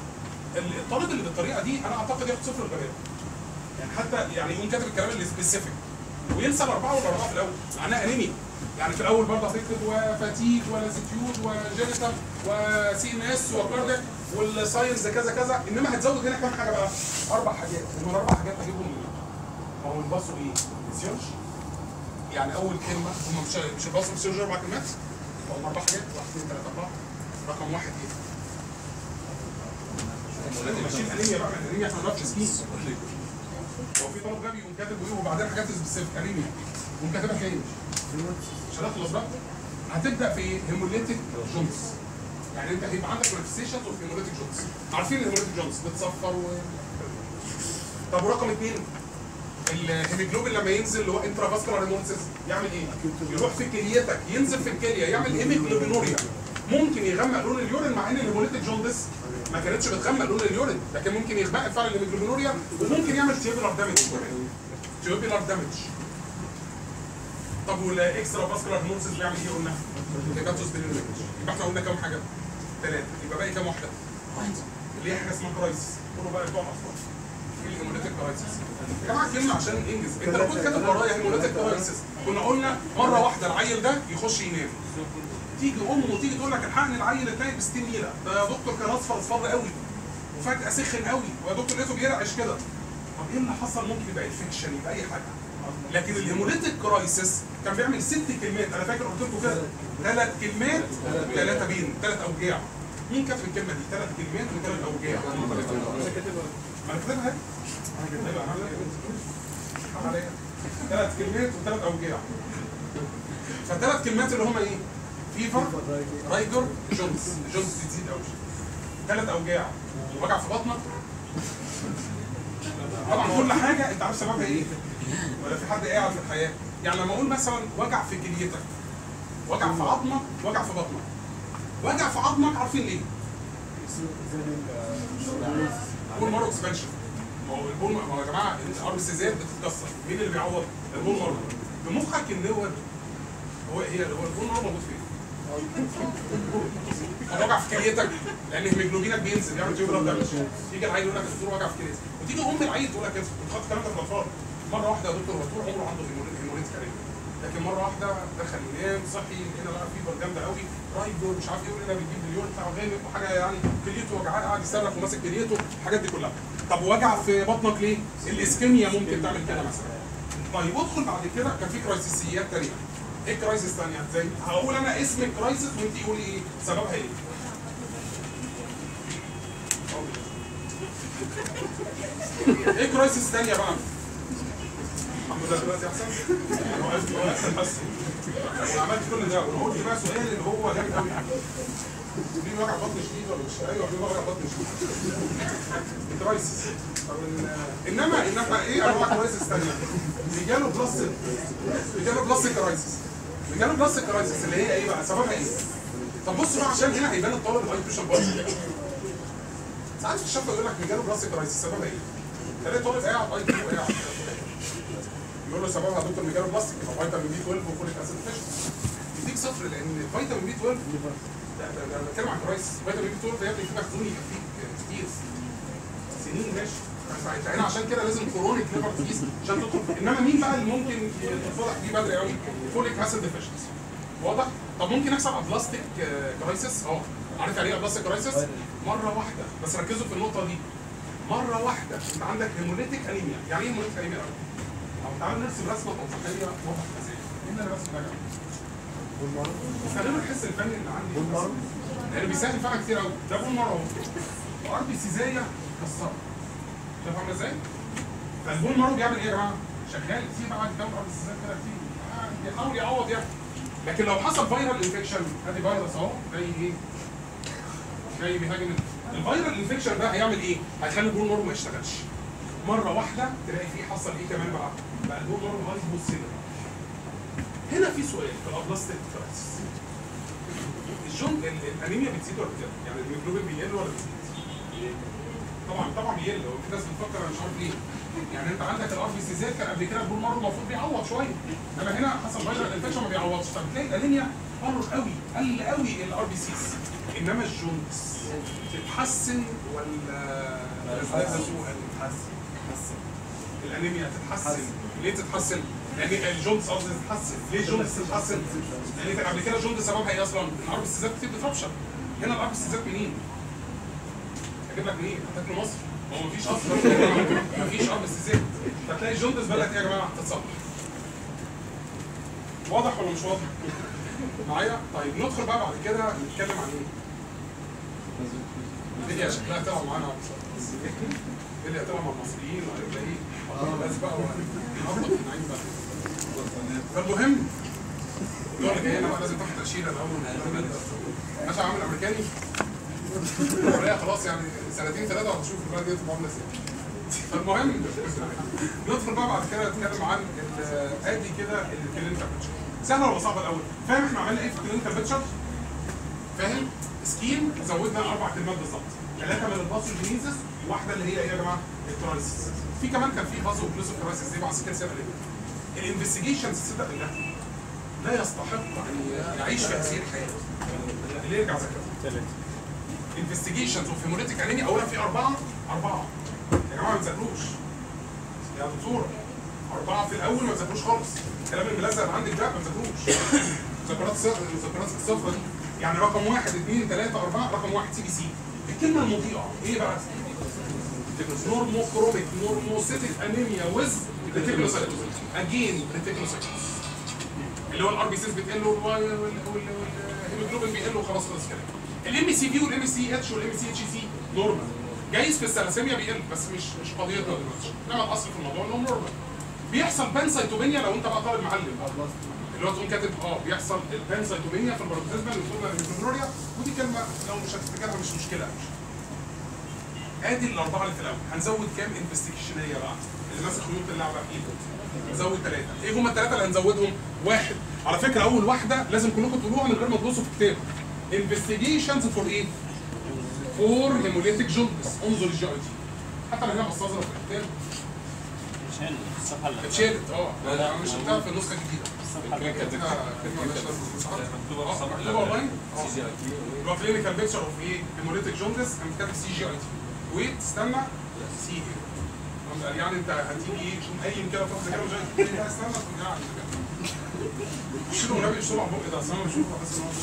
الطالب اللي بالطريقه دي انا اعتقد ياخد صفر الغباء يعني حتى يعني يقوم كاتب الكلام اللي سبيسيفيك وينسى الاربعه والاربعه في الاول معناها انيميا يعني في الاول برضه هتكتب وفاتيج ولازيتيود وجينيتال وسي ان اس وكاردياك والساينس كذا كذا انما هتزود هنا كام حاجه بقى؟ اربع حاجات هم الاربع حاجات هجيبهم منين؟ ما هو الباصو ايه؟ فيسيولوجي يعني اول كلمه هم مش مش الباصو فيسيولوجي اربع كلمات؟ هم اربع حاجات واحد اثنين ثلاثه اربعه رقم واحد ايه؟ لازم اشيل انيميا بقى من الانيميا احنا ما نعرفش سكين هو في طالب غبي يقوم كاتب ايه وبعدين حاجات سبيسيفيك انيميا يقوم كاتبها فين؟ مش هنخلص بقى هتبدا في هيموليتيك جونز يعني انت هيبقى عندك مانيفستيشنز اوف هيموليتيك جونز عارفين الهيموليتيك جونز بتصفر و طب ورقم اثنين الهيموجلوبين لما ينزل اللي هو انترا فاسكولار هيموليسيس يعمل ايه؟ يروح في كليتك ينزل في الكليه يعمل هيموجلوبينوريا ممكن يغمق لون اليورين مع ان الهيموليتيك جوندس ما كانتش بتغمق لون اليورين لكن ممكن يغمق فعلا الهيموجلوبينوريا وممكن يعمل تيوبولار دامج تيوبولار دامج طب والاكسترا فاسكولار هيموليسيس بيعمل ايه قلنا؟ هيباتوس بيلينوميك يبقى احنا قلنا كام حاجه؟ ثلاثه يبقى باقي كام واحده؟ واحده اللي هي حاجه اسمها كرايسيس قولوا بقى بتوع الاطفال ايه الهيموليتيك كرايسيس؟ يا جماعه كلمه عشان انجز انت لو كنت كاتب ورايا هيموليتيك كرايسيس كنا قلنا مره واحده العيل ده يخش ينام تيجي امه تيجي تقول لك الحقني العيل اتنقل ب 60 نيله ده يا دكتور كان اصفر اصفر قوي وفجاه سخن قوي ويا دكتور لقيته بيرعش كده طب ايه اللي حصل ممكن يبقى انفكشن يبقى اي حاجه لكن الهيموليتيك كرايسيس كان بيعمل ست كلمات انا فاكر قلت لكم كده ثلاث كلمات ثلاثه بين ثلاث اوجاع مين كاتب الكلمه دي ثلاث كلمات وثلاث اوجاع ما انا كاتبها اهي. انا كاتبها عامل ايه؟ عامل ايه؟ ثلاث كلمات وثلاث اوجاع فالثلاث كلمات اللي هم ايه؟ فيفر رايجر جونز جونز بتزيد قوي ثلاث اوجاع وجع في بطنك طبعا كل حاجه انت عارف سببها ايه؟ ولا في حد قاعد في الحياه يعني لما اقول مثلا وجع في كليتك وجع في عظمك وجع في بطنك وجع في عظمك عارفين ليه؟ بون مارو اكسبانشن ما هو البون ما هو يا جماعه الار بي سيزات بتتكسر مين اللي بيعوض؟ البون مارو بمخك ان هو هو هي هو البون مارو موجود فين؟ وجع في كليتك لان هيموجلوبينك بينزل يعمل تيوبر دامج يجي العيل يقول لك الدكتور وجع في كليتك وتيجي ام العيل تقول لك كده بتحط الكلام ده في الاطفال مره واحده يا دكتور هو طول عمره عنده هيموريت كارير لكن مره واحده دخل ينام صحي هنا بقى فيبر جامده قوي رايدو مش عارف ايه هنا بيجيب مليون بتاع غامق وحاجه يعني كليته وجعاه قاعد يصرخ وماسك كليته الحاجات دي كلها طب وجع في بطنك ليه؟ الاسكيميا ممكن تعمل كده مثلا طيب ادخل بعد كده كان في كرايسيسيات تانيه ايه كرايسيس تانيه ازاي؟ هقول انا اسم الكرايسيس وانت قولي ايه سببها ايه؟ ايه كرايسيس تانيه بقى؟ الحمد لله دلوقتي احسن هو قصدي- هو احسن بس انا عملت كل ده وقلت بقى سؤال اللي هو جامد قوي في وجع بطن شديد ولا مش ايوه في وجع بطن شديد كرايسيس طب ال- انما انما ايه انواع كرايسيس ثانيه رجاله بلاستيك رجاله بلاستيك كرايسيس رجاله بلاستيك كرايسيس اللي هي ايه بقى سببها ايه؟ طب بص بقى عشان هنا هيبان الطالب الايتوشن بايظ ساعات في الشفه يقول لك رجاله بلاستيك كرايسيس سببها ايه؟ تلاقي طالب قاعد اي كيو قاعد يقول له سببها دكتور ميجالو بلاستيك يبقى فيتامين بي 12 وفوليك اسيد ديفيشنسي يديك صفر لان فيتامين بي 12 ده ده ده أنا بتكلم عن كويس فيتامين بي 12 ده يا ابني في مخزون يكفيك كتير سنين ماشي فانت هنا عشان كده لازم كرونيك ليفر ديزيز عشان تدخل انما مين بقى اللي ممكن يتفضح بيه بدري قوي؟ فوليك اسيد ديفيشنسي واضح؟ طب ممكن يحصل ابلاستيك كرايسيس اه عارف يعني ايه ابلاستيك كرايسيس؟ مره واحده بس ركزوا في النقطه دي مره واحده انت عندك هيموليتيك انيميا يعني ايه هيموليتيك انيميا او تعالوا نرسم رسمه توضيحيه واضحه ازاي مين اللي رسم ده يا جماعه؟ استخدموا الحس الفني اللي عندي بس. لان بيسهل فعلا كتير قوي ده بقول مره اهو ار بي سيزايه كسره شايف عامله ازاي؟ فالبون مارو بيعمل ايه يا جماعه؟ شغال كتير بقى قدام ار بي سيزايه كده كتير آه، بيحاول يعوض يعني لكن لو حصل فيرال انفكشن ادي فيروس اهو جاي ايه؟ جاي بيهاجم الفيرال انفكشن ده هيعمل ايه؟ هيخلي البون مارو ما يشتغلش مره واحده تلاقي فيه حصل ايه كمان بقى؟ بقى البون مارو هايبوسيلر هنا في سؤال في الابلاستيك كرايسيس الجون ال- الانيميا بتزيد ولا بتقل؟ يعني الهيموجلوبين بيقل ولا بيزيد؟ طبعا طبعا بيقل هو في ناس بتفكر انا مش عارف ليه يعني انت عندك الار بي سي زاد كان قبل كده البول مارو المفروض بيعوض شويه انما هنا حصل فيرال انفكشن ما بيعوضش فبتلاقي الانيميا قرر قوي قل قوي الار بي سيز انما الجونز تتحسن ولا تزداد سوءا؟ تتحسن الانيميا تتحسن ليه تتحسن؟ لان الجونز قصدي تتحسن ليه الجونز تتحسن؟ لان كان قبل كده الجونز سببها ايه اصلا؟ الار بي سيزات كتير بتربشر هنا الار بي سيزات منين؟ اجيب لك منين؟ هتاكله مصر هو مفيش اصلا مفيش ار بي سيزات فتلاقي الجونز بدات ايه يا جماعه تتصلح واضح ولا مش واضح؟ معايا؟ طيب ندخل بقى بعد كده نتكلم عن ايه؟ هي شكلها طلع معانا مش ايه اللي هتطلع مع المصريين وهيبقى ايه بس بقى ونقبض النعيم بقى فالمهم الدول اللي جايه بقى لازم تاخد تاشيره الاول ماشي عامل امريكاني وهي خلاص يعني سنتين ثلاثه وهتشوف البلد دي تبقى عامله ازاي فالمهم ندخل بقى بعد كده نتكلم عن ال- ادي كده الكلينيكال بيتشر سهله ولا صعبه الاول فاهم احنا عملنا ايه في الكلينيكال بيتشر فاهم سكيم زودنا اربع كلمات بالظبط ثلاثه من الباثوجينيزس وواحده اللي هي ايه يا جماعه الكرايسيس في كمان كان في بازو اوكلوسيف كرايسيس دي بعض كده سنه ليه الانفستيجيشنز تصدق بالله لا يستحق ان يعيش في هذه الحياه اللي يرجع ذاكرته انفستيجيشنز اوف هيموليتيك انيميا اولا في اربعه اربعه يا جماعه ما تذاكروش يا دكتوره اربعه في الاول ما تذاكروش خالص الكلام الملزق اللي عندك ده ما تذاكروش مذكرات الصفر المذكرات الصفرة دي يعني رقم واحد اثنين ثلاثة أربعة رقم واحد سي بي سي الكلمة المضيئة إيه بقى؟ نورموكروميك نورموسيتيك انيميا ويز ريتيكولوسايتوز اجين ريتيكولوسايتوز اللي هو الار بي سيز بتقل والهيموجلوبين بيقل وخلاص خلص كده الام سي في والام سي اتش والام سي اتش سي نورمال جايز في الثلاسيميا بيقل بس مش مش قضيتنا دلوقتي انما الاصل في الموضوع انه نورمال بيحصل بانسايتوبينيا لو انت بقى طالب معلم اللي هو تقوم كاتب اه بيحصل البانسايتوبينيا في البروتيزما الميتوكوندريا ودي كلمه لو مش هتفتكرها مش مشكله ادي الاربعه اللي في الاول هنزود كام انفستيجيشنيه بقى اللي ماسك خيوط اللعبه في ايده نزود ثلاثه ايه هم الثلاثه اللي هنزودهم واحد على فكره اول واحده لازم كلكم تقولوها من غير ما تبصوا في الكتاب انفستيجيشنز فور ايه فور هيموليتيك جوندس انظر الجي اي تي حتى لو هي بصازه في الكتاب شال الصفحه اللي اتشالت اه انا مش بتاع في النسخه الجديده كاتبها كلمه مالهاش لازمه مش عارف اللي هو اونلاين اه اللي هو كلينيكال بيكتشر اوف ايه هيموليتيك جوندس كان كاتب سي جي اي تي ويت استنى سي ايه يعني انت هتيجي ايه قايم كده فتره كده وجاي تقول لي استنى تقول يعني شيلوا النبي يشتغل على بقي ده اصل انا بشوفه بحس ان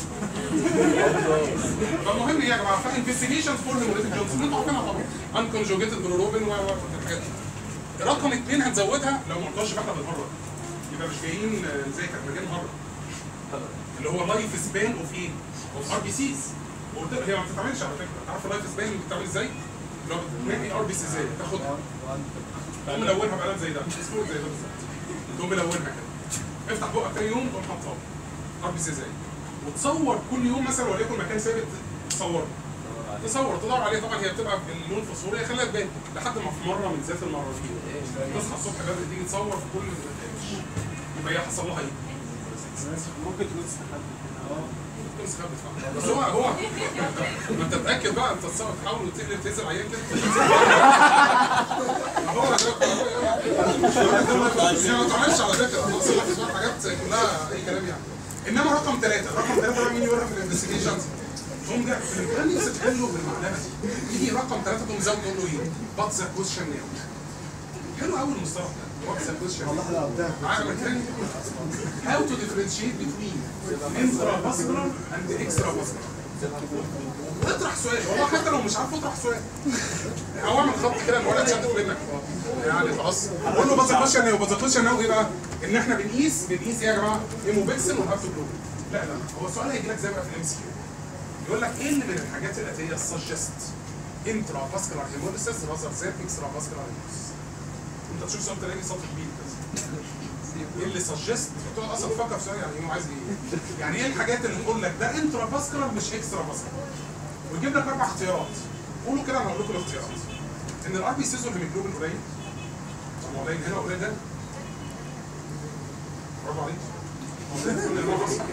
هو فالمهم ايه يا جماعه فانفستيجيشن فور هيموليتيك جونز انتوا عارفينها طبعا انكونجوجيتد جلوروبين و الحاجات دي رقم اثنين هنزودها لو ما نقدرش بقى بنهرج يبقى مش جايين زي كانت مجال نهرج اللي هو لايف سبان اوف ايه؟ اوف ار بي سيز وقلت لك هي ما بتتعملش على فكره عارف اللايف سبان بتتعمل ازاي؟ اللي هو بتنقي ار بي سي ازاي تاخدها تقوم ملونها بقلم زي ده اسمه زي ده بالظبط تقوم ملونها كده افتح بقك تاني يوم تقوم حاطها ار بي سي ازاي وتصور كل يوم مثلا وليكن مكان ثابت تصوره تصور تدور عليه طبعا هي بتبقى باللون فوسفوري خليها تبان لحد ما في مره من ذات المرات تصحى الصبح بدري تيجي تصور في كل يبقى هي حصل لها ايه؟ ممكن تكون استخدمت تكون استخبت فعلا. بس هو هو ما انت تتاكد بقى انت تصور تحاول تقلب تهزم عيان كده هو هي ما تعملش على فكره اصل في حاجات كلها اي كلام يعني انما رقم ثلاثه رقم ثلاثه بقى مين يوريها في الانفستيجيشنز تقوم جاي في الامتحان نفسك تحله بالمعلمه دي يجي رقم ثلاثه تقوم زود تقول له ايه؟ واتس ذا كويشن ناو حلو قوي المصطلح ده واتس ذا كويشن والله معايا مكان How to differentiate between intravascular and extravascular اطرح سؤال والله حتى لو مش عارف اطرح سؤال او اعمل خط كده الولد شدت منك يعني خلاص قول له بازا ناو بازا ناو ايه بقى؟ ان احنا بنقيس بنقيس ايه يا جماعه؟ هيموبكسل والهابتوجلوبين لا لا هو السؤال هيجي لك زي ما في الام سي كيو يقول لك ايه اللي من الحاجات الاتيه السجست انترافاسكولار هيموليسيس رازر ذات اكسترافاسكولار هيموليسيس انت تشوف سؤال تلاقي سطر كبير كده ايه اللي سجست بتقعد اصلا تفكر في سؤال يعني ايه هو عايز ايه يعني ايه الحاجات اللي تقول لك ده انترا فاسكولار مش اكسترا فاسكولار ويجيب لك اربع اختيارات قولوا كده انا هقول لكم الاختيارات ان الار بي سيز والهيموجلوبين قليل طب ما قليل هنا وقليل ده برافو عليك هو قليل كل اللي هو حصل.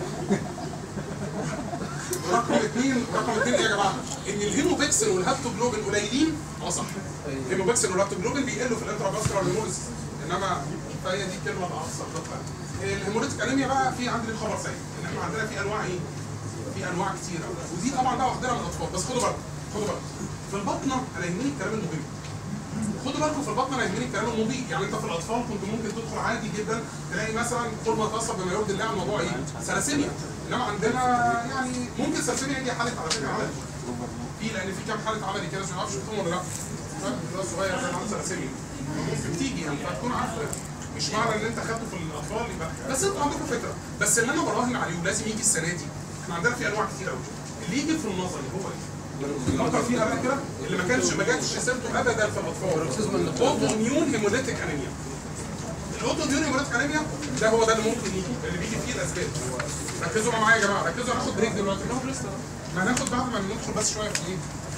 رقم اثنين رقم اثنين ايه يا جماعه؟ ان الهيموبكسل والهابتوجلوبين قليلين اه صح الهيموبكسل والهابتوجلوبين بيقلوا في الانترافاسكولار هيموليسيس انما فهي دي الكلمه الاكثر دقه الهيموليتيك انيميا بقى في عندنا خبر سيء ان احنا عندنا في انواع ايه؟ في انواع كتيره ودي طبعا بقى واخدينها من الاطفال بس خدوا بالكم خدوا بالكم في البطنه انا يهمني الكلام المهم خدوا بالكم في البطنه انا يهمني الكلام المضيء يعني انت في الاطفال كنت ممكن تدخل عادي جدا تلاقي مثلا فورمه تصل بما يرضي الله الموضوع ايه؟ سلاسيميا انما عندنا يعني ممكن سلاسيميا دي حاله على فكره عملي في لان في كام حاله عملي كده مش عارف شفتهم ولا لا ده صغير كان عنده سلاسيميا ممكن تيجي يعني فتكون عارف مش معنى ان انت خدته في الاطفال يبقى بس انتوا عندكم فكره بس اللي انا براهن عليه ولازم يجي السنه دي احنا عندنا في انواع كتير قوي اللي يجي في النظري هو ايه؟ فكر فيها بقى كده اللي ما كانش ما جاتش سيرته ابدا في الاطفال اوتو اميون هيموليتيك انيميا الاوتو اميون هيموليتيك انيميا ده هو ده اللي ممكن يجي اللي بيجي فيه الاسباب ركزوا بقى معايا يا جماعه ركزوا هناخد بريك دلوقتي ما هناخد بعد ما ندخل بس شويه في ايه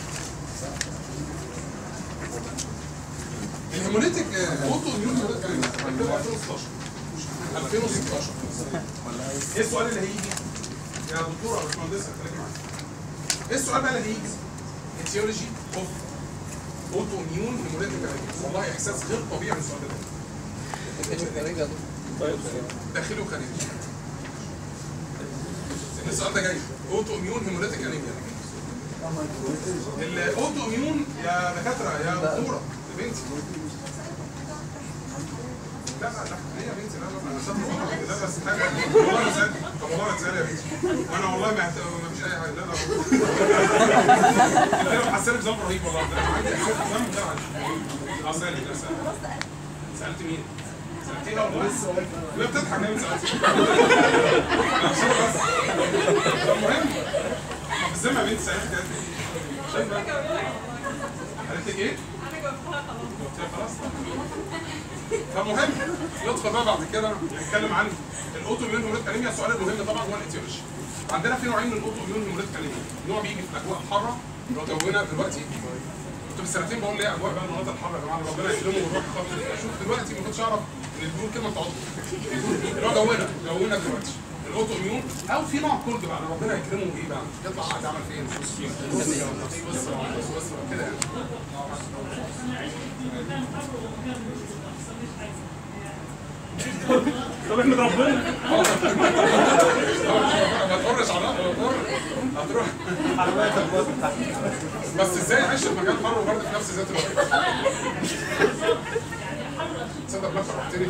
الهيموليتيك اوتو اميون هيموليتيك انيميا ركزوا 2016 2016 ايه السؤال اللي هيجي يا دكتوره يا باشمهندسه خليكي معايا ايه السؤال بقى اللي هيجي اتيولوجي اوف اوتو اميون هيموليتيك انيميا والله احساس غير طبيعي من السؤال ده رجع داخلي وخارجي السؤال ده جاي اوتو اميون هيموليتيك انيميا الاوتو اميون يا دكاتره يا دكتوره يا بنتي لا لا لا ليه يا بنتي لا لا انا شاطر والله لا بس حاجه والله ما سالت طب والله ما تسالي يا بنتي وانا والله ما ما فيش اي حاجه لا لا انا حاسس بذنب رهيب والله ده انا عندي احساس بذنب ده عندي اه سالت لا سالت سالت مين؟ سالتيها والله لا بتضحك ليه سالتي المهم طب ازاي ما بنتي سالتك قالت ايه؟ شايفه قالت لك ايه؟ قلت لها خلاص فمهم ندخل بقى بعد كده نتكلم عن الاوتو اميون هيموليتيك انيميا السؤال المهم طبعا هو الاتيولوجي عندنا في نوعين من الاوتو اميون هيموليتيك انيميا نوع بيجي في الاجواء الحاره اللي هو جونا دلوقتي كنت في سنتين بقول ليه اجواء بقى المناطق الحاره يا جماعه ربنا يكرمه ونروح خالص اشوف دلوقتي ما كنتش اعرف ان البيور كلمه بتعض اللي هو جونا جونا دلوقتي الاوتو اميون او في نوع كولد بقى ربنا يكرمه ايه بقى يطلع قاعد يعمل فين بص بص بص بص كده يعني طب احمد ربنا ما تقرش على الأرض، هتروح بس ازاي عيش في مكان حر وبرد في نفس ذات الوقت تصدق بنفسك رحتني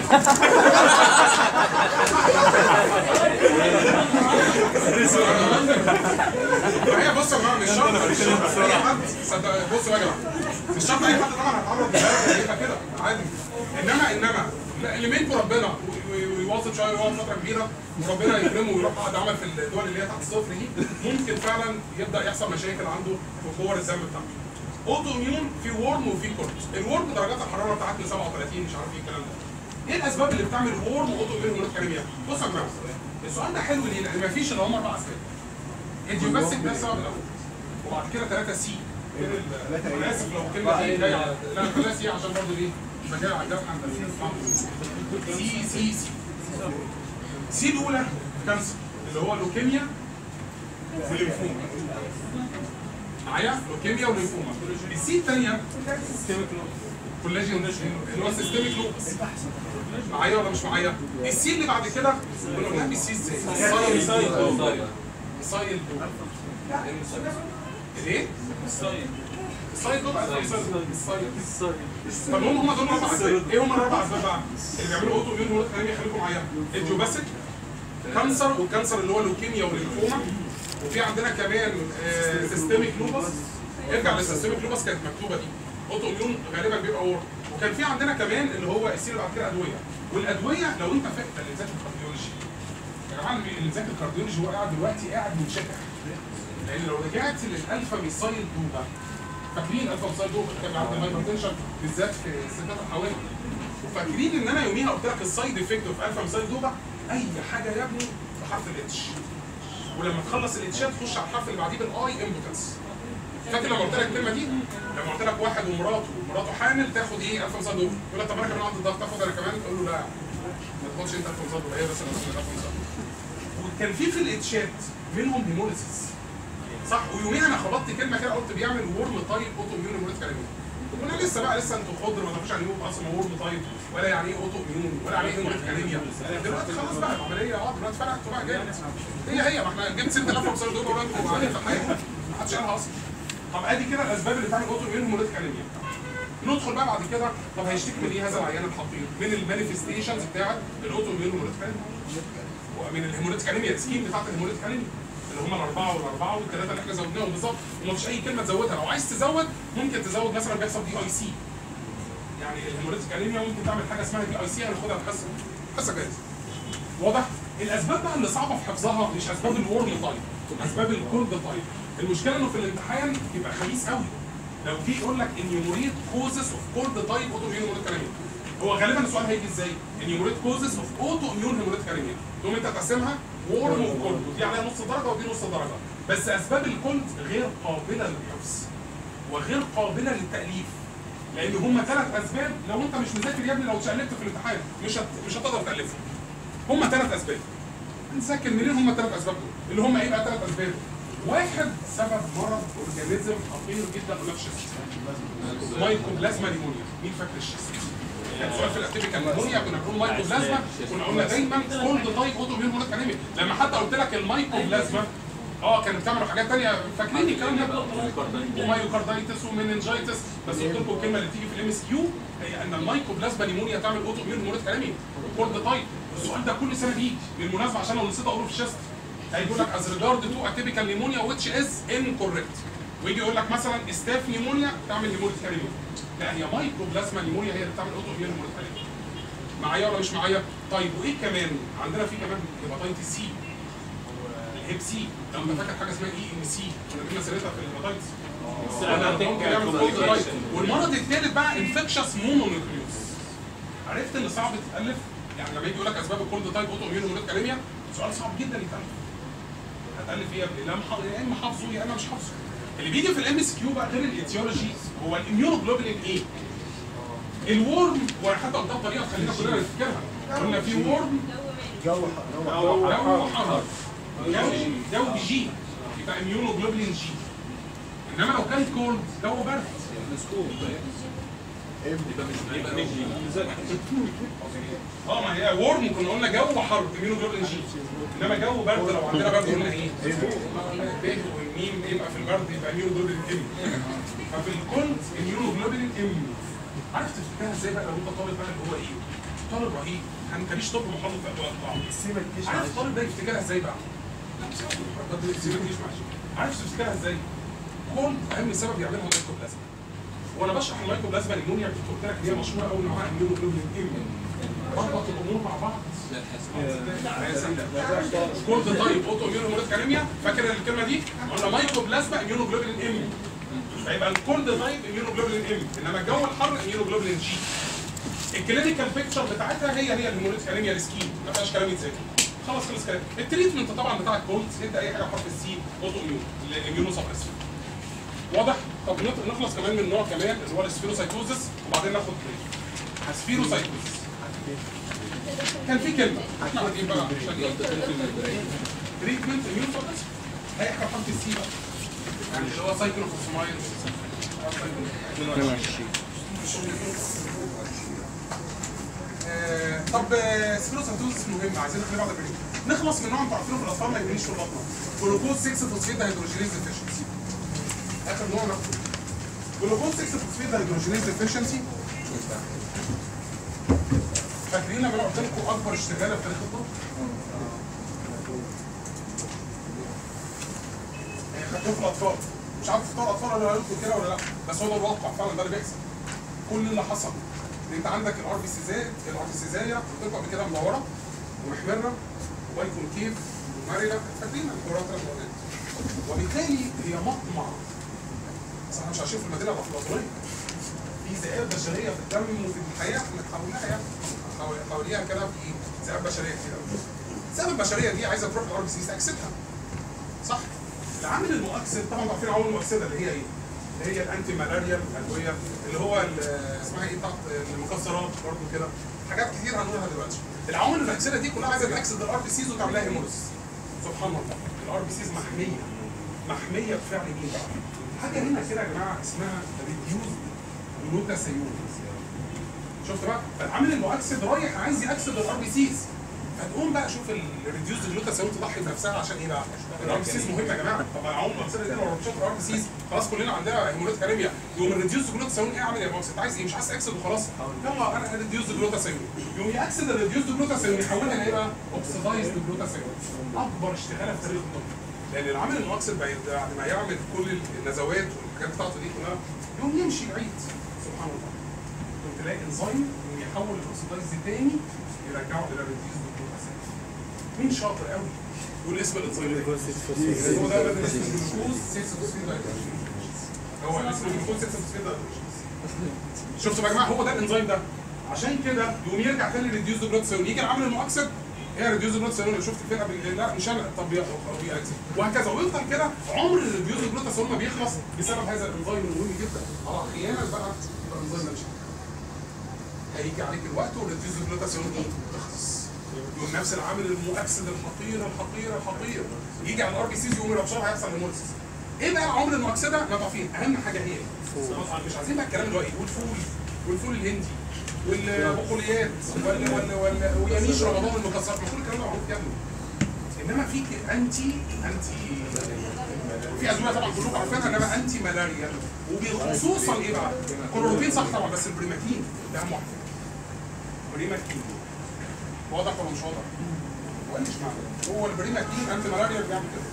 فهي بص يا جماعه مش شرط مش شرط اي حد صدق بصوا يا جماعه مش شرط اي حد طبعا هيتعرض لده يبقى كده عادي انما انما لا اللي منكم ربنا و- و- ويواظب شويه ويقعد فتره كبيره وربنا يكرمه ويروح قاعد عمل في الدول اللي هي تحت الصفر دي ممكن فعلا يبدا يحصل مشاكل عنده في كور الدم بتاعته. اوتو اميون في وورم وفي كورت، الورم درجات الحراره بتاعتنا 37 مش عارف ايه الكلام ده. ايه الاسباب اللي بتعمل وورم واوتو اميون هيموليتيك انيميا؟ بص يا جماعه السؤال ده حلو ليه؟ لان مفيش الا هم اربع اسباب. الديوباسيك ده السبب الاول وبعد كده 3 سي انا اسف لو الكلمه دي جايه على- لا 3 سي عشان برضه ليه؟ يبقى جاي على الجرح عند سي سي سي سي الاولى كانسر اللي هو لوكيميا وليمفوما معايا لوكيميا وليمفوما السي الثانيه كولاجين اللي هو سيستميك لوبس معايا ولا مش معايا؟ السي اللي بعد كده كنا بنعمل السي ازاي؟ صايل صايل الايه؟ الصايل دول بقى الصايل فالمهم هم دول اربع اسباب ايه هم الاربع اسباب بقى؟ اللي بيعملوا اوتو اميون هو خليني خليكم معايا الجوباسيك كانسر والكانسر اللي هو لوكيميا والليمفوما وفي عندنا كمان سيستميك لوبس ارجع للسيستميك لوبس كانت مكتوبه دي اوتو اميون غالبا بيبقى وورم وكان في عندنا كمان اللي هو السيل بعد كده ادويه والادويه لو انت فاكر اللي ذاكر الكارديولوجي يا جماعه اللي ذاكر الكارديولوجي هو قاعد دلوقتي قاعد منشكح لان لو رجعت للالفا ميثايل دوبا فاكرين الفا ميثايل دوبا كان عند الهايبرتنشن بالذات في الستات الحوامل وفاكرين ان انا يوميها قلت لك السايد افكت في الفا ميثايل دوبا اي حاجه يا ابني بحرف الاتش ولما تخلص الاتشات تخش على الحرف اللي بعديه بالاي امبوتنس فاكر لما قلت لك الكلمه دي؟ لما قلت لك واحد ومراته ومراته حامل تاخد ايه الفا ميثايل دوبا يقول لك طب انا كمان عندي ضغط تاخد انا كمان تقول له لا ما تاخدش انت الفا ميثايل دوبا هي بس اللي تاخد الفا ميثايل دوبا وكان في في الاتشات منهم هيموليسيس صح ويوميها انا خبطت كلمه كده قلت بيعمل ورم تايب اوتو اميون هيموليتيك انيميا كنا لسه بقى لسه انتوا خضر ما تعرفوش يعني ايه اصلا ورم تايب ولا يعني ايه اوتو اميون ولا يعني ايه هيموليتيك انيميا دلوقتي خلاص بقى العمليه اه دلوقتي فرقت بقى جامد هي هي ما احنا جبت 6000 وصل دول وراكم وقاعدين في الحياه ما حدش قالها اصلا طب ادي كده الاسباب اللي بتعمل اوتو اميون هيموليتيك انيميا ندخل بقى بعد كده طب هيشتكي من ايه هذا العيان الحقير من المانيفستيشنز بتاعت الاوتو اميون هيموليتيك انيميا ومن الهيموليتيك انيميا السكيم بتاعت الهيموليتيك انيميا اللي هم الاربعه والاربعه والثلاثه اللي احنا زودناهم بالظبط ومفيش اي كلمه تزودها لو عايز تزود ممكن تزود مثلا بيحصل دي اي سي يعني الهيموليتيك انيميا ممكن تعمل حاجه اسمها دي اي سي هناخدها في حصه حصه جايزه واضح الاسباب بقى اللي صعبه في حفظها مش اسباب الورم تايب اسباب الكولد تايب المشكله انه في الامتحان يبقى خبيث قوي لو جه يقول لك انيومريت كوزز اوف كولد تايب اوتو اميون هيموريت كانيميا هو غالبا السؤال هيجي ازاي؟ انيومريت كوزز اوف اوتو اميون هيموريت كانيميا تقوم انت تقسمها وورم وكولد ودي عليها نص درجه ودي نص درجه بس اسباب الكولد غير قابله للحفظ وغير قابله للتاليف لان هم ثلاث اسباب لو انت مش مذاكر يا ابني لو اتشقلبت في الامتحان مش هت... مش هتقدر تالفهم هم ثلاث اسباب هنذاكر منين هم الثلاث اسباب دول اللي هم ايه بقى ثلاث اسباب واحد سبب مرض اورجانيزم خطير جدا في الشيست مايكوبلازما نيمونيا مين فاكر الشيست؟ كان سؤال في الاتيبيكال نيمونيا كنا بنقول مايكوبلازما كنا قلنا دايما كولد تايب اوتو ميون مونيك انيميا لما حتى قلت لك المايكوبلازما اه كانت بتعمل حاجات ثانيه فاكرين الكلام ده ومايوكاردايتس ومننجايتس بس قلت لكم الكلمه اللي تيجي في الام اس كيو هي ان المايكوبلازما نيمونيا تعمل اوتو ميون مونيك انيميا كولد تايب السؤال ده كل سنه بيجي بالمناسبه عشان لو نسيت اقوله في الشيست هيقول لك از ريجارد تو اتيبيكال نيمونيا which از incorrect ويجي يقول لك مثلا استاف نيمونيا تعمل نيمونيا كاريميا لا هي مايكروبلازما نيمونيا هي اللي بتعمل اوتو اميون نيمونيا كاريميا معايا ولا مش معايا؟ طيب وايه كمان؟ عندنا في كمان هيباتيتس سي الهيب سي لو انت فاكر حاجه اسمها اي ام سي كنا جبنا سيرتها في الهيباتيتس والمرض الثالث بقى انفكشس مونونيوكليوس عرفت ان صعب تتالف يعني لما يجي يقول لك اسباب الكولد تايب اوتو اميون نيمونيا كاريميا سؤال صعب جدا يتالف هتالف ايه يا ابني؟ لا مح- يا اما حافظه يا اما مش حافظه اللي بيجي في الام اس كيو بقى غير الايتيولوجي هو الاميونوجلوبولين ايه؟ الورم وحتى قلتها بطريقه تخلينا كلنا نفتكرها قلنا في ورم جو جو حر جو جو جي يبقى اميونوجلوبولين جي انما لو كان كولد جو برد اه ما هي ورم كنا قلنا جو حر اميونوجلوبولين جي انما جو برد لو عندنا برد قلنا ايه؟ ب والميم يبقى في البرد يبقى اميونوجلوبولين ام ففي الكولد اميونوجلوبولين ام عارف تفتكرها ازاي بقى لو انت طالب بقى اللي هو ايه؟ طالب رهيب انت ماليش طب محافظ في ادوات طبعا السيما تجيش عارف الطالب ده يفتكرها ازاي بقى؟ لا مش عارف طب السيبك دي مش معلش. عارف تفتكرها ازاي؟ كل اهم سبب يعملها المايكوبلازما وانا بشرح المايكوبلازما نيمونيا كنت قلت لك ان هي مشهوره قوي ان معاها اميونوجلوبولين ام ربط الامور مع بعض كولد تايب اوتو اميونوجلوبولين كانيميا فاكر الكلمه دي؟ قلنا مايكوبلازما اميونوجلوبولين ام فيبقى الكولد تايب اميونوجلوبولين ام انما الجو الحر اميونوجلوبولين جي الكلينيكال بيكتشر بتاعتها هي هي الهيموريت انيميا السكين ما فيهاش كلام يتذاكر خلاص خلص كلام التريتمنت طبعا بتاع الكولد انت اي حاجه بحرف السي اوتو اميون الاميونو سبريسيف واضح طب نط- نخلص كمان من نوع كمان اللي هو السفيروسايتوزس وبعدين ناخد بريك سفيروسايتوزس كان في كلمه احنا قاعدين بقى مش هنجيب. تريتمنت اميون سبريسيف اي حاجه بحرف السي بقى يعني اللي هو سايكلوفوسمايد آه، طب سفيروسايتوزس مهم عايزين نخلي بعض البريك نخلص من نوع انتوا عارفينه في الاطفال ما يجريش في البطنه جلوكوز 6 فوسفيد هيدروجينيز ديفيشنسي اخر نوع ناخده جلوكوز 6 فوسفيد هيدروجينيز ديفيشنسي فاكرين لما انا قلت لكم اكبر اشتغاله في تاريخ الطب؟ آه، خدتوه في الاطفال مش عارف اختار الاطفال ولا قلت كده ولا لا بس هو ده الواقع فعلا ده اللي بيحصل كل اللي حصل ان انت عندك الار بي سي زي الار بي سي زي بتبقى قبل كده مدوره ومحمره وباي كونكيف وماريلا فاكرين الكورات الموجودة وبالتالي هي مطمع بس احنا مش عايشين في المدينه الافلاطونيه في ذئاب بشريه في الدم وفي الحياه حولها يعني حول- حواليها كده في ذئاب بشريه كتير قوي الذئاب البشريه دي عايزه تروح الار بي سي تاكسدها صح العامل المؤكسد طبعا انتوا عارفين العوامل المؤكسده اللي هي ايه؟ اللي هي الانتي مالاريا الادويه اللي هو ال- اسمها ايه بتاعت المكسرات برضو كده حاجات كتير هنقولها دلوقتي العوامل المؤكسده دي كلها عايزه تاكسد الار بي سيز وتعمل لها هيموليسيس سبحان الله الار بي سيز محميه محميه بفعل مين بقى؟ حاجه هنا كده يا جماعه اسمها ريديوز جلوتاثيون شفت بقى فالعامل المؤكسد رايح عايز ياكسد الار بي سيز فتقوم بقى شوف الريديوز جلوتاثيون تضحي بنفسها عشان ايه بقى؟ الار بي سيز مهم يا جماعه طب العوامل المؤكسده دي لو ربطت الار بي سيز خلاص كلنا عندنا هيموليتيك انيميا يقوم الريديوز جلوتاثيون ايه عامل يا مؤكسد عايز ايه مش عايز اكسد وخلاص يلا انا ريديوز جلوتاثيون يقوم ياكسد الريديوز جلوتاثيون يحولها لايه بقى؟ اوكسيدايزد جلوتاثيون اكبر اشتغاله في تاريخ الطب لان العامل المؤكسد بعد بعد ما يعمل كل النزوات والحاجات بتاعته دي كلها يقوم يمشي بعيد سبحان الله يقوم تلاقي انزيم يقوم يحول الاوكسيدايز تاني يرجعه الى ريديوز جلوتاثيون مين شاطر قوي يقول اسم الانزيم ده هو ده اللي اسمه جلوكوز 6 فوسفيد هو اسمه جلوكوز 6 فوسفيد شفتوا يا جماعه هو ده الانزيم ده عشان كده يقوم يرجع تاني للريديوز بلاد سيلول يجي العامل المؤكسد هي ريديوز بلاد سيلول اللي شفت فين قبل لا مش انا طب يا طب يا أكسد. وهكذا ويفضل كده عمر الريديوز بلاد سيلول ما بيخلص بسبب هذا الانزيم المهم جدا اه احيانا بقى يبقى الانزيم ده مش هيجي عليك الوقت والريديوز بلاد سيلول دي تخلص يقوم نفس العامل المؤكسد الخطير الخطير الخطير يجي على الار بي سيز يقوم الابشار هيحصل هيموليسيس ايه بقى العمر المؤكسده مضافين اهم حاجه هي طبعاً مش عايزين بقى الكلام اللي هو ايه والفول والفول الهندي والبقوليات ولا ولا ولا ويميش رمضان المكسرات ما كل الكلام ده معروف يا ابني انما في ك- انتي انتي في ادويه طبعا كلكم عارفينها انما انتي ملاريا وخصوصا ايه بقى؟ كلوروبين صح طبعا بس البريماتين ده اهم واحد بريماتين واضح ولا مش واضح؟ هو مش معنى هو البريماتين انتي ملاريا بيعمل كده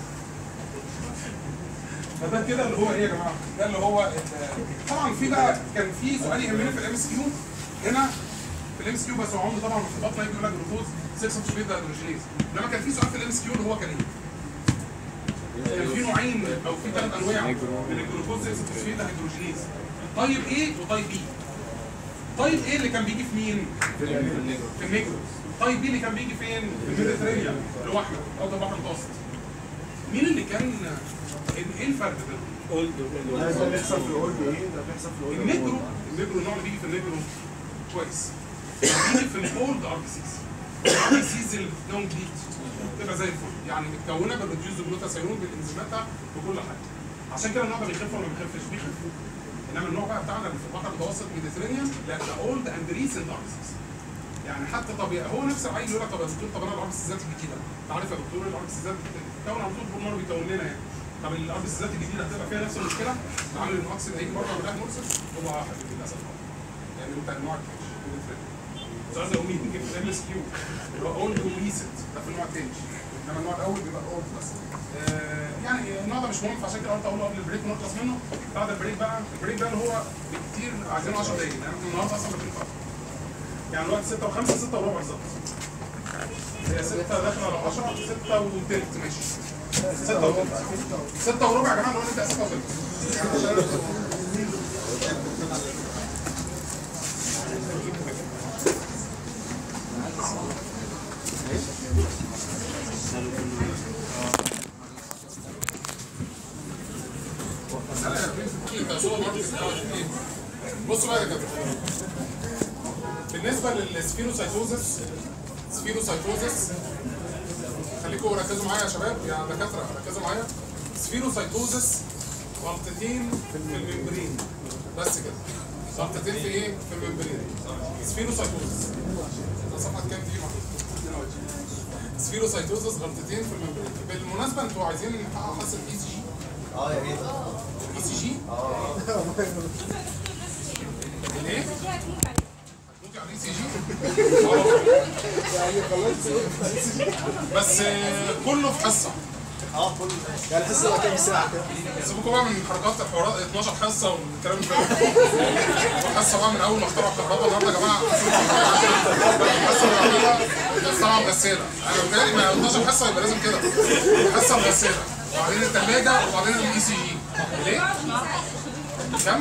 فده كده اللي هو ايه يا جماعه؟ ده اللي هو ال- طبعا في بقى كان في سؤال يهمني في الام اس كيو هنا في الام اس كيو بس هو عمره طبعا في البطن يجي يقول لك جلوكوز 6 فوسفيد هيدروجينيز انما كان في سؤال في الام اس كيو اللي هو كان ايه؟ كان في نوعين او في ثلاث انواع من الجلوكوز 6 فوسفيد هيدروجينيز طيب ايه وطيب بي طيب ايه اللي كان بيجي في مين؟ في النيجرو طيب بي اللي كان بيجي فين؟ في الميديترينيان اللي هو احنا او ده البحر المتوسط مين اللي كان ايه الفرق بينهم؟ ده بيحصل في الاولد ايه ده بيحصل في الاولد النجرو النجرو النوع اللي بيجي في النجرو كويس بيجي في الاولد ار بي سيز الار بي سيز اللونج ليد تبقى زي الفل يعني متكونه بالريديوز جلوتاثيون بالانزيماتها بكل حاجه عشان كده النوع ده بيخف ولا ما بيخفش بيخف انما النوع بقى بتاعنا اللي في البحر المتوسط ميديترينيان لا ده اولد اند ريسنت ار بي سيز يعني حتى طبيعي هو نفس العيل يقول لك طب يا دكتور طب انا الار بي سيزات الجديده انت عارف يا دكتور الار بي سيزات بتتكون على طول بالمره بيكون لنا يعني طب الار بي سيزات الجديده هتبقى فيها نفس المشكله العامل المؤكسد هيجي مره من الاهل مرسل هو حبيبي للاسف طبعا. يعني انت نوعك السؤال ده مين يجي في الام اس كيو اللي هو اولد وريسنت ده في النوع الثاني انما النوع الاول بيبقى اولد بس آه، يعني النوع ده مش مهم فعشان كده قلت اقوله قبل البريك ونخلص منه بعد البريك بقى البريك ده اللي هو بكتير عايزينه 10 دقايق يعني احنا النهارده اصلا بنبقى يعني الوقت 6 و5 6 وربع بالظبط هي 6 داخله على 10 6 وثلث ماشي 6 وثلث 6 وربع يا جماعه اللي هو نبدا 6 وثلث يعني عشان بصوا بقى يا كابتن بالنسبه للسفيروسايتوزس سفيروسايتوزس خليكم ركزوا معايا يا شباب يا دكاتره ركزوا معايا سفيروسايتوزس غلطتين في الممبرين بس كده غلطتين في ايه؟ في الممبرين سفيروسايتوزس ده صفحه كام دي سفيروسايتوزس غلطتين في الممبرين بالمناسبه انتوا عايزين نحقق حصه اي سي جي اه يا ريت اي سي جي الايه؟ هتموتي على الاي سي جي؟ بس آه، كله في حصه اه كل يعني حاسس ان كام ساعه كده سيبكم بقى من حركات الحوارات 12 حصه والكلام ده وحصه بقى من اول ما اخترعوا الكهرباء النهارده يا جماعه الحصه الوحيده طبعا غساله انا متهيألي ما 12 حصه يبقى لازم كده الحصه الغساله وبعدين الثلاجه وبعدين الاي سي جي ليه؟ كم؟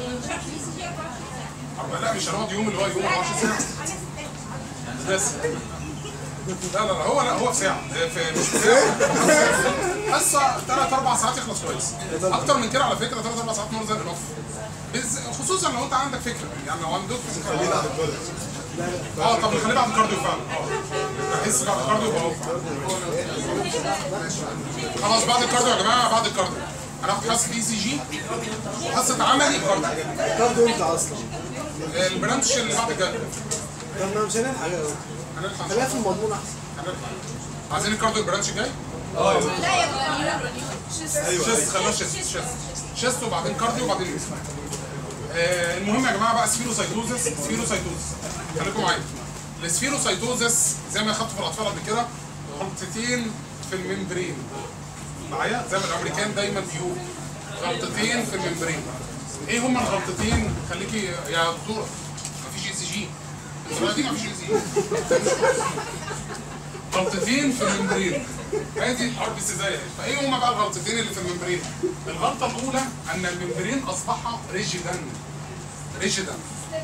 أربعة- لا مش هنقعد يوم اللي هو يوم 24 ساعه بس لا لا لا هو لا هو في ساعه في مش في ساعه حصه ثلاث اربع ساعات يخلص كويس اكتر من كده على فكره ثلاث اربع ساعات مور زي الانف بز- خصوصا لو انت عندك فكره يعني لو عندك خليه بعد الكولج اه طب خليه بعد الكارديو فعلا اه بحس بعد الكارديو يبقى اوفر ماشي. خلاص بعد الكارديو يا جماعه بعد الكارديو هناخد حصه اي سي جي حصه عملي كارديو كارديو امتى اصلا؟ البرانش اللي بعد الجاي طب ما مش هنلحق هنلحق خليها في المضمون احسن هنلحق عايزين الكارديو البرانش الجاي لا يا دكتور شيست خلوها شيست شيست شيست وبعدين كارديو وبعدين إيه. آه المهم يا جماعه بقى سفيروسايتوزس سفيروسايتوزس خليكم معايا السفيروسايتوزس زي ما خدت في الاطفال قبل كده غلطتين في الممبرين معايا زي ما الامريكان دايما بيقولوا غلطتين في الممبرين ايه هما الغلطتين خليكي يا دكتوره مفيش اي سي جي الصراحه دي مفيش اي سي جي غلطتين في الممبرين ادي الار بي سي زي فايه هما بقى الغلطتين اللي في الممبرين الغلطه الاولى ان الممبرين اصبح ريجيدا ريجيدا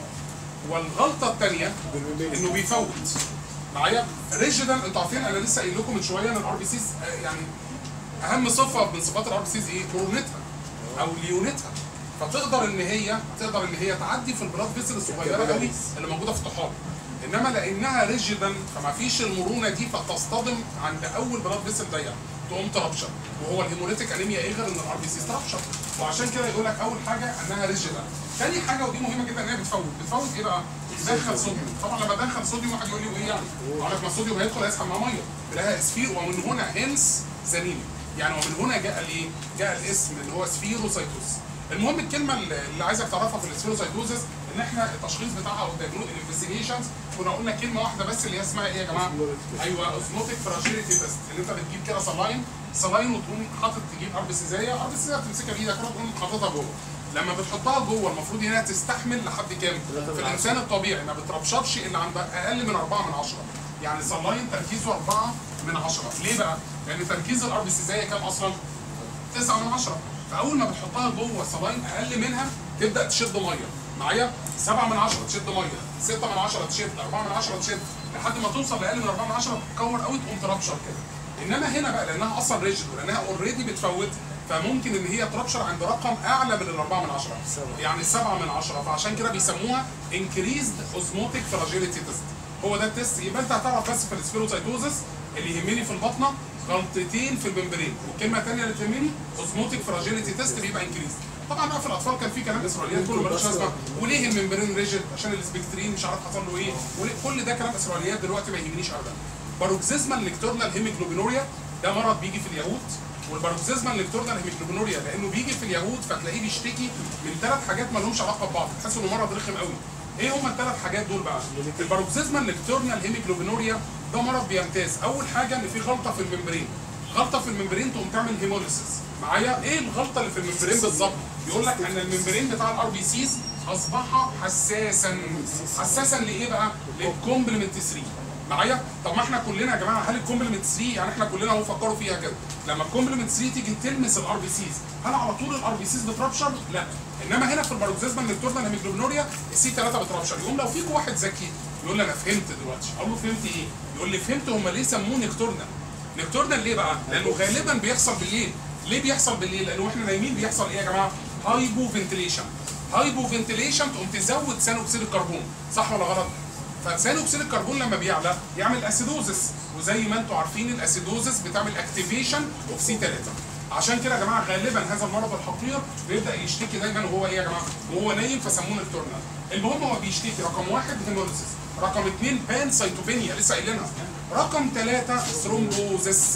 والغلطه الثانيه انه بيفوت معايا ريجيدا انتوا عارفين انا لسه قايل لكم من شويه ان الار بي سيز يعني اهم صفه من صفات الار بي سيز ايه؟ كورونتها او ليونتها فتقدر ان هي تقدر ان هي تعدي في البلاد فيسل الصغيره قوي اللي موجوده في الطحال انما لانها ريجيدا فما فيش المرونه دي فتصطدم عند اول بلاد فيسل ضيق تقوم تربشر وهو الهيموليتيك انيميا ايه غير ان الار بي سي تربشر وعشان كده يقول لك اول حاجه انها ريجيدا تاني حاجه ودي مهمه جدا ان هي بتفوت بتفوت ايه بقى؟ تدخل صوديوم طبعا لما ادخل صوديوم واحد يقول لي وايه يعني؟ اقول لك ما الصوديوم هيدخل هيسحب مع ميه تلاقيها اسفير ومن هنا هنس زنيمي يعني ومن هنا جاء الايه؟ جاء الاسم اللي هو سفيروسايتوس المهم الكلمه اللي عايزك تعرفها في السفيروسايتوزس ان احنا التشخيص بتاعها او الانفستيجيشنز كنا قلنا كلمه واحده بس اللي هي اسمها ايه يا جماعه؟ ايوه اوزموتيك فراجيليتي تيست اللي انت بتجيب كده صلاين صلاين وتقوم حاطط تجيب اربع سيزايه اربع سيزايه بتمسكها بايدك كده وتقوم حاططها جوه لما بتحطها جوه المفروض انها تستحمل لحد كام؟ في الانسان الطبيعي ما بتربشرش الا عند اقل من 4 من 10 يعني صلاين تركيزه 4 من 10 ليه بقى؟ لان تركيز الاربع سيزايه كام اصلا؟ 9 من 10 فاول ما بتحطها جوه صلاين اقل منها تبدا تشد ميه معايا 7 من 10 تشد ميه 6 من 10 تشد 4 من 10 تشد لحد ما توصل لاقل من 4 من 10 تتكور قوي تقوم تربشر كده انما هنا بقى لانها اصلا ريجيد ولانها اوريدي بتفوت فممكن ان هي تربشر عند رقم اعلى من ال 4 من 10 يعني 7 من 10 فعشان كده بيسموها انكريزد اوزموتيك فراجيليتي تيست هو ده التيست يبقى انت هتعرف بس في السبيروسايتوزس اللي يهمني في البطنه غلطتين في الممبرين والكلمه الثانيه اللي تهمني اوزموتيك فراجيليتي تيست بيبقى انكريز طبعا بقى في الاطفال كان في كلام اسرائيليات كله ملوش لازمه وليه الممبرين ريجيد عشان السبكترين مش عارف حصل له ايه وليه كل ده كلام اسرائيليات دلوقتي ما يهمنيش ابدا باروكسيزمال نكتورنال هيميجلوبينوريا ده مرض بيجي في اليهود والباروكسيزمال نكتورنال هيميجلوبينوريا لانه بيجي في اليهود فتلاقيه بيشتكي من ثلاث حاجات ما لهمش علاقه ببعض تحس انه مرض رخم قوي ايه هما الثلاث حاجات دول بقى؟ الباروكسيزمال نكتورنال هيميجلوبينوريا ده مرض بيمتاز اول حاجه ان في غلطه في الممبرين غلطه في الممبرين تقوم تعمل هيموليسيس معايا ايه الغلطه اللي في الممبرين بالظبط يقول لك ان الممبرين بتاع الار بي سيز اصبح حساسا حساسا لايه بقى للكومبلمنت 3 معايا طب ما احنا كلنا يا جماعه هل الكومبلمنت 3 يعني احنا كلنا اهو فكروا فيها كده لما الكومبلمنت 3 تيجي تلمس الار بي سيز هل على طول الار بي سيز بترابشر لا انما هنا في الباروكسيزمال نكتورنال هيموجلوبينوريا السي 3 بترابشر يقوم لو فيك واحد ذكي يقول لي انا فهمت دلوقتي اقول له فهمت ايه يقول لي فهمت هم ليه سموه نكتورنال نكتورنال ليه بقى لانه غالبا بيحصل بالليل ليه بيحصل بالليل لانه احنا نايمين بيحصل ايه يا جماعه هايبو فنتليشن هايبو فنتليشن تقوم تزود ثاني اكسيد الكربون صح ولا غلط فثاني اكسيد الكربون لما بيعلى يعمل اسيدوزس وزي ما انتم عارفين الاسيدوزس بتعمل اكتيفيشن اوف سي 3 عشان كده يا جماعه غالبا هذا المرض الحقير بيبدا يشتكي دايما وهو ايه يا جماعه؟ وهو نايم فسموه نكتورنال. المهم هو بيشتكي رقم واحد هيموليسيس، رقم اثنين بان سيتوبينيا لسه قايلينها. رقم ثلاثه ثرومبوزس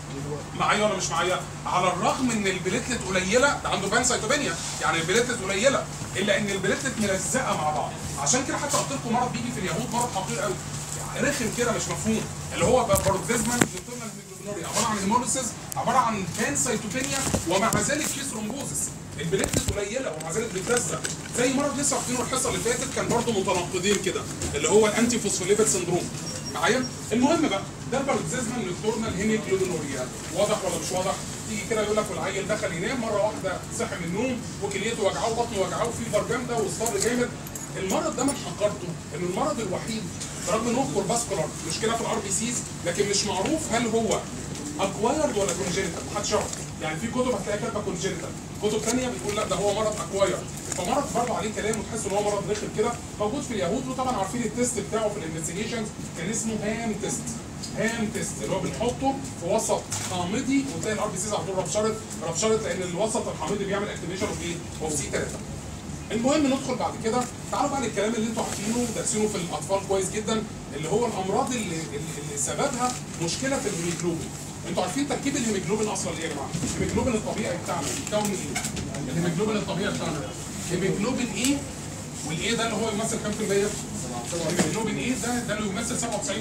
معايا ولا مش معايا؟ على الرغم ان البليتلت قليله ده عنده بان سيتوبينيا يعني البليتلت قليله الا ان البليتلت ملزقه مع بعض عشان كده حتى قلت لكم مرض بيجي في اليهود مرض حقير قوي يعني رخم كده مش مفهوم اللي هو باروكسيزمان نكتورنال هيموجلوبينوريا عباره عن هيموليسيس عباره عن بان سيتوبينيا ومع ذلك في ثرومبوزس البليتلت قليله ومع ذلك بتلزق زي مرض لسه واخدينه الحصه اللي فاتت كان برضه متناقضين كده اللي هو الانتي فوسفوليبيد سندروم معايا المهم بقى ده الباروكسيزمال نكتورنال هيميجلوبينوريا واضح ولا مش واضح تيجي كده يقول لك والعيل دخل ينام مره واحده صحي من النوم وكليته وجعاه وبطنه وجعاه وفيفر جامده واصفار جامد المرض ده من حقارته ان المرض الوحيد برغم ان هو كورباسكولار مشكله في الار بي سيز لكن مش معروف هل هو اكوايرد ولا كونجينيتال محدش يعرف يعني في كتب هتلاقي كاتبه كونجينيتال كتب ثانيه بتقول لا ده هو مرض اكوايرد فمرض برضه عليه كلام وتحس ان هو مرض رخم كده موجود في اليهود وطبعا عارفين التيست بتاعه في الانفستيجيشنز كان اسمه هام تيست هام تيست اللي هو بنحطه في وسط حامضي وتلاقي الار بي سيز على طول ربشرت ربشرت لان الوسط الحامضي بيعمل اكتيفيشن اوف ايه؟ اوف سي 3 المهم ندخل بعد كده تعالوا بقى للكلام اللي انتوا عارفينه دارسينه في الاطفال كويس جدا اللي هو الامراض اللي, اللي سببها مشكله في الهيموجلوبين انتوا عارفين تركيب الهيموجلوبين اصلا ايه يا جماعه؟ الهيموجلوبين الطبيعي بتاعنا بيتكون من ايه؟ الهيموجلوبين الطبيعي بتاعنا هيموجلوبين ايه والايه ده اللي هو يمثل كام في المية؟ الهيموجلوبين ايه ده ده اللي يمثل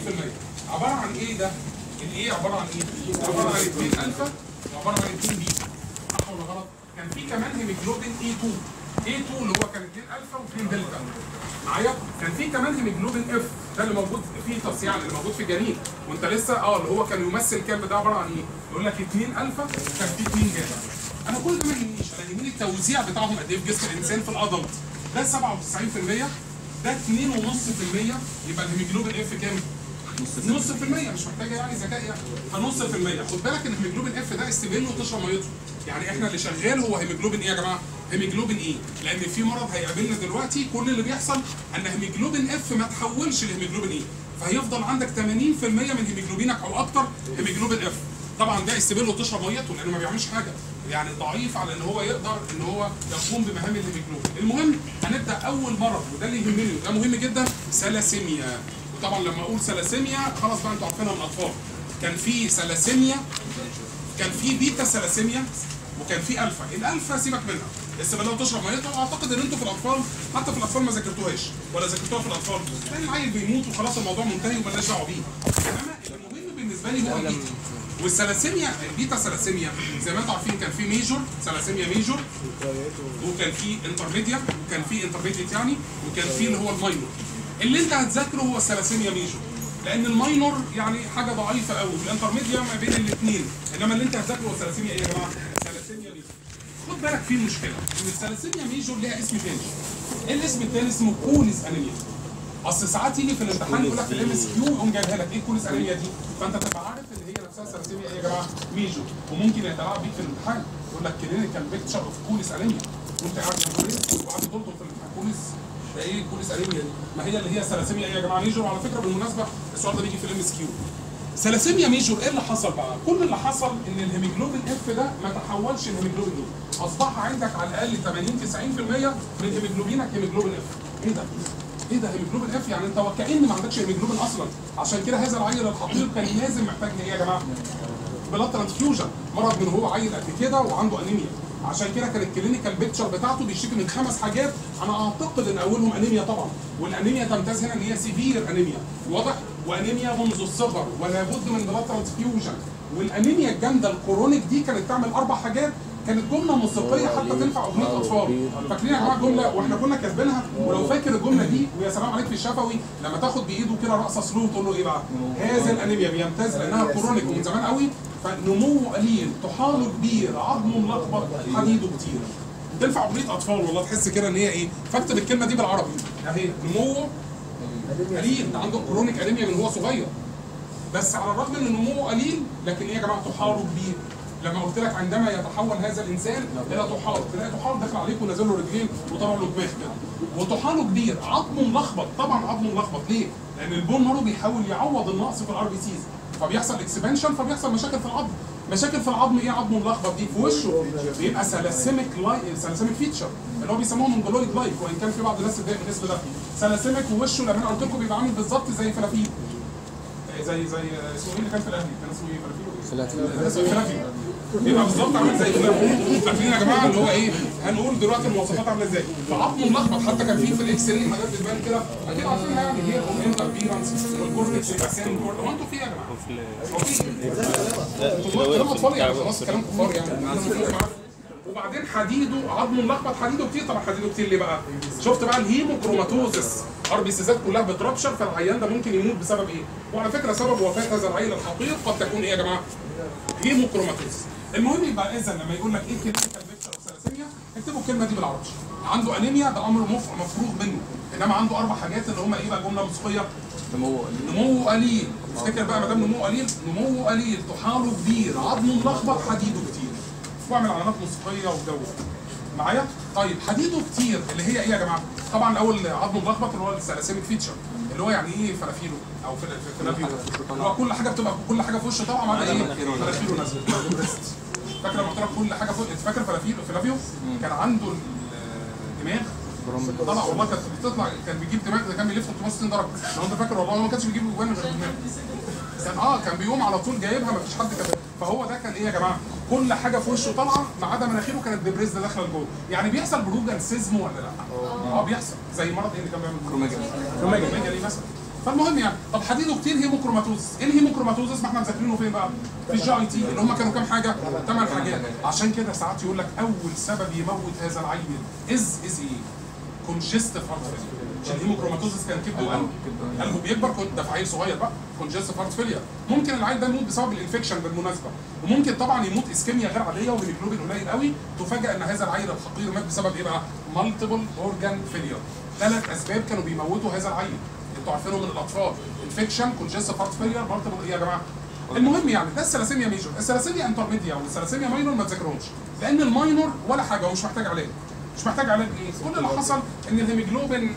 97% عباره عن ايه ده؟ الايه عباره عن ايه؟ عباره عن 2 الفا وعباره عن 2 بيتا صح ولا غلط؟ كان في كمان هيموجلوبين اي 2 A2 اللي هو كان 2 الفا و2 دلتا معايا كان في كمان هيموجلوبين اف ده اللي موجود فيه تصيع اللي موجود في الجنين وانت لسه اه اللي هو كان يمثل كام ده عباره عن ايه؟ يقول لك 2 الفا كان في 2 جاما انا كل ده ما يهمنيش انا يهمني التوزيع بتاعهم قد ايه في جسم الانسان في الادلت ده 97% ده 2.5% يبقى الهيموجلوبين اف كام؟ نص في المية مش محتاجة يعني ذكاء يعني فنص في المية خد بالك ان الهيموجلوبين اف ده استبن وتشرب ميته يعني احنا اللي شغال هو هيموجلوبين ايه يا جماعة؟ هيموجلوبين ايه؟ لان في مرض هيقابلنا دلوقتي كل اللي بيحصل ان هيموجلوبين اف ما تحولش لهيموجلوبين ايه فهيفضل عندك 80% من هيموجلوبينك او اكتر هيموجلوبين اف طبعا ده استبن وتشرب ميته لانه ما بيعملش حاجه يعني ضعيف على ان هو يقدر ان هو يقوم بمهام الهيموجلوبين المهم هنبدا اول مرض وده اللي يهمني وده مهم جدا سلاسيميا وطبعا لما اقول سلاسيميا خلاص بقى انتوا عارفينها من الاطفال كان في سلاسيميا كان في بيتا سلاسيميا وكان في الفا الالفا سيبك منها لسه بلاها تشرب ميتها اعتقد ان انتوا في الاطفال حتى في الاطفال ما ذاكرتوهاش ولا ذاكرتوها في الاطفال تلاقي العيل بيموت وخلاص الموضوع منتهي ومالناش دعوه بيه انما المهم بالنسبه لي هو البيتا والسلاسيميا البيتا سلاسيميا زي ما انتم عارفين كان في ميجور سلاسيميا ميجور وكان في انترميديا وكان في انترميديت يعني وكان في اللي هو الماينور اللي انت هتذاكره هو السلاسيميا ميجور لان الماينور يعني حاجه ضعيفه قوي الانترميديا ما بين الاثنين انما اللي انت هتذاكره هو السلاسيميا ايه يا جماعه؟ السلاسيميا ميجور خد بالك في مشكله ان السلاسيميا ميجور ليها اسم تاني ايه الاسم التاني اسمه كوليس انيميا اصل ساعات يجي في الامتحان يقول لك في الام اس كيو يقوم جايبها لك ايه كوليس انيميا دي فانت تبقى عارف ان هي نفسها سلاسيميا ايه يا جماعه ميجور وممكن يتلاعب بيك في الامتحان يقول لك كلينيكال بيكتشر اوف كوليس انيميا وانت قاعد يا كوليس وقاعد تلطم في الامتحان كوليس ده ايه كوليس انيميا دي ما هي اللي هي سلاسيميا ايه يا جماعه ميجور وعلى فكره بالمناسبه السؤال ده بيجي في الام اس كيو سلاسيميا ميجور ايه اللي حصل بقى؟ كل اللي حصل ان الهيموجلوبين اف ده ما تحولش لهيموجلوبين ايه اصبح عندك على الاقل 80 90% من هيموجلوبينك هيموجلوبين اف ايه ده؟ ايه ده هيموجلوبين اف يعني انت وكأن ما عندكش هيموجلوبين اصلا عشان كده هذا العيل الحقير كان لازم محتاج ايه يا جماعه؟ بلاد ترانسفيوجن مرض من هو عيل قد كده وعنده انيميا عشان كده كان الكلينيكال بيكتشر بتاعته بيشتكي من خمس حاجات انا اعتقد ان اولهم انيميا طبعا والانيميا تمتاز هنا ان هي سيفير انيميا واضح وانيميا منذ الصغر ولا بد من بلاد ترانسفيوجن والانيميا الجامده الكرونيك دي كانت تعمل اربع حاجات كانت جمله موسيقيه حتى تنفع اغنيه اطفال فاكرين يا جماعه جمله واحنا كنا كاتبينها ولو فاكر الجمله دي ويا سلام عليك في الشفوي لما تاخد بايده كده رقصه سلو تقول له ايه بقى؟ هذه الانيميا بيمتاز لانها كرونيك ومن زمان قوي فنموه قليل طحاله كبير عظمه ملخبط حديده كتير تنفع اغنيه اطفال والله تحس كده ان هي ايه فاكتب الكلمه دي بالعربي اهي نموه قليل ده عنده كرونيك انيميا من هو صغير بس على الرغم ان نموه قليل لكن ايه يا جماعه طحاله كبير لما قلت لك عندما يتحول هذا الانسان الى طحال تلاقي طحال داخل عليك ونازل له رجلين وطلع له دماغ كده وطحاله كبير عظمه ملخبط طبعا عظمه ملخبط ليه؟ لان البون مارو بيحاول يعوض النقص في الار بي سيز فبيحصل اكسبانشن فبيحصل مشاكل في العظم مشاكل في العظم ايه عظمه ملخبط دي في وشه بيبقى سلاسيميك لاي سلاسيميك فيتشر اللي هو بيسموه مونجولويد لايف وان كان في بعض الناس بتضايق من الاسم ده سلاسيميك ووشه لما انا قلت لكم بيبقى عامل بالظبط زي فلافيل زي زي اسمه ايه اللي كان في الاهلي كان اسمه ايه فلافيل اسمه فلافيل يبقى بالظبط عامل زي فلافيل فاكرين يا جماعه اللي هو ايه هنقول دلوقتي المواصفات عامله ازاي فعظمه ملخبط حتى كان في في الاكس راي حاجات بتبان كده اكيد عارفينها يعني هي الانترفيرنس والكورتكس يبقى سين كورت هو انتوا في ايه يا جماعه؟ هو في إيه؟ كلام اطفال يعني خلاص كلام كفار يعني أنا مش عارف. وبعدين حديده عظمه ملخبط حديده كتير طبعا حديده كتير ليه بقى؟ شفت بقى الهيموكروماتوزس ار بي سيزات كلها بتربشر فالعيان ده ممكن يموت بسبب ايه؟ وعلى فكره سبب وفاه هذا العيل الحقير قد تكون ايه يا جماعه؟ هيموكروماتوزس المهم يبقى اذا لما يقول لك ايه كلينيكال بيكتشر اوف ثلاسيميا اكتبوا الكلمه دي بالعربي عنده انيميا ده امر مف- مفروغ منه انما عنده اربع حاجات اللي هم ايه بقى جمله موسيقيه نمو قليل افتكر بقى ما دام نمو قليل نمو قليل طحاله كبير عظمه ملخبط حديده كتير واعمل علامات موسيقيه والجو ده. معايا؟ طيب حديده كتير اللي هي ايه يا جماعه؟ طبعا اول عظمه ملخبط اللي هو السلاسيميك فيتشر اللي هو يعني ايه فلافيلو او فل- فل- فلافيلو اللي هو كل حاجه بتبقى كل حاجه في وشه طبعا ما عدا ايه؟ فلافيلو نازل فاكر لما قلت لك كل حاجه فوق انت فاكر فلافيلو فلافيو كان عنده الدماغ طلع والله كانت بتطلع كان بيجيب دماغ ده كان بيلف 360 درجه لو انت فاكر والله هو ما كانش بيجيب جوان غير الدماغ كان اه كان بيقوم على طول جايبها ما فيش حد كده فهو ده كان ايه يا جماعه كل حاجه في وشه طالعه ما عدا مناخيره كانت دبريز داخله لجوه يعني بيحصل بروجان سيزم ولا لا اه بيحصل زي مرض ايه اللي كان بيعمل كروميجالي كروميجالي مثلا فالمهم يعني طب حديده كتير هيموكروماتوزس ايه الهيموكروماتوزس ما احنا مذاكرينه فين بقى في الجي اي تي اللي هم كانوا كام حاجه ثمان حاجات عشان كده ساعات يقول لك اول سبب يموت هذا العيل از از ايه كونجستيف هارت فيلير مش الهيموكروماتوزس كان كبده وقلبه قلبه بيكبر كنت ده في عيل صغير بقى كونجستيف هارت فيلير ممكن العيل ده يموت بسبب الانفكشن بالمناسبه وممكن طبعا يموت اسكيميا غير عاديه وهيموجلوبين قليل قوي تفاجئ ان هذا العيل الحقير مات بسبب ايه بقى مالتيبل اورجان فيلير ثلاث اسباب كانوا بيموتوا هذا العيل انتوا عارفينهم من الاطفال انفكشن كونجستيف هارت فيلير مالتيبل ايه يا جماعه المهم يعني ده الثلاسيميا ميجور الثلاسيميا انترميديا والثلاسيميا ماينور ما تذاكرهمش لان الماينور ولا حاجه ومش محتاج علاج مش محتاج علاج ايه كل اللي حصل ان الهيموجلوبين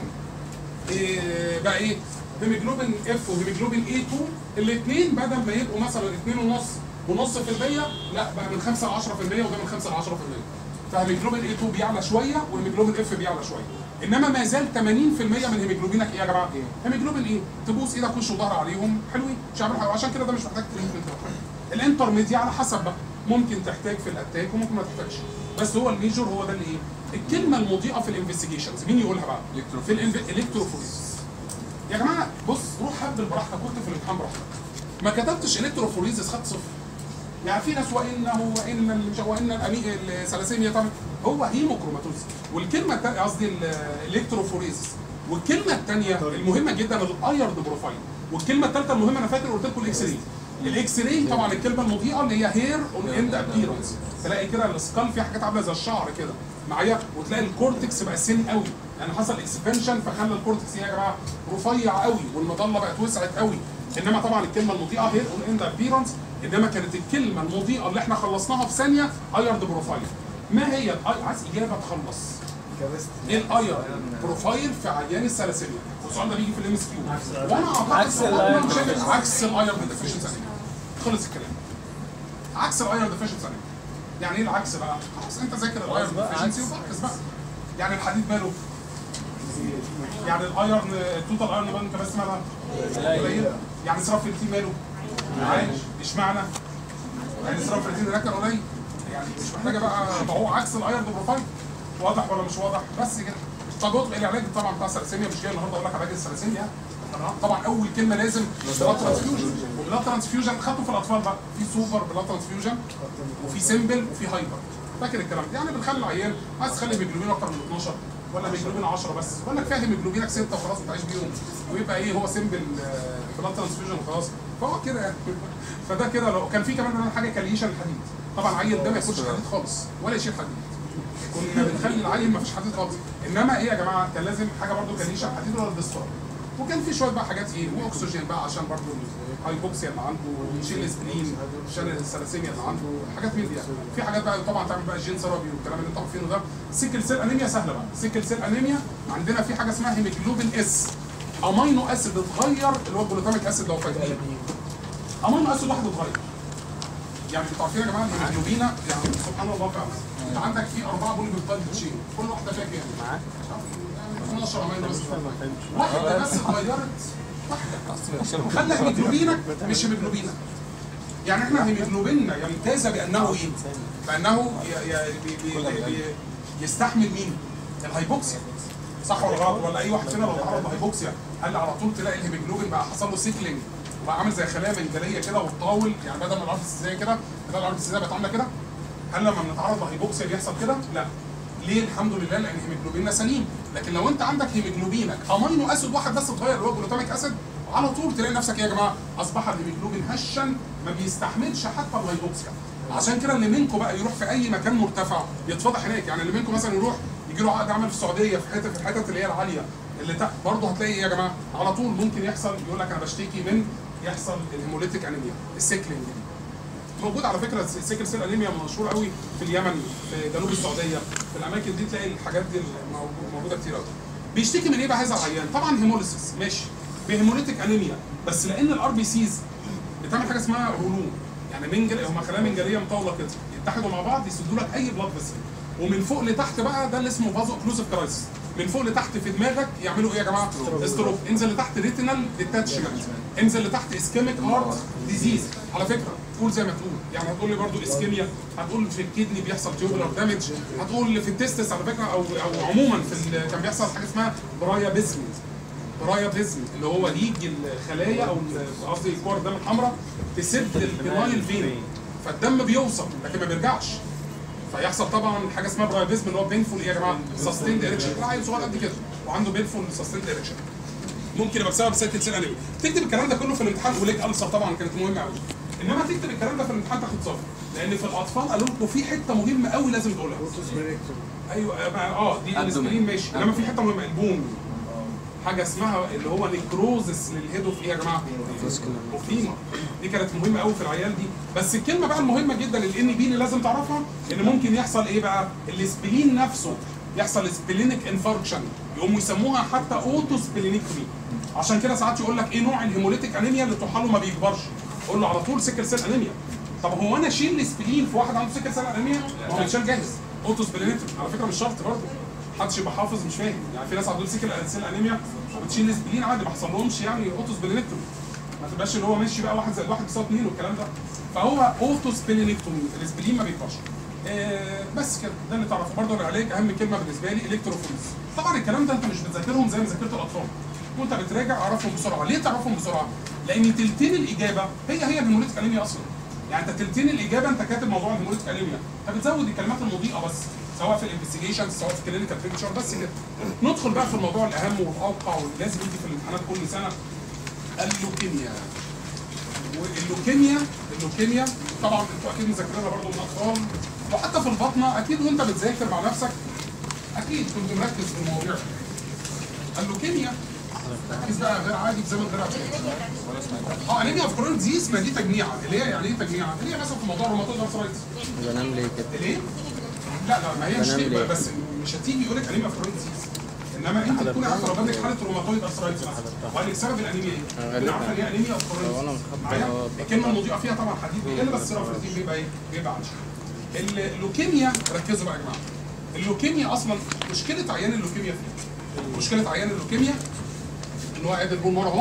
إيه بقى ايه هيموجلوبين اف وهيموجلوبين اي 2 الاثنين بدل ما يبقوا مثلا 2 ونص ونص في المية لا بقى من 5 ل 10% وده من 5 ل 10% فهيموجلوبين اي 2 بيعلى شويه وهيموجلوبين اف بيعلى شويه انما ما زال 80% من هيموجلوبينك ايه يا جماعه؟ هيموجلوبين ايه؟ تبوس ايدك وش وظهر عليهم حلوين مش هيعملوا حاجه عشان كده ده مش محتاج تريتمنت الانترميديا على حسب بقى ممكن تحتاج في الاتاك وممكن ما تحتاجش بس هو الميجور هو ده اللي ايه؟ الكلمه المضيئه في الانفستيجيشنز مين يقولها بقى؟ في الالكتروفوريز يا جماعه بص روح هبل براحتك كنت في الامتحان براحتك ما كتبتش الكتروفوريزس خدت صفر يعني في ناس وانه وان ال- مش وان الامي الثلاسيميا طبعا هو هيموكروماتوز والكلمه التانية قصدي ال- الالكتروفوريزس والكلمه الثانيه المهمه جدا الايرد بروفايل والكلمه الثالثه المهمه انا فاكر قلت لكم الاكس راي الاكس راي طبعا الكلمه المضيئه اللي هي هير اون اند ابيرنس تلاقي كده السكال فيه حاجات عامله زي الشعر كده معايا وتلاقي الكورتكس بقى سن قوي يعني حصل اكسبانشن فخلى الكورتكس إيه يا جماعه رفيع قوي والمظله بقت وسعت قوي انما طبعا الكلمه المضيئه هير اون اند ابيرنس انما كانت الكلمه المضيئه اللي احنا خلصناها في ثانيه ايرد بروفايل ما هي الأي- عايز اجابه تخلص ايه الاير بروفايل في عيان الثلاسيميا والسؤال ده بيجي في الام اس كيو وانا اعتقد عكس أنا الأير مش شايف- عكس الاير ديفيشنسي خلص الكلام عكس الاير ديفيشنسي يعني ايه العكس بقى؟ خلاص انت ذاكر الاير ديفيشنسي وفكس بقى يعني الحديد ماله يعني الايرن التوتال ايرن بانك بس مالها قليل يعني اسراف التين ماله عايش اشمعنى يعني اسراف التين ده كان قليل يعني مش محتاجه بقى ما هو عكس الايرن بروفايل واضح ولا مش واضح بس كده طب اطلق العلاج طبعا بتاع الثلاسيميا مش جاي النهارده اقول لك علاج الثلاسيميا تمام؟ طبعا اول كلمه لازم بلاد ترانسفيوجن وبلاد ترانسفيوجن خدته في الاطفال بقى في سوبر بلاد ترانسفيوجن وفي سيمبل وفي هايبر فاكر الكلام ده يعني بنخلي العيان عايز تخلي هيموجلوبين اكتر من 12 ولا هيموجلوبين 10 بس ولا كفايه هيموجلوبينك 6 وخلاص بتعيش بيهم ويبقى ايه هو سيمبل بلاد ترانسفيوجن وخلاص فهو كده يعني فده كده لو كان في كمان بنعمل حاجه كاليشن الحديد طبعا العيل ده ما ياكلش حديد خالص ولا يشيل حديد كنا بنخلي العيل ما فيش حديد خالص انما ايه يا جماعه كان لازم حاجه برضو كاليشن حديد ولا الدستور وكان في شويه بقى حاجات ايه واكسجين بقى عشان برضو الهايبوكسيا اللي عنده ونشيل سبلين عشان الثلاسيميا اللي عنده حاجات من دي يعني في حاجات بقى طبعا تعمل بقى جين ثيرابي والكلام اللي انتوا عارفينه ده سيكل سيل انيميا سهله بقى سيكل سيل انيميا عندنا في حاجه اسمها هيموجلوبين اس امينو اسيد اتغير اللي هو الجلوتاميك اسيد لو فاكرين امينو اسيد واحد اتغير يعني انتوا عارفين يا جماعه الهيموجلوبينا يعني سبحان الله فعلا انت عندك في اربعه بولي بيبتايد تشين كل واحده فيها كام؟ معاك 12 امينو اسيد واحده بس اتغيرت واحده خلى هيموجلوبينك مش هيموجلوبينك يعني احنا هيموجلوبيننا يمتاز بانه ايه؟ بانه ي- ي- بي- بي- بي- بي- يستحمل مين؟ الهايبوكسيا صح ولا غلط ولا اي واحد فينا لو تعرض لهايبوكسيا هل على طول تلاقي الهيموجلوبين بقى حصل له سيكلينج وبقى عامل زي خلايا منجليه كده وتطاول يعني بدل ما العرض السيزيه كده بدل العرض السيزيه بقت عامله كده هل لما بنتعرض لهايبوكسيا بيحصل كده؟ لا ليه الحمد لله لان هيموجلوبيننا سليم لكن لو انت عندك هيموجلوبينك امينو اسيد واحد بس اتغير اللي هو جلوتاميك اسيد على طول تلاقي نفسك ايه يا جماعه اصبح الهيموجلوبين هشا ما بيستحملش حتى الهيبوكسيا عشان كده اللي منكم بقى يروح في اي مكان مرتفع يتفضح هناك يعني اللي منكم مثلا يروح يجي له عقد عمل في السعوديه في حته في الحتت اللي هي العاليه اللي تحت برضه هتلاقي ايه يا جماعه على طول ممكن يحصل يقول لك انا بشتكي من يحصل الهيموليتيك انيميا السيكلينج دي موجود على فكره السيكل سيل انيميا مشهور قوي في اليمن في جنوب السعوديه في الاماكن دي تلاقي الحاجات دي موجو- موجوده كتير قوي بيشتكي من ايه بقى هذا العيان طبعا هيموليسيس ماشي بهيموليتيك انيميا بس لان الار بي سيز بتعمل حاجه اسمها رولو يعني منجل هم خلايا منجليه مطوله كده يتحدوا مع بعض يسدوا لك اي بلاد فيسل ومن فوق لتحت بقى ده اللي اسمه فازو اوكلوسيف كرايسيس من فوق لتحت في دماغك يعملوا ايه يا جماعه؟ استروب انزل لتحت ريتينال ديتاتشمنت انزل لتحت اسكيميك هارت ديزيز على فكره قول زي ما تقول يعني هتقول لي برضو اسكيميا هتقول في الكدني بيحصل تيوبولار دامج هتقول في التستس على فكره او او عموما في ال- كان بيحصل حاجه اسمها برايا بيسمنت برايابيزم اللي هو ليج الخلايا او ال- قصدي الكور الدم الحمراء تسد البنايل فين فالدم بيوصل لكن ما بيرجعش فيحصل طبعا حاجه اسمها برايابيزم اللي هو بينفول ايه يا جماعه؟ سستيند اريكشن عيل صغير قد كده وعنده بينفول سستيند اريكشن ممكن يبقى بسبب سيتل سيل انيميا تكتب الكلام ده كله في الامتحان وليك ألسر طبعا كانت مهمه قوي انما تكتب الكلام ده في الامتحان تاخد صفر لان في الاطفال قالوا لكم في حته مهمه قوي لازم تقولها ايوه اه دي الاسبرين ماشي انما في حته مهمه البون حاجه اسمها اللي هو نيكروزس للهيد اوف ايه يا جماعه؟ اوفيما دي كانت مهمه قوي في العيال دي بس الكلمه بقى المهمه جدا الان بي اللي لازم تعرفها ان ممكن يحصل ايه بقى؟ الاسبلين نفسه يحصل سبلينيك انفاركشن يقوموا يسموها حتى اوتو سبلينيكتومي عشان كده ساعات يقول لك ايه نوع الهيموليتيك انيميا اللي طحاله ما بيكبرش قول له على طول سكر سيل انيميا طب هو انا اشيل الاسبلين في واحد عنده سكر سيل انيميا ما هو بيتشال جاهز اوتو سبلينيكتومي على فكره مش شرط برضه محدش يبقى حافظ مش فاهم يعني في ناس عندهم سكر سيل انيميا وبتشيل الاسبلين عادي ما حصلهمش يعني اوتو سبلينيكتومي ما تبقاش اللي هو ماشي بقى واحد زائد واحد بيساوي اثنين والكلام ده فهو اوتو سبلينيكتومي الاسبلين ما بيكبرش آه بس كده ده اللي تعرفه برضه العلاج اهم كلمه بالنسبه لي الكتروفوريز طبعا الكلام ده انت مش بتذاكرهم زي ما ذاكرت الاطفال وانت بتراجع اعرفهم بسرعه ليه تعرفهم بسرعه لان تلتين الاجابه هي هي الهيموليتيك انيميا اصلا يعني انت تلتين الاجابه انت كاتب موضوع الهيموليتيك انيميا انت بتزود الكلمات المضيئه بس سواء في الانفستيجيشن سواء في كلينيكال بيكتشر بس كده ندخل بقى في الموضوع الاهم والاوقع واللي لازم يجي في الامتحانات كل سنه اللوكيميا واللوكيميا اللوكيميا طبعا انتوا اكيد مذاكرينها برضه من اطفال وحتى في البطنه اكيد وانت بتذاكر مع نفسك اكيد كنت مركز في المواضيع دي. اللوكيميا ركز بقى غير عادي في زمن غير عادي اه انيميا اوف كرونيك ديزيز ما دي تجميعه اللي هي يعني ايه تجميعه؟ اللي هي مثلا في موضوع الروماتويد ارثرايتس بنام ليه كده؟ ليه؟ لا لا ما هي مش بنام تبقى ليه؟ بس مش هتيجي يقول لك انيميا اوف كرونيك ديزيز انما انت تكون عارفه لو جاب لك حاله روماتويد ارثرايتس مثلا وقال لك سبب الانيميا ايه؟ غالباً. تكون عارفه ان هي انيميا اوف لو أنا كرونيك مخبط معايا هو الكلمه المضيئه فيها طبعا حديد بيقل بس السيرافرتين بيبقى ايه؟ بيبقى عالي اللوكيميا ركزوا بقى يا جماعه اللوكيميا اصلا مشكله عيان اللوكيميا فين؟ مشكله عيان اللوكيميا ان هو قاعد البول مره اهو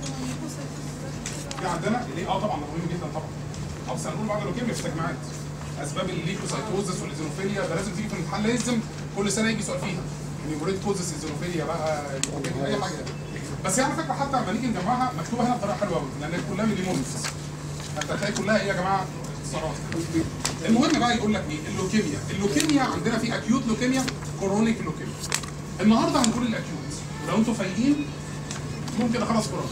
في عندنا ليه اه طبعا ده مهم جدا طبعا او سنقول بعد اللوكيميا في تجميعات اسباب الليكوسايتوزس والازينوفيليا ده لازم تيجي في الامتحان لازم كل سنه يجي سؤال فيها نيموريتوزس ازينوفيليا بقى الليكوبينيا، اي حاجه بس هي على فكره حتى لما نيجي نجمعها مكتوبه هنا بطريقه حلوه قوي لان كلها من ليمونز فانت هتلاقي كلها ايه يا جماعه اختصارات المهم بقى يقول لك ايه اللوكيميا اللوكيميا عندنا في اكيوت لوكيميا كرونيك لوكيميا النهارده هنقول الاكيوت لو انتوا فايقين ممكن اخلص كورونا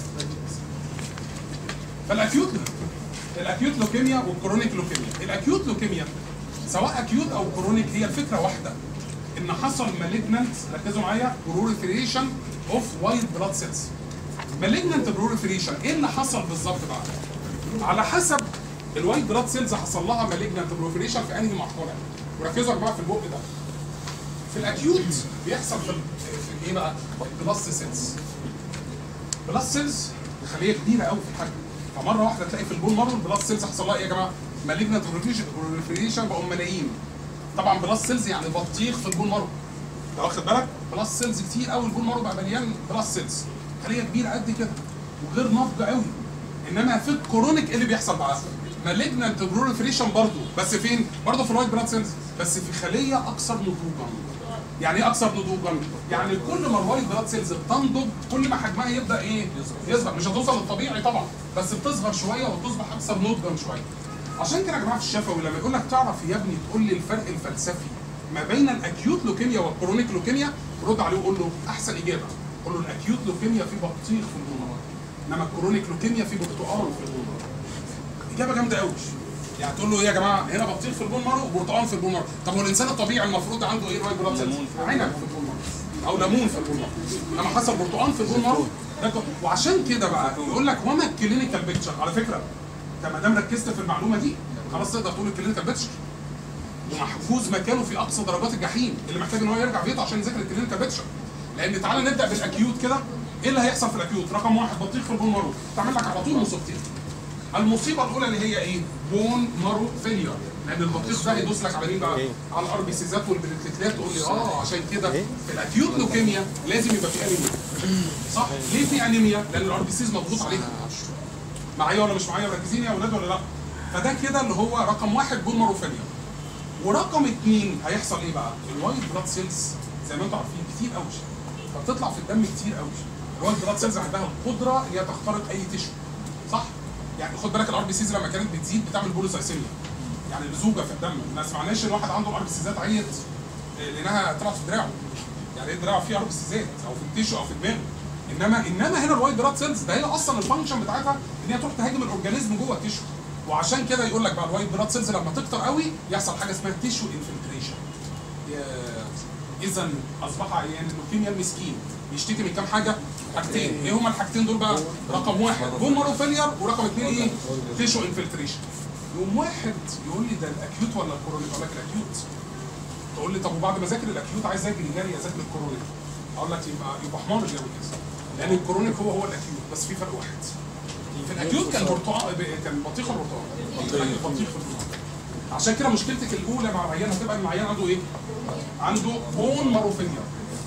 فالاكيوت الاكيوت لوكيميا والكرونيك لوكيميا الاكيوت لوكيميا سواء اكيوت او كرونيك هي الفكره واحده ان حصل مالجنانت ركزوا معايا بروليفريشن اوف وايت بلاد سيلز مالجنانت بروليفريشن ايه اللي حصل بالظبط بقى على حسب الوايت بلاد سيلز حصل لها مالجنانت بروليفريشن في انهي مرحله وركزوا يا جماعه في البق ده في الاكيوت بيحصل في, ال- في ايه بقى البلاس سيلز بلاس سيلز خليه كبيره قوي في الحجم فمره واحده تلاقي في البول مارو البلاس سيلز حصل لها ايه يا جماعه؟ مالجنت بروليفريشن بقوا ملايين طبعا بلاس سيلز يعني بطيخ في البول مارو انت واخد بالك؟ بلاس سيلز كتير قوي البول مارو بقى مليان بلاس سيلز خليه كبيره قد كده وغير ناضجه قوي انما في الكرونيك ايه اللي بيحصل بقى؟ مالجنت بروليفريشن برضه بس فين؟ برضه في الوايت بلاد سيلز بس في خليه اكثر نضوجا يعني ايه اكثر نضوجا؟ يعني كل ما الوايت بلاد سيلز بتنضج كل ما حجمها يبدا ايه؟ يصغر مش هتوصل للطبيعي طبعا بس بتصغر شويه وتصبح اكثر نضجا شويه. عشان كده يا جماعه في الشفوي لما يقول لك تعرف يا ابني تقول لي الفرق الفلسفي ما بين الاكيوت لوكيميا والكرونيك لوكيميا رد عليه وقول له احسن اجابه قول له الاكيوت لوكيميا في بطيخ في البلمار انما الكرونيك لوكيميا في برتقال في البلمار اجابه جامده قوي يعني تقول له ايه يا جماعه هنا بطيخ في البون مارو وبرتقال في البون مارو طب هو الانسان الطبيعي المفروض عنده ايه رايت بلاد سيلز عنب في البون مارو او ليمون في البون مارو لما حصل برتقال في البون مارو ده ك- وعشان كده بقى يقول لك وما الكلينيكال بيكتشر على فكره انت ما دام ركزت في المعلومه دي خلاص تقدر تقول الكلينيكال بيكتشر ومحجوز مكانه في اقصى درجات الجحيم اللي محتاج ان هو يرجع بيته عشان يذاكر الكلينيكال بيكتشر لان تعالى نبدا بالاكيوت كده ايه اللي هيحصل في الاكيوت رقم واحد بطيخ في البون مارو تعمل لك على طول مصيبتين المصيبه الاولى اللي هي ايه؟ بون مارو فيلير لان البطيخ ده هيدوس لك على مين بقى؟ على الار بي سيزات والبليتلات تقول لي اه عشان كده في الاكيوت لوكيميا لازم يبقى في انيميا صح؟ ليه في انيميا؟ لان الار بي سيز مضغوط عليها معايا ولا مش معايا مركزين يا اولاد ولا لا؟ فده كده اللي هو رقم واحد بون مارو فيلير ورقم اثنين هيحصل ايه بقى؟ الوايت بلاد سيلز زي ما انتم عارفين كتير قوي فبتطلع في الدم كتير قوي الوايت بلاد سيلز عندها القدره ان هي تخترق اي تيشو صح؟ يعني خد بالك الار بي سيز لما كانت بتزيد بتعمل بوليسايسيميا يعني لزوجه في الدم ما سمعناش ان واحد عنده الار بي سيزات عيط آه، لانها طلعت في دراعه يعني ايه دراعه فيه ار بي سيزات او في التيشو او في دماغه انما انما هنا الوايت بلاد سيلز ده هي اصلا الفانكشن بتاعتها ان هي تروح تهاجم الاورجانيزم جوه التيشو وعشان كده يقول لك بقى الوايت بلاد سيلز لما تكتر قوي يحصل حاجه اسمها تيشو انفلتريشن اذا اصبح يعني اللوكيميا المسكين بيشتكي من كام حاجه؟ حاجتين، ايه هما الحاجتين دول بقى؟ رقم واحد بومرو فيلير ورقم اثنين ايه؟ تيشو انفلتريشن. يقوم واحد يقول لي ده الاكيوت ولا الكورونيك؟ اقول لك الاكيوت. تقول لي طب وبعد ما اذاكر الاكيوت عايز اجري جري اذاكر الكورونيك. اقول لك يبقى يبقى حمار الجو كده. لان الكورونيك هو هو الاكيوت بس في فرق واحد. في الاكيوت كان برتقال كان بطيخ البرتقال. بطيخ في البرتقال. عشان كده مشكلتك الاولى مع العيان هتبقى ان العيان عنده ايه؟ عنده بون ماروفيليا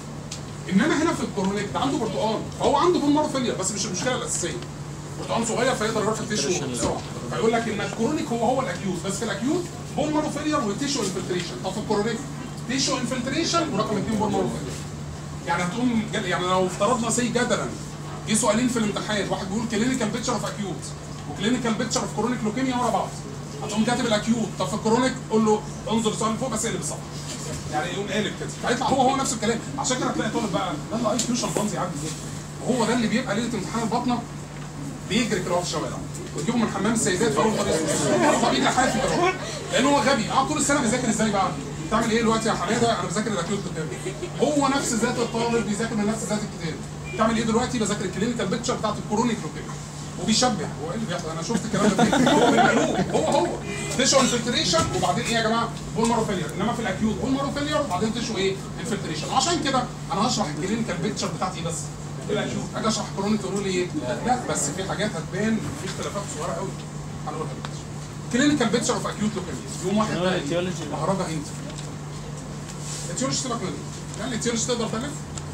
انما هنا في الكورونيك ده عنده برتقال فهو عنده بون ماروفيليا بس مش المشكله الاساسيه برتقال صغير فيقدر يرفع تيشو بسرعه فيقول لك ان الكورونيك هو هو الاكيوت بس في الاكيوت بون ماروفيليا وتيشو انفلتريشن طب في الكورونيك تيشو انفلتريشن ورقم اثنين بون ماروفيليا يعني هتقوم جد- يعني لو افترضنا سي جدلا جه سؤالين في الامتحان واحد بيقول كلينيكال بيكتشر اوف اكيوت وكلينيكال بيكتشر اوف كورونيك لوكيميا ورا بعض هتقوم كاتب الاكيوت طب في الكورونيك قول له انظر السؤال اللي فوق بس اقلب الصفحه يعني يقوم قالب كده هيطلع هو هو نفس الكلام عشان كده هتلاقي طالب بقى يلا اي كيو شمبانزي يعدي ازاي وهو ده اللي بيبقى ليله امتحان البطنه بيجري كده في الشوارع ويجيبه من حمام السيدات في اول طريق هو بيجري حافي كده لان هو غبي قعد طول السنه بيذاكر ازاي بقى بتعمل ايه دلوقتي يا حماده انا بذاكر الاكيوت كتاب هو نفس ذات الطالب بيذاكر من نفس ذات الكتاب بتعمل ايه دلوقتي بذاكر الكلينيكال بيكتشر بتاعت الكورونيك لوكيميا وبيشبه هو ايه اللي بيحصل انا شفت الكلام ده فين هو بالمقلوب هو هو تيشو انفلتريشن وبعدين ايه يا جماعه بول مارو فيلير انما في الاكيوت بول مارو فيلير وبعدين تيشو ايه انفلتريشن وعشان كده انا هشرح الكلينيكال بيكتشر بتاعتي بس في الاكيوت اجي اشرح كورونيك تقولوا لي ايه لا بس في حاجات هتبان في اختلافات صغيره قوي هنقولها دلوقتي كلينيكال بيكتشر اوف اكيوت لوكيميا يوم واحد هو بقى الاتيولوجي. مهرجة هند الاتيولوجي سيبك منه يعني الاتيولوجي تقدر تالف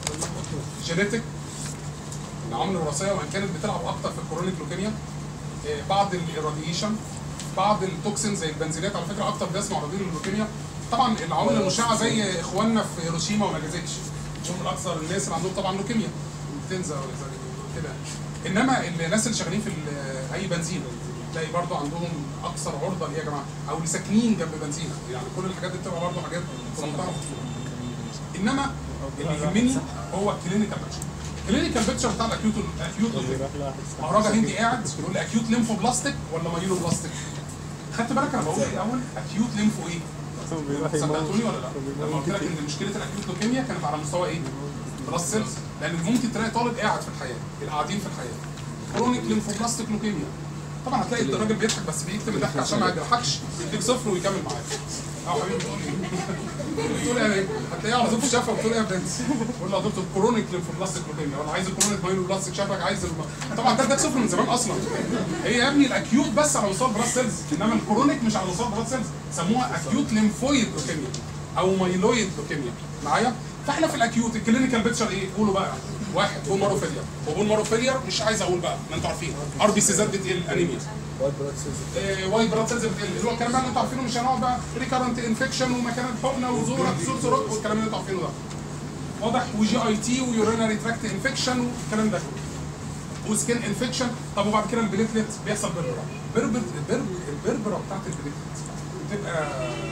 جينيتك العوامل الوراثيه وان كانت بتلعب اكتر في الكورونيك لوكيميا آه، بعض الراديشن بعض التوكسين زي البنزينات على فكره اكتر ناس معرضين للوكيميا طبعا العوامل المشعه زي اخواننا في هيروشيما وناجازاكي هم من اكثر الناس اللي عندهم طبعا لوكيميا تنزا ولا زي كده انما الناس اللي شغالين في ال- اي بنزين تلاقي برضه عندهم اكثر عرضه ليه يا جماعه او اللي ساكنين جنب بنزينه يعني كل الحاجات دي بتبقى برضه حاجات في منتهى الخطوره انما اللي يهمني هو الكلينيكال بيكتشر الكلينيكال بيكتشر بتاع الاكيوت الاكيوت مهرجة هندي قاعد يقول لي اكيوت ليمفو بلاستيك ولا مايلو بلاستيك خدت بالك انا بقول ايه الاول اكيوت ليمفو ايه صدقتوني ولا لا لما قلت لك ان مشكله الاكيوت لوكيميا كانت على مستوى ايه بلاس سيلز لان ممكن تلاقي طالب قاعد في الحياه القاعدين في الحياه كرونيك ليمفوبلاستيك لوكيميا طبعا هتلاقي الراجل بيضحك بس بيكتب الضحك عشان ما يضحكش يديك صفر ويكمل معاك اه حبيبي بتقول ايه؟ بتقول ايه؟ هتلاقيه على طول في الشفه بتقول ايه يا برنس؟ بقول له يا دكتور كرونيك ليمفوبلاستيك لوكيميا ولا عايز الكرونيك مايلو بلاستيك شافك عايز الم... طبعا ده اداك صفر من زمان اصلا هي يا ابني الاكيوت بس على مستوى البلاس سيلز انما الكرونيك مش على مستوى البلاس سيلز سموها اكيوت ليمفويد لوكيميا او مايلويد لوكيميا معايا؟ فاحنا في الاكيوت الكلينيكال بيكتشر ايه؟ قولوا بقى واحد بون مارو فيلير وبون مارو فيلير مش عايز اقول بقى ما انتوا عارفين ار بي سيزات بتقل انيميا وايت بلاد سيلز وايت بلاد سيلز بتقل اللي هو الكلام بقى اللي انتوا عارفينه مش هنقعد بقى ريكارنت انفكشن ومكان الحقنه وزورك سور سورك والكلام اللي انتوا عارفينه ده واضح وجي اي تي ويورينري تراكت انفكشن والكلام ده وسكين انفكشن طب وبعد كده البليتلت بيحصل بربره بربر البرب البربره بتاعت البليتلت بتبقى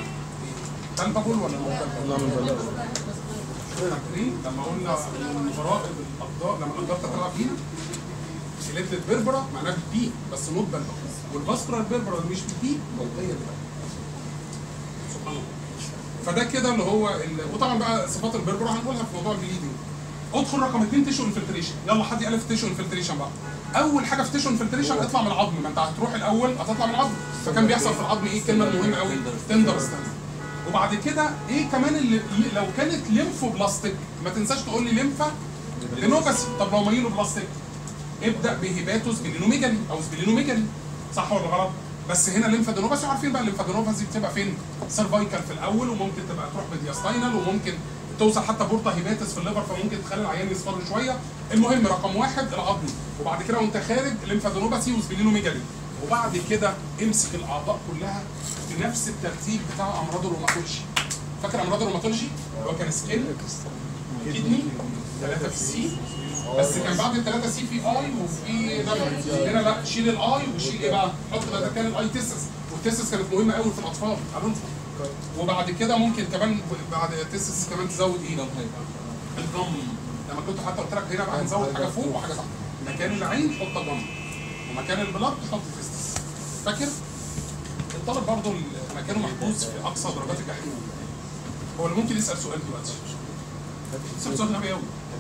تنبابل ولا نون فاكرين لما قلنا من وراء الاقدار لما الاقدار تتلعب فينا بليتلت بربره معناها بي بس نوت بربره والفاسكولار بربره اللي مش بي هي اللي بقى. سبحان الله فده كده اللي هو ال... وطبعا بقى صفات البربره هنقولها في موضوع البليدنج ادخل رقم اثنين تيشو انفلتريشن يلا حد يالف تيشو انفلتريشن بقى اول حاجه في تيشو انفلتريشن اطلع من العظم ما انت هتروح الاول هتطلع من العظم فكان بيحصل في العظم ايه الكلمه المهمه قوي تندر ستاند وبعد كده ايه كمان اللي اللي- لو كانت ليمفو بلاستيك ما تنساش تقول لي ليمفا لينوباسي طب لو مايلو بلاستيك ابدا بهيباتو سبلينوميجالي او سبلينوميجالي صح ولا غلط؟ بس هنا الليمفادينوباسي عارفين بقى الليمفادينوباسي بتبقى فين؟ سيرفايكال في الاول وممكن تبقى تروح بدياستاينال وممكن توصل حتى بورتا هيباتس في الليفر فممكن تخلي العيان يصفر شويه المهم رقم واحد العظم وبعد كده وانت خارج ليمفادينوباسي وسبلينوميجالي وبعد كده امسك الاعضاء كلها بنفس الترتيب بتاع امراض الروماتولوجي فاكر امراض الروماتولوجي اللي هو كان سكين كدني ثلاثه في السي بس كان بعد الثلاثه سي في اي وفي دبليو هنا لا شيل الاي وشيل ايه بقى؟ حط بدل كان الاي تيسس والتيسس كانت مهمه قوي في الاطفال قالوا وبعد كده ممكن كمان بعد التيسس كمان تزود ايه؟ الجم لما كنت حتى قلت لك هنا بقى هنزود حاجه فوق وحاجه تحت مكان العين حط جم ومكان البلاد تحط تيستس فاكر؟ الطالب برضه مكانه محبوس في اقصى درجات الجحيم هو اللي ممكن يسال سؤال دلوقتي يسال سؤال غبي قوي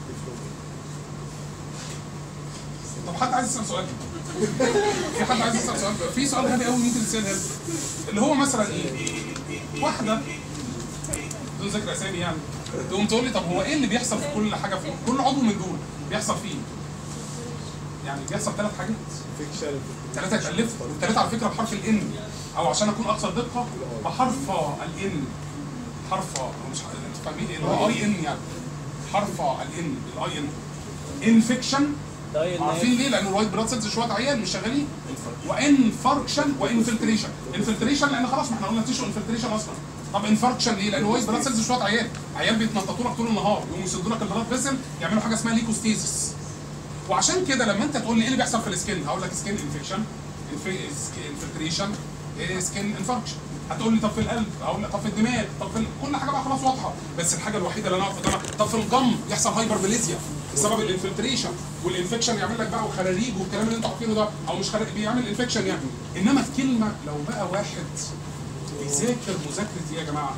طب حد عايز يسال سؤال في حد عايز يسال سؤال في سؤال غبي قوي ممكن يسال هنا اللي هو مثلا ايه واحده بدون ذكر اسامي يعني تقوم تقول لي طب هو ايه اللي بيحصل في كل حاجه في كل عضو من دول بيحصل فيه إيه؟ يعني بيحصل ثلاث حاجات ثلاثه اتالفوا والثلاثه على فكره بحرف الان او عشان اكون اكثر دقه بحرف الان حرف هو مش ح- انتوا فاهمين ايه اللي هو اي ان يعني حرف الان الاي ان انفكشن عارفين ليه؟ لان الوايت بلاد سيلز شويه عيان مش شغالين وانفاركشن وانفلتريشن انفلتريشن لان خلاص ما احنا قلنا تيشو انفلتريشن اصلا طب انفاركشن ليه؟ لان الوايت بلاد سيلز شويه عيان عيان بيتنططوا لك طول النهار يقوموا يسدوا لك البلاد فيسل يعملوا حاجه اسمها ليكوستيزس وعشان كده لما انت تقول لي ايه اللي بيحصل في السكين هقول لك سكين انفكشن انفلتريشن سكين انفاركشن هتقول لي طب في القلب هقول لك طب في الدماغ طب في ال- كل حاجه بقى خلاص واضحه بس الحاجه الوحيده اللي انا اعرف قدامها طب في الجم يحصل هايبربليزيا بسبب الانفلتريشن والانفكشن يعمل لك بقى وخراريج والكلام اللي انتوا عارفينه ده او مش خراريج بيعمل انفكشن يعني انما في كلمه لو بقى واحد بيذاكر مذاكره ايه يا جماعه؟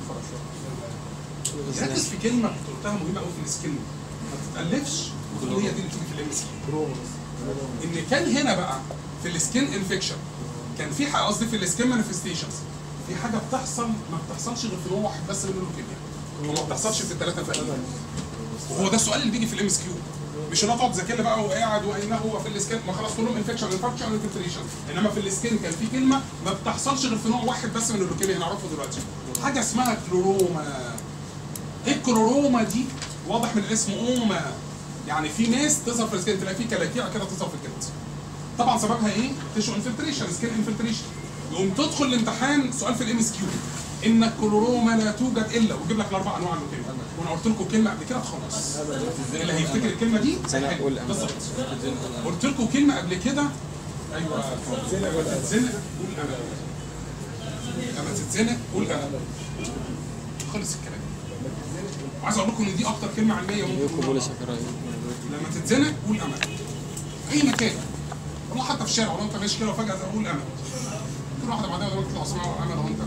ركز في كلمه كنت قلتها مهمه قوي في السكين ما تتالفش وتقول هي دي اللي بتيجي في الام سي ان كان هنا بقى في السكين انفكشن كان في حاجه قصدي في السكين مانيفستيشنز في حاجه بتحصل ما بتحصلش غير في نوع واحد بس من اللوكيميا وما بتحصلش في الثلاثه الباقيين وهو ده السؤال اللي بيجي في الام اس كيو مش انا تقعد تذاكر لي بقى وقاعد وانه هو في السكين ما خلاص كلهم انفكشن انفكشن انفلتريشن انما في السكين كان في كلمه ما بتحصلش غير في نوع واحد بس من اللوكيميا هنعرفه دلوقتي حاجه اسمها كلوروما ايه الكلوروما دي واضح من الاسم اوما يعني في ناس تظهر في السكين تلاقي في كلاكيع كده تظهر في الجلد طبعا سببها ايه؟ تيشو انفلتريشن سكين انفلتريشن يقوم تدخل الامتحان سؤال في الام اس كيو ان الكلوروما لا توجد الا ويجيب لك الاربع انواع من الكلمه وانا قلت لكم كلمه قبل كده خلاص اللي هيفتكر الكلمه دي هيحل. بالظبط قلت لكم كلمه قبل كده ايوه لما تتزنق قول انا لما تتزنق قول انا خلص الكلام وعايز اقول لكم ان دي اكتر كلمه علميه ممكن تقولها. لما تتزنق قول امل اي مكان والله حتى في الشارع والله انت ماشي كده وفجاه قول امل كل واحده بعدها قدامك تطلع اسمها امل اهو انت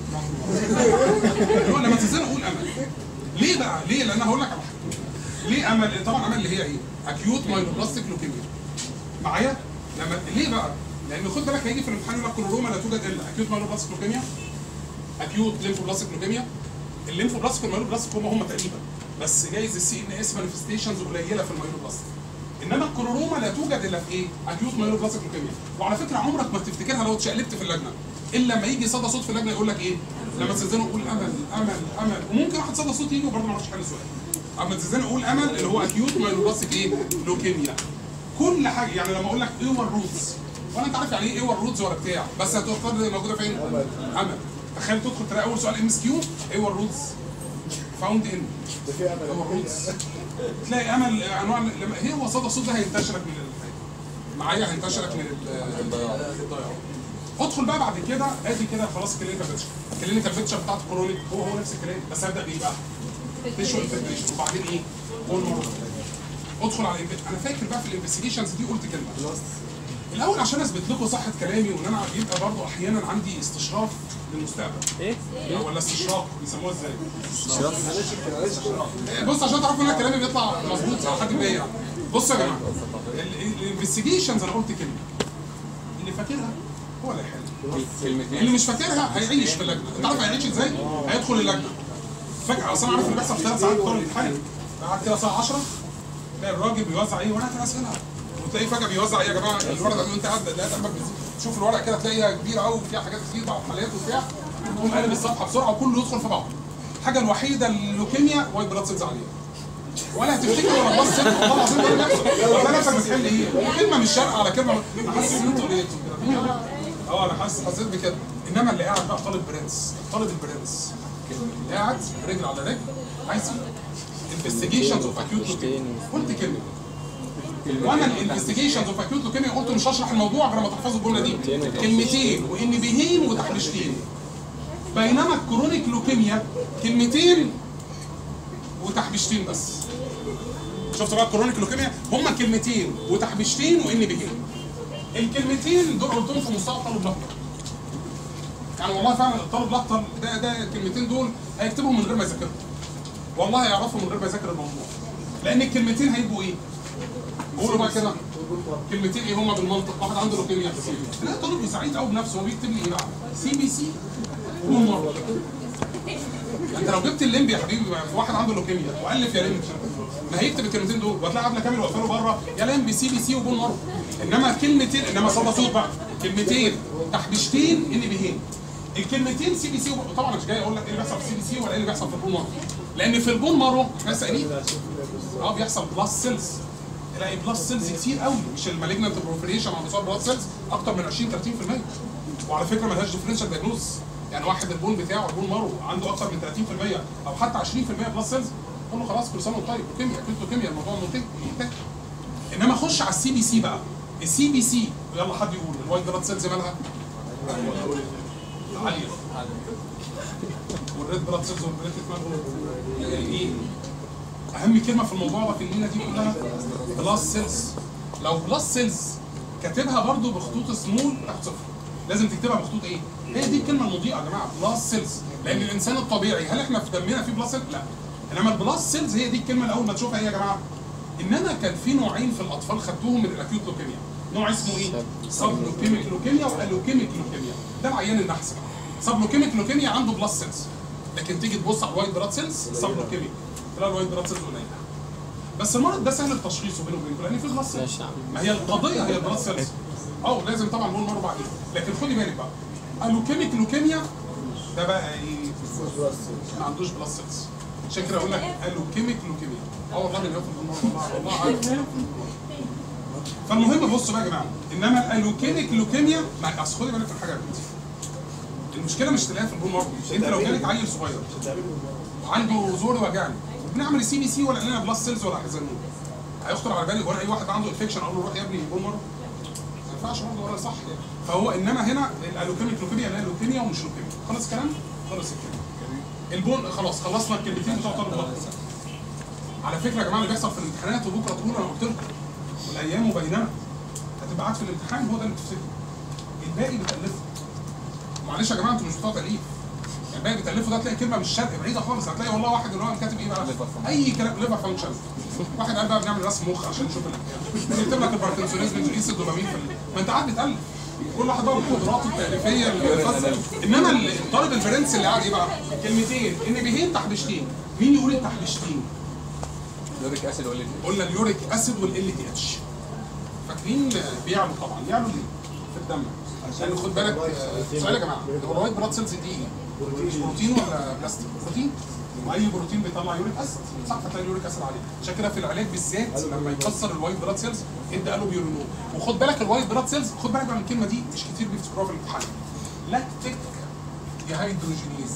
اللي هو لما تتزنق قول امل ليه بقى؟ ليه؟ لان هقول لك على حاجه ليه امل؟ طبعا امل اللي هي ايه؟ اكيوت مايلوبلاستيك لوكيميا معايا؟ لما ليه بقى؟ لان خد بالك هيجي في الامتحان يقول لك كلوروما لا توجد الا اكيوت مايلوبلاستيك لوكيميا اكيوت ليمفوبلاستيك لوكيميا الليمفوبلاستيك والمايلوبلاستيك هم هم تقريبا بس جايز السي ان اس مانيفستيشنز قليله في المايلوبلاستيك انما الكلوروما لا توجد الا في ايه؟ اكيوت مايلوبلاستيك لوكيميا وعلى فكره عمرك ما تفتكرها لو اتشقلبت في اللجنه الا لما يجي صدى صوت في اللجنه يقول لك ايه؟ لما تستاذنوا قول امل امل امل وممكن واحد صدى صوت يجي وبرضه ما يعرفش حل السؤال اما تستاذنوا قول امل اللي هو اكيوت مايلوبلاستيك ايه؟ لوكيميا كل حاجه يعني لما اقول لك ايه هو الروتس وانا انت عارف يعني ايه ايه هو الروتس ولا بتاع بس هتختار موجوده فين؟ امل تخيل تدخل تلاقي اول سؤال ام اس كيو ايه هو الروتس؟ فاوند ان ده في امل هو الروتس تلاقي امل انواع لما هي هو صدى الصوت ده هينتشرك من الحاجة. معايا هينتشرك من ال- الضياع ادخل بقى بعد كده ادي كده خلاص كلينيكال بيتشر الكلينيكال بيتشر بتاعت كرونيك هو هو نفس الكلام بس هبدا بايه بقى؟ تيشو انفلتريشن وبعدين ايه؟ اول مره ادخل على الانف- انا فاكر بقى في الانفستيجيشنز دي قلت كلمه الاول عشان اثبت لكم صحه كلامي وان انا بيبقى برضه احيانا عندي استشراف للمستقبل ايه؟ ولا استشراق بيسموها ازاي؟ معلش معلش بص عشان تعرفوا ان أنا كلامي بيطلع مظبوط لحد ما يعني بصوا يا جماعه الانفستيجيشنز انا قلت كلمه اللي فاكرها هو اللي هيحل اللي مش فاكرها هيعيش في اللجنه انت عارف هيعيش ازاي؟ هيدخل اللجنه فجاه اصل انا عارف اللي بيحصل في ثلاث ساعات بتوع الامتحان قعدت كده الساعه 10 تلاقي الراجل بيوزع ايه وانا اسئله وتلاقيه فجاه بيوزع ايه يا جماعه الورقه دي وانت قاعد لقيت قلبك بيزيد. تشوف الورقه كده تلاقيها كبيره قوي وفيها حاجات كتير بقى وحملات وبتاع تقوم قالب الصفحه بسرعه وكله يدخل في بعض الحاجه الوحيده اللوكيميا وايت بلاد سيلز عليها ولا هتفتكر ولا تبص والله العظيم ده اللي بيحصل والله نفسك بتحل ايه كلمه مش شرق على كلمه انا حاسس ان انتوا لقيتوا كده اه انا حاسس حسيت بكده انما اللي قاعد بقى طالب برنس طالب البرنس اللي قاعد رجل على رجل عايز ايه انفستيجيشنز اوف اكيوت لوكيميا قلت كلمه وانا الانفستيجيشنز اوف اكيوت لوكيميا قلت مش هشرح الموضوع غير ما تحفظوا الجمله دي كلمتين وان بهين وتحبشتين بينما الكرونيك لوكيميا كلمتين وتحبشتين بس شفت بقى الكرونيك لوكيميا هما كلمتين وتحبشتين وان بهين الكلمتين دول قلتهم في مستوى طالب الاكتر يعني والله فعلا الطالب الاكتر ده ده الكلمتين دول هيكتبهم من غير ما يذاكرهم والله هيعرفوا من غير ما يذاكر الموضوع لان الكلمتين هيبقوا ايه؟ قولوا بقى كده كلمتين ايه هما بالمنطق واحد عنده لوكيميا لا طالب سعيد قوي بنفسه هو بيكتب لي ايه بقى؟ سي بي سي ومر انت لو جبت الليمبي يا حبيبي بقى في واحد عنده لوكيميا والف يا ليمبي ما هيكتب الكلمتين دول وهتلاقي عبله كامل واقفه له بره يا ليمبي سي بي سي وبون مر انما كلمتين انما صدى صوت بقى كلمتين تحبيشتين ان بهين الكلمتين سي بي سي طبعا مش جاي اقول لك ايه اللي بيحصل في السي بي سي ولا ايه اللي بيحصل في البون مارو لان في البون مارو احنا سائلين اه بيحصل بلس سيلز تلاقي بلس سيلز كتير قوي مش المالجنت بروفيليشن على مستوى بلس سيلز اكتر من 20 30% وعلى فكره ملهاش ديفرنشال دايجنوز يعني واحد البون بتاعه البون مارو عنده اكتر من 30% او حتى 20% بلس سيلز قول له خلاص كل سنه وانت طيب كيمياء كنتو كيمياء الموضوع منتهي منتهي انما خش على السي بي سي بقى السي بي سي يلا حد يقول الوايت بلاد سيلز مالها عاليه والريد بلاد سيلز والبليتد مالهم ايه اهم كلمه في الموضوع ده في الليله دي كلها بلس سيلز لو بلس سيلز كاتبها برضو بخطوط سمول تحت صفر لازم تكتبها بخطوط ايه؟ هي دي الكلمه المضيئه يا جماعه بلس سيلز لان الانسان الطبيعي هل احنا في دمنا في بلس سيلز؟ لا انما البلس سيلز هي دي الكلمه الاول ما تشوفها ايه يا جماعه؟ انما كان في نوعين في الاطفال خدتوهم من الاكيوت لوكيميا نوع اسمه ايه؟ سب لوكيميك لوكيميا والوكيميك لوكيميا ده العيان النحس سب لوكيميك لوكيميا عنده بلس سيلز لكن تيجي تبص على الوايت بلاد سيلز سب لوكيميك تلاقي الوايت بلاد سيلز قليله بس المرض ده سهل التشخيص بينه وبينكم لان في بلاد سيلز ما هي القضيه هي البلاد سيلز اه لازم طبعا نقول مره بعدين لكن خدي بالك بقى اللوكيميك لوكيميا ده بقى ايه؟ ما عندوش بلاد سيلز عشان كده اقول لك اللوكيميك لوكيميا اه والله اللي ياخد والله والله عارف فالمهم بصوا بقى يا جماعه انما الالوكيميك لوكيميا ما اصل خدي بالك من حاجه يا بنتي المشكله مش تلاقيها في البون مارو انت لو جالك عيل صغير وعنده زور وجعني وبنعمل سي بي سي ولا لنا بلس سيلز ولا حزنون هيخطر على بالي وانا اي واحد عنده انفكشن اقول له روح يا ابني بون مارو ما ينفعش برضه ولا صح يعني فهو انما هنا الالوكيميك لوكيميا لا لوكيميا ومش لوكيميا خلاص الكلام خلص الكلام البون خلاص خلصنا الكلمتين بتوع طالب الوقت على فكره يا جماعه اللي بيحصل في الامتحانات وبكره تقول انا قلت لكم والايام بيننا هتبقى قاعد في الامتحان هو ده اللي بتفتكره الباقي بتالفه معلش يا جماعه انتوا مش بتوع تاليف الباقي بتالفه ده تلاقي كلمه مش شرق بعيده خالص هتلاقي والله واحد اللي هو كاتب ايه بقى اي كلام ليفر فانكشن واحد قال بقى بنعمل رسم مخ عشان نشوف ال- يكتب لك الباركنسونيزم تقيس الدوبامين في ال- ما انت قاعد بتالف كل واحد بقى بقدراته التاليفيه الخاصه انما الطالب الفرنسي اللي قاعد ايه بقى كلمتين ان بهين تحبشتين مين يقول التحبشتين؟ يوريك اسيد ولا قلنا اليوريك اسيد والال تي اتش فاكرين بيعلوا طبعا يعلوا ليه؟ في الدم عشان خد بالك آه، سؤال يا جماعه هو الوايت بلاد سيلز دي ايه؟ مش بروتين ولا بلاستيك؟ بروتين واي بروتين بيطلع يوريك اسيد صح فتلاقي اليوريك اسيد عليه عشان كده في العلاج بالذات لما يكسر الوايت بلاد سيلز ادى قالوا بيورينول وخد بالك الوايت بلاد سيلز خد بالك بقى من الكلمه دي مش كتير بيفتكروها في الامتحان لاكتيك ديهيدروجينيز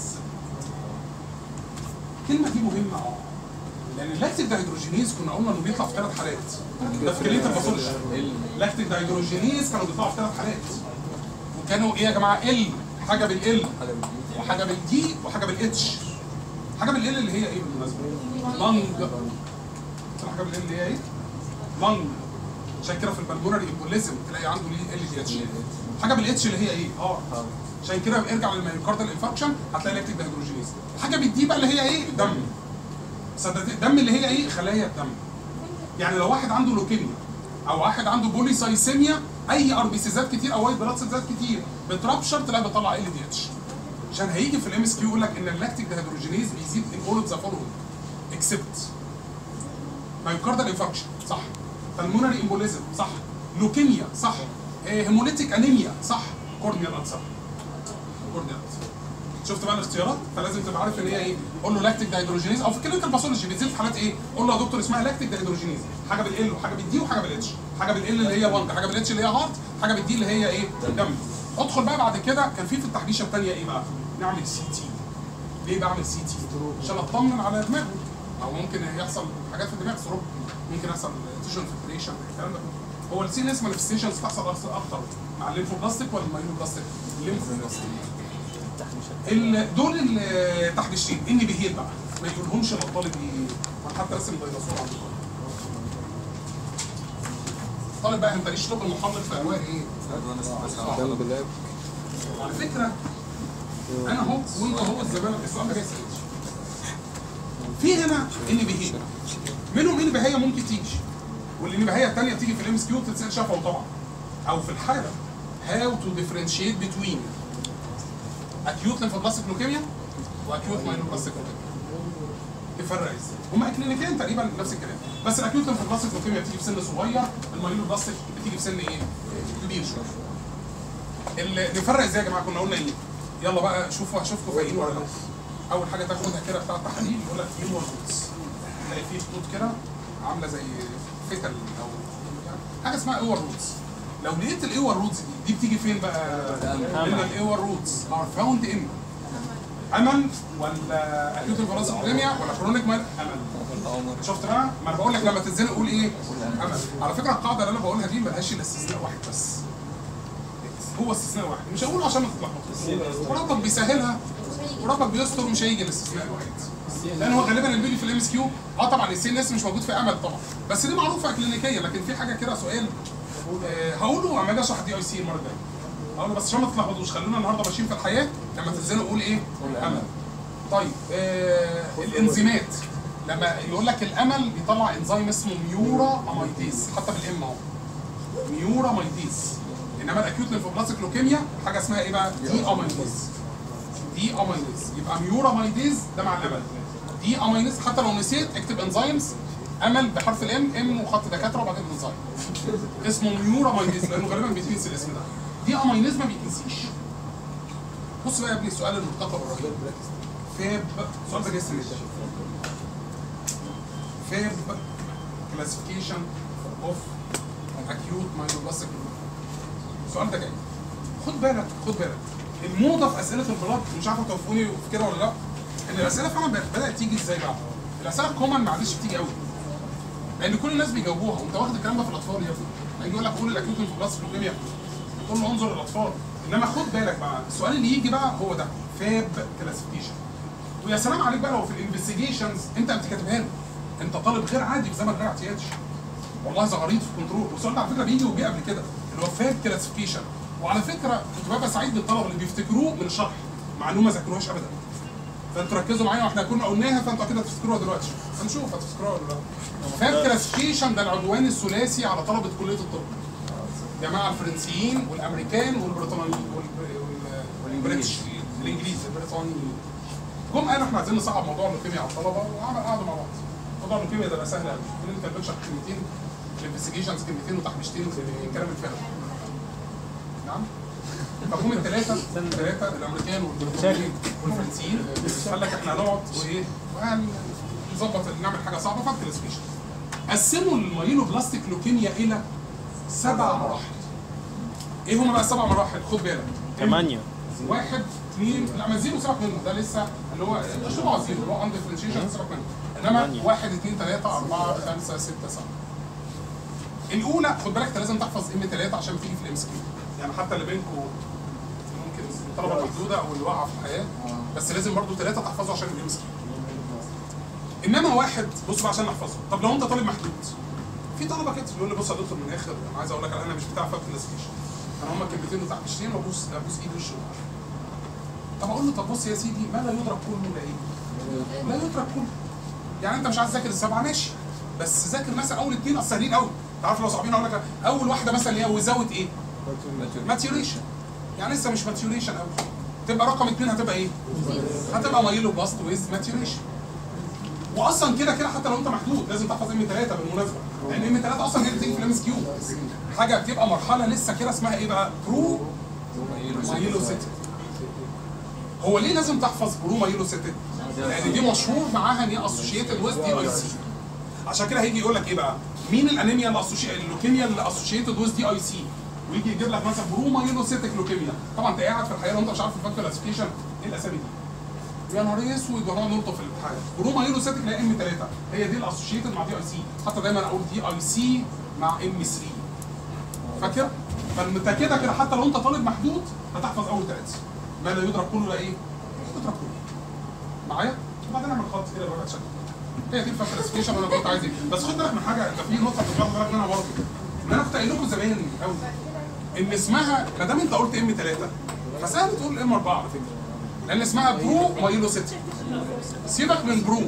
الكلمه دي مهمه اه لان اللاكتيك دايدروجينيز كنا قلنا انه بيطلع في ثلاث حالات ده في كليه الباثولوجي لاكتيك دايدروجينيز كانوا بيطلعوا في ثلاث حالات وكانوا ايه يا جماعه ال حاجه بالال وحاجه بالدي وحاجه بالاتش حاجه بالال اللي هي ايه بالمناسبه؟ لانج حاجه بالال اللي هي ايه؟ لانج عشان كده في البلمونري امبوليزم تلاقي عنده ليه ال دي اتش حاجه بالاتش اللي هي ايه؟ اه عشان كده ارجع للميوكاردال انفكشن هتلاقي لاكتيك دايدروجينيز الحاجه بالدي بقى اللي هي ايه؟ دم صدقت الدم اللي هي ايه؟ خلايا الدم يعني لو واحد عنده لوكيميا او واحد عنده بوليسايسيميا اي ار بي سيزات كتير او وايت بلاد سيلزات كتير بترابشر تلاقي بيطلع ال دي اتش عشان هيجي في الام اس كيو يقول لك ان اللاكتيك دهيدروجينيز بيزيد ان اول اوف ذا فولوينج اكسبت مايوكاردال انفكشن صح بالمونري امبوليزم صح لوكيميا صح آه، هيموليتيك انيميا صح كورنيال انسر كورنيال انسر شفت بقى الاختيارات فلازم تبقى عارف ان هي ايه قول له لاكتيك دايدروجينيز او في كلينيكال باثولوجي بتزيد في حالات ايه قول له يا دكتور اسمها لاكتيك دايدروجينيز حاجه بالال وحاجه بالدي وحاجه بالاتش حاجه بالال اللي هي لانج حاجه بالاتش اللي هي هارت حاجه بالدي اللي هي ايه دم ادخل بقى بعد كده كان في في التحبيشه الثانيه ايه بقى نعمل سي تي ليه بعمل سي تي عشان اطمن على دماغه او ممكن يحصل حاجات في الدماغ سروب ممكن يحصل تيشن فلتريشن الكلام ده هو السي ان اس مانيفستيشنز تحصل أكتر- اكتر مع الليمفوبلاستيك ولا المايلوبلاستيك؟ الليمفوبلاستيك ال- دول اللي تحبيشين ان بيهيل بقى ما يقولهمش الطالب ايه ما حتى رسم ديناصور عندكم طالب بقى انت ليش لغه المحمد في انواع ايه؟ كان بلاب على فكره انا اهو وانت اهو الزمان السؤال ده جاي يسألني. في هنا ان بيهيل منهم ان بهيه ممكن تيجي والان بهيه الثانيه تيجي في الام اس كيو تتسال شفوي طبعا او في الحاله هاو تو ديفرنشيت بتوين اكيوت ليمفوبلاستيك لوكيميا واكيوت مايلوبلاستيك لوكيميا تفرق ازاي؟ هما كلينيكيا تقريبا نفس الكلام بس الاكيوت ليمفوبلاستيك لوكيميا بتيجي في سن صغير المايلوبلاستيك بتيجي في سن ايه؟ كبير شويه ال- نفرق ازاي يا جماعه كنا قلنا ايه؟ يلا بقى شوفوا هشوفكم فايقين ولا لا اول حاجه تاخدها كده بتاع التحاليل يقول لك ايه روتس تلاقي فيه خطوط كده عامله زي فتل او يعني حاجه اسمها ايور روتس لو لقيت الايور روتس دي دي بتيجي فين بقى؟ ان الايور روتس ار فاوند ان امل ولا اكيوت انفلاسيوليميا ولا كرونيك مال امل شفت بقى؟ ما انا بقول لك لما تتزنق قول ايه؟ امل على فكره القاعده اللي انا بقولها دي ملهاش الا استثناء واحد بس هو استثناء واحد مش هقوله عشان ما تتلخبطوش وربك بيسهلها وربك بيستر ومش هيجي الاستثناء الواحد لان هو غالبا اللي بيجي في الام اس كيو اه طبعا السي ان اس مش موجود في امل طبعا بس دي معروفه كلينيكيه لكن في حاجه كده سؤال آه هقوله واما اجي اشرح دي اي سي المره الجايه هقوله بس عشان ما تتلخبطوش خلونا النهارده ماشيين في الحياه لما تنزلوا قول ايه؟ امل طيب آه الانزيمات لما يقول لك الامل بيطلع انزيم اسمه ميورا اميتيز حتى بالام اهو ميورا مايتيز انما الاكيوت ليمفوبلاستيك لوكيميا حاجه اسمها ايه بقى؟ دي امينيز دي امينيز يبقى ميورا مايتيز ده مع الامل دي امينيز حتى لو نسيت اكتب انزيمز امل بحرف الام ام وخط دكاتره وبعدين انزيم اسمه ميورا مايتيز لانه غالبا بيتنسي الاسم ده دي امينيز ما بيتنسيش بص بقى يا ابني السؤال المرتقب الرهيب فاب السؤال ده جاي السنه دي. فاب كلاسيفيكيشن اوف اكيوت مايلوبلاستيك السؤال ده جاي خد بالك خد بالك الموضه في اسئله البلاط مش عارف توافقوني في كده ولا لا ان الاسئله فعلا بقت- بدات تيجي ازاي بقى الاسئله الكومن معلش بتيجي قوي لان كل الناس بيجاوبوها وانت واخد الكلام ده في الاطفال يا ابني هيجي يقول لك قول الاكيوت انفلاس لوكيميا تقول له انظر للاطفال انما خد بالك بقى السؤال اللي يجي بقى هو ده فاب كلاسيفيكيشن ويا سلام عليك بقى لو في الانفستيجيشنز انت قمت كاتبها له انت طالب غير عادي في زمن غير اعتيادي والله زغاريط في كنترول والسؤال ده على فكره بيجي وجه قبل كده اللي هو فاب كلاسيفيكيشن وعلى فكره كنت ببقى سعيد بالطلبه اللي بيفتكروه من الشرح مع انهم ما ذاكروهاش ابدا فانتوا ركزوا معايا واحنا كنا قلناها فانتوا كده تفتكروها دلوقتي هنشوف هتفتكروها ولا لا فاب كلاسيفيكيشن ده العدوان الثلاثي على طلبه كليه الطب جماعه الفرنسيين والامريكان والبريطانيين وال- وال- والبريتش الانجليز البريطانيين جم قالوا احنا عايزين نصعب موضوع اللوكيميا على الطلبه وعمل قعدوا مع بعض موضوع اللوكيميا ده بقى سهل قوي كلينيكال بيكشر كلمتين الانفستيجيشنز كلمتين وتحبيشتين كلام الفارغ نعم فهم الثلاثه الثلاثه الامريكان والبريطانيين والفرنسيين قال لك احنا هنقعد وايه نظبط نعمل حاجه صعبه فالكلاسيفيكيشن قسموا المايلو بلاستيك لوكيميا الى سبع مراحل ايه هما بقى السبع مراحل خد بالك ثمانية واحد اثنين لا ما زيرو سيبك منه ده لسه اللي هو مش هو زيرو اللي هو اند ديفرنشيشن سيبك منه انما ثمانية. واحد اثنين ثلاثة أربعة خمسة ستة سبعة الأولى خد بالك أنت لازم تحفظ ام 3 عشان تيجي في الام اس كيو يعني حتى اللي بينكم ممكن الطلبة المحدودة أو اللي واقعة في الحياة بس لازم برضو ثلاثة تحفظوا عشان الام اس كيو انما واحد بص بقى عشان نحفظه طب لو انت طالب محدود في طلبه كده يقول لي بص يا دكتور من الاخر انا عايز اقول لك انا مش بتاع فاب كلاسيفيكيشن انا هم كلمتين وتحبيشتين وابوس ابوس ايد وشه طب اقول له طب بص يا سيدي ما لا يدرك كله لا ايه؟ لا يدرك كله يعني انت مش عايز تذاكر السبعه ماشي بس ذاكر مثلا اول اثنين اصل سهلين قوي تعرف لو صعبين اقول لك اول واحده مثلا اللي هي وزاوت ايه؟ ماتيوريشن يعني لسه مش ماتيوريشن قوي تبقى رقم اثنين هتبقى ايه؟ هتبقى مايلو باست ويز ماتيوريشن واصلا كده كده حتى لو انت محدود لازم تحفظ ام 3 بالمناسبه لان ام 3 اصلا هي اللي بتيجي في الام اس كيو حاجه بتبقى مرحله لسه كده اسمها ايه بقى؟ برو مايلوسيتد هو ليه لازم تحفظ برو مايلوسيتد؟ لان دي مشهور معاها ان هي اسوشيتد ويز دي اي سي عشان كده هيجي يقول لك ايه بقى؟ مين الانيميا الاسوشيتد اللوكيميا اللي اسوشيتد ويز دي اي سي؟ ويجي يجيب لك مثلا برو مايلوسيتك لوكيميا طبعا انت قاعد في الحقيقه وانت مش عارف الفاكتور كلاسيفيكيشن ايه الاسامي دي؟ يا نهار اسود وهنقعد نلطف في الامتحان بروما يلو سيتك اللي هي ام 3 هي دي الاسوشيتد مع دي اي سي حتى دايما اقول دي اي سي مع ام 3 فاكر؟ فانت كده كده حتى لو انت طالب محدود هتحفظ اول ثلاثه ما لا يدرك كله لا ايه؟ يدرك كله معايا؟ وبعدين اعمل خط كده بقى شكل هي دي الكلاسيفيكيشن انا كنت عايز ايه بس خد بالك من حاجه انت في نقطه بتاخد بالك منها برضه ان انا كنت قايل لكم زمان قوي ان اسمها ما دام انت قلت ام 3 فسهل تقول ام 4 على فكره لان اسمها برو مايلو سيتي سيبك من برو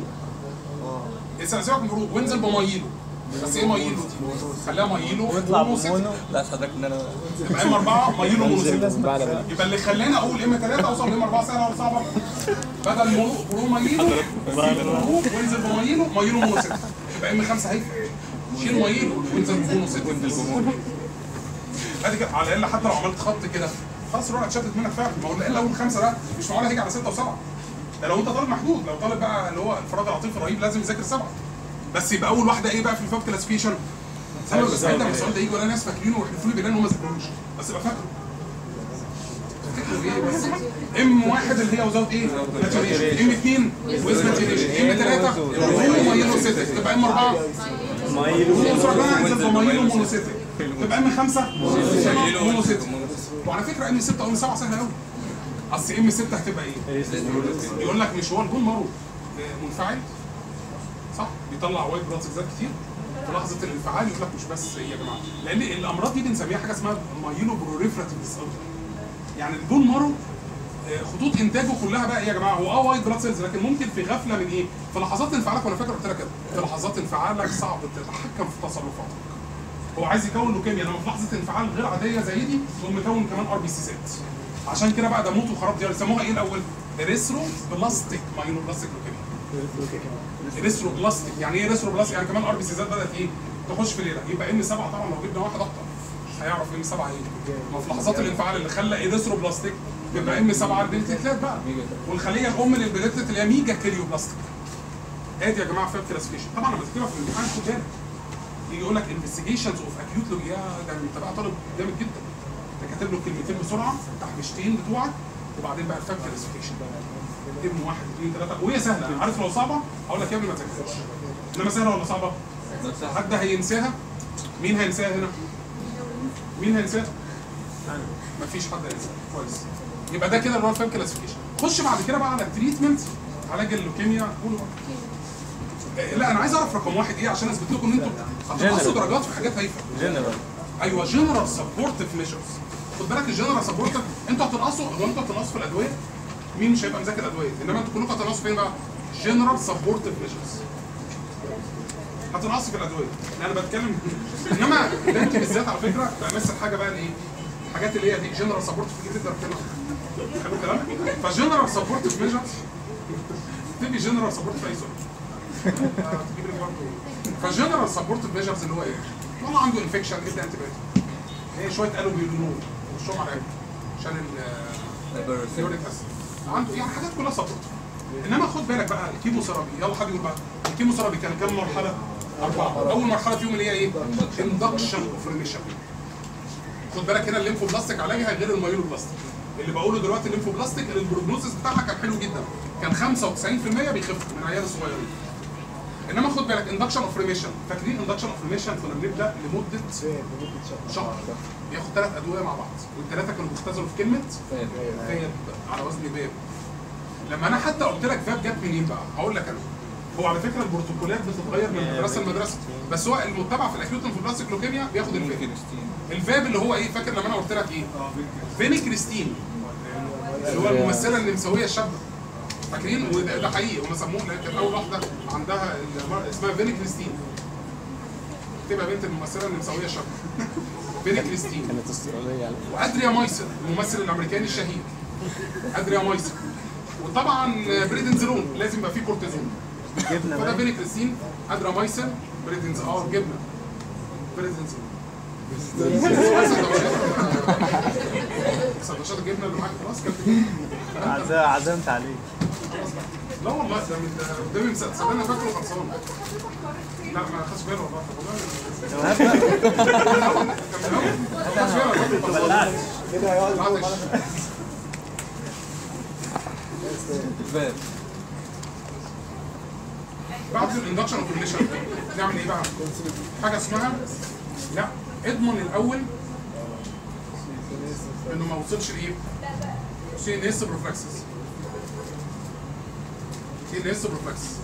سيبك من برو وانزل بمايلو بس ايه مايلو دي؟ خليها مايلو برو سيتي لا حضرتك ان انا يبقى ام 4 مايلو مونو سيتي يبقى اللي خلاني اقول ام 3 اوصل لام 4 سهله ولا صعبه؟ بدل مونو برو مايلو برو وانزل بمايلو مايلو مونو سيتي يبقى ام 5 اهي شيل مايلو وانزل بمونو سيتي ادي كده على الاقل حتى لو عملت خط كده خلاص الورقه اتشتت منك فعلا ما هو الا اول خمسه ده مش معقول هيجي على سته وسبعه ده لو انت طالب محدود لو طالب بقى اللي هو الفراد العاطفي الرهيب لازم يذاكر سبعه بس يبقى اول واحده ايه بقى في الفاب كلاسيفيكيشن سامع بس انت السؤال ده يجي ولا ناس فاكرينه ويحلفوا لي بالله ان هم ما ذاكروش بس يبقى فاكره تفتكروا ايه بس ام واحد اللي هي وزاوت ايه؟ ماتيوريشن ام اثنين ويز ماتيوريشن ام ثلاثه هو مايلو سيتك تبقى ام اربعه مايلو بقى انزل بمايلو مونوسيتك تبقى ام خمسه مونوسيتك وعلى فكره ام 6 وام 7 سهله قوي اصل ام 6 هتبقى ايه؟ يقول لك مش هو الجون مارو آه، منفعل صح؟ بيطلع وايت بلاد سيلز كتير في لحظه الانفعال يقول لك مش بس ايه يا جماعه لان الامراض دي بنسميها حاجه اسمها مايلو بروريفراتيف ديس يعني البون مارو آه، خطوط انتاجه كلها بقى ايه يا جماعه هو اه وايت بلاد سيلز لكن ممكن في غفله من ايه؟ في لحظات انفعالك وانا فاكر قلت لك كده في لحظات انفعالك صعب تتحكم في تصرفاتك هو عايز يكون لوكيميا لما في لحظه انفعال غير عاديه زي دي يقوم مكون كمان ار بي سي زد عشان كده بقى ده موت وخراب ديار يسموها ايه الاول؟ ريسترو بلاستيك ماينو بلاستيك لوكيميا ريسترو بلاستيك يعني ايه ريسترو بلاستيك يعني كمان ار بي سي زد بدات ايه؟ تخش في ليله يبقى ام 7 طبعا لو جبنا واحد اكتر هيعرف ام 7 ايه ما في لحظات الانفعال اللي خلى ايه ريسترو بلاستيك يبقى ام 7 البليتلات بقى والخليه الام للبليتلت اللي هي ميجا كيليو بلاستيك ادي يا جماعه فاب كلاسيفيكيشن طبعا لما تكتبها في الامتحان خد بالك يجي يقول لك انفستيجيشنز اوف اكيوت لوجيا ده انت بقى طالب جامد جدا انت كاتب له كلمتين بسرعه التحبيشتين بتوعك وبعدين بقى الفاب كلاسيفيكيشن ابن واحد اثنين ثلاثه وهي سهله عارف لو صعبه هقول لك يا ابني ما تذاكرش انما سهله ولا صعبه؟ حد هينساها؟ مين هينساها هنا؟ مين هينساها؟ مفيش حد هينساها كويس يبقى ده كده اللي هو الفاب كلاسيفيكيشن خش بعد كده بقى على التريتمنت علاج اللوكيميا قولوا بقى إيه، لا انا عايز اعرف رقم واحد ايه عشان اثبت لكم ان انتوا هتنقصوا درجات في حاجات هايفه جنرال ايوه جنرال سبورتيف ميجرز خد بالك الجنرال سبورتيف انتوا هتنقصوا هو انتوا هتنقصوا في الادويه مين مش هيبقى مذاكر ادويه انما انتوا كلكم هتنقصوا فين بقى جنرال سبورتيف ميجرز هتنقصوا في الادويه لا انا بتكلم انما ده انت بالذات على فكره بمثل حاجه بقى ايه الحاجات اللي هي دي جنرال سبورتيف دي تقدر كده حلو الكلام فجنرال سبورتيف ميجرز تبقي جنرال سبورتيف في اي سؤال هتجيب لك برضه فالجنرال سبورتيف ميجرز اللي هو ايه؟ والله عنده انفكشن ادي انتي بايوتيك هي شويه قالوا بيقولوا وشهم على العين عشان اليوريك اسيد عنده يعني حاجات كلها سبورتيف انما خد بالك بقى الكيمو ثيرابي يلا حد يقول بقى الكيمو ثيرابي كان كام مرحله؟ اربعه اول مرحله فيهم اللي هي ايه؟ اندكشن اوف ريميشن خد بالك هنا الليمفوبلاستيك علاجها غير المايلوبلاستيك اللي بقوله دلوقتي الليمفوبلاستيك اللي البروجنوسيس بتاعها كان حلو جدا كان 95% بيخف من عيال الصغيرين انما خد بالك اندكشن اوف ريميشن فاكرين اندكشن اوف ريميشن كنا بنبدا لمده شهر بياخد ثلاث ادويه مع بعض والثلاثه كانوا بيختزلوا في كلمه فاب على وزن باب لما انا حتى قلت لك فاب جت منين بقى هقول لك انا هو على فكره البروتوكولات بتتغير من مدرسه لمدرسه بس هو المتبع في الاكيوت انفلاسيك لوكيميا بياخد الفاب الفاب اللي هو ايه فاكر لما انا قلت لك ايه فيني كريستين اللي هو الممثله النمساويه الشابه فاكرين وده ده حقيقي هم سموه لان كانت اول واحده عندها المر- اسمها فيني كريستين تبقى بنت الممثله النمساويه الشابه فيني كريستين كانت استرالية على وادريا مايسر الممثل الامريكاني الشهير ادريا مايسر وطبعا بريدنزلون لازم يبقى فيه كورتيزون فده فيني كريستين ادريا مايسر بريدنز اه جبنه بريدنزلون سندوتشات الجبنه اللي معاك خلاص كانت عزمت عليك لا والله ده من ده قدامي مسدس انا فاكره خلصان لا ما خدش بالي والله والله كان من الأول. ما خدش بالي والله خلصان. كده هيقعد بعد فوق الش- على- فاب بعد الاندكشن اوتوميشن نعمل ايه بقى؟ حاجه اسمها لا اضمن الاول انه ما وصلش لايه؟ سي ان اس بروفلاكسس سي ان اس بروفلاكسس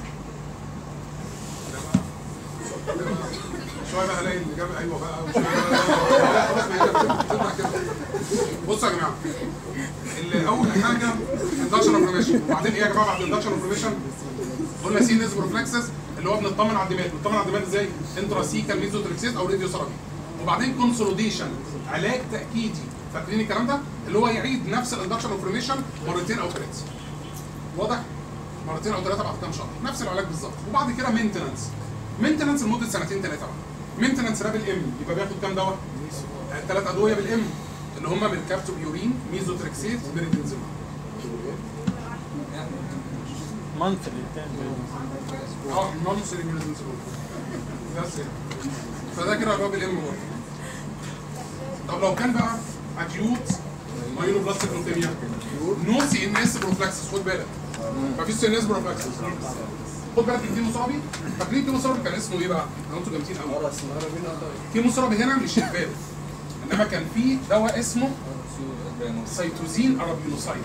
شويه بقى الاقي اللي جاب ايوه بقى وشويه بقى- خلاص بقى كده. كده. بصوا يا جماعه اللي اول حاجه اندكشن اوفرميشن وبعدين ايه يا جماعه بعد اندكشن اوفرميشن قلنا سي نس بروفلاكسس اللي هو بنطمن على الدماغ بنطمن على الدماغ ازاي انتراسيكال ميزوتريكسيس او راديو ثيرابي وبعدين كونسوليديشن علاج تاكيدي فاكرين الكلام ده اللي هو يعيد نفس الاندكشن اوفرميشن مرتين او ثلاثه واضح مرتين او ثلاثه بعد كام شهر نفس العلاج بالظبط وبعد كده مينتننس مينتننس لمده سنتين ثلاثه بقى مينتننس ده بالام يبقى بياخد كام دواء؟ ثلاث ادويه بالام اللي هم ميركابتوبيورين ميزوتريكسيت ميريدينزيم مانثلي اه نون سيريمينيزنسيبل بس كده. فده كده اللي هو بالام برضه طب لو كان بقى اكيوت مايلو بلاستيك لوكيميا نو سي ان اس بروفلاكسس خد بالك مفيش سي ان اس بروفلاكسس خد بالك من كيموثيرابي فاكرين كيموثيرابي كان اسمه ايه بقى؟ انا انتوا جامدين قوي كيموثيرابي هنا مش الفيرس انما كان في دواء اسمه سيتوزين ارابينوسايت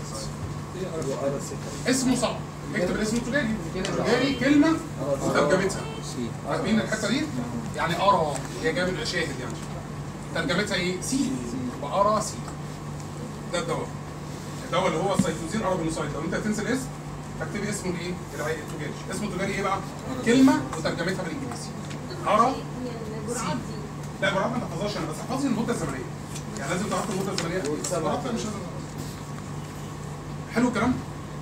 اسمه صعب اكتب الاسم التجاري تجاري كلمه وترجمتها عارفين الحته دي؟ يعني ارى هي جايه من شاهد يعني ترجمتها ايه؟ سي وارى سي ده الدواء الدواء اللي هو السيتوزين ارابينوسايت لو انت هتنسى الاسم اكتبي اسمه الايه؟ العي- التجاري اسمه التجاري ايه بقى؟ كلمه وترجمتها بالانجليزي ارى سي لا جرعات ما تحفظهاش انا بس احفظي المده الزمنيه يعني لازم تعرفي المده الزمنيه جرعات مش لازم حلو الكلام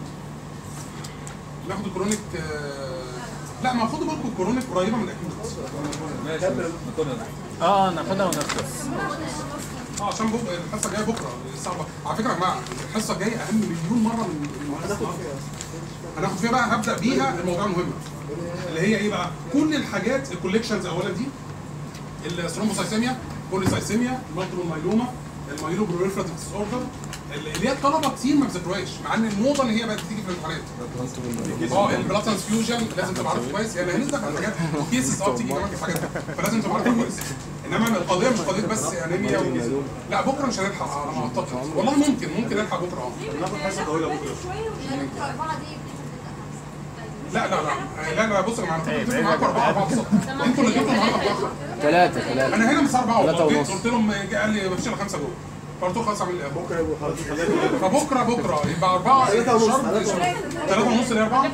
ناخد الكرونيك آه، لا ما خدوا بالكم الكرونيك قريبه من الاكيوت ماشي ناخدها اه ناخدها ونخلص اه عشان بكره الحصه الجايه بكره الساعه أربعة. على فكره يا جماعه الحصه الجايه اهم مليون مره من من الحصة النهاردة. هناخد فيها بقى هبدا بيها الموضوع المهم اللي هي ايه بقى كل الحاجات الكوليكشنز اولا دي الثرومبوسايسيميا بوليسايسيميا المالتيبل مايلوما المايلو بروليفراتيف ديس اوردر اللي هي الطلبه كتير ما بيذاكروهاش مع ان الموضه ان هي بقت تيجي في الامتحانات اه البلاد ترانسفيوجن لازم تبقى عارفه كويس يعني هنبدا في الحاجات وكيسز اه بتيجي كمان في الحاجات دي فلازم تبقى عارفها كويس انما القضيه مش قضيه بس انيميا وكيسز لا بكره مش هنلحق على ما اعتقد والله ممكن ممكن نلحق بكره اه ناخد حصه طويله بكره شويه ومش الاربعه دي لا لا لا لا لا بصوا يا جماعه انا كنت متفق معاكم اربعه اربعه بالظبط انتوا اللي جبتوا النهارده متاخر ثلاثة ثلاثة انا هنا من الساعه 4 ثلاثة وقلت ونص. قلت لهم جه قال لي مفيش الا خمسه جوه فقلت له خلاص اعمل ايه بكره يبقوا خلاص فبكره بكره يبقى اربعه ثلاثة ونص، شرط ثلاثة ونص. ثلاثه ونص لاربعه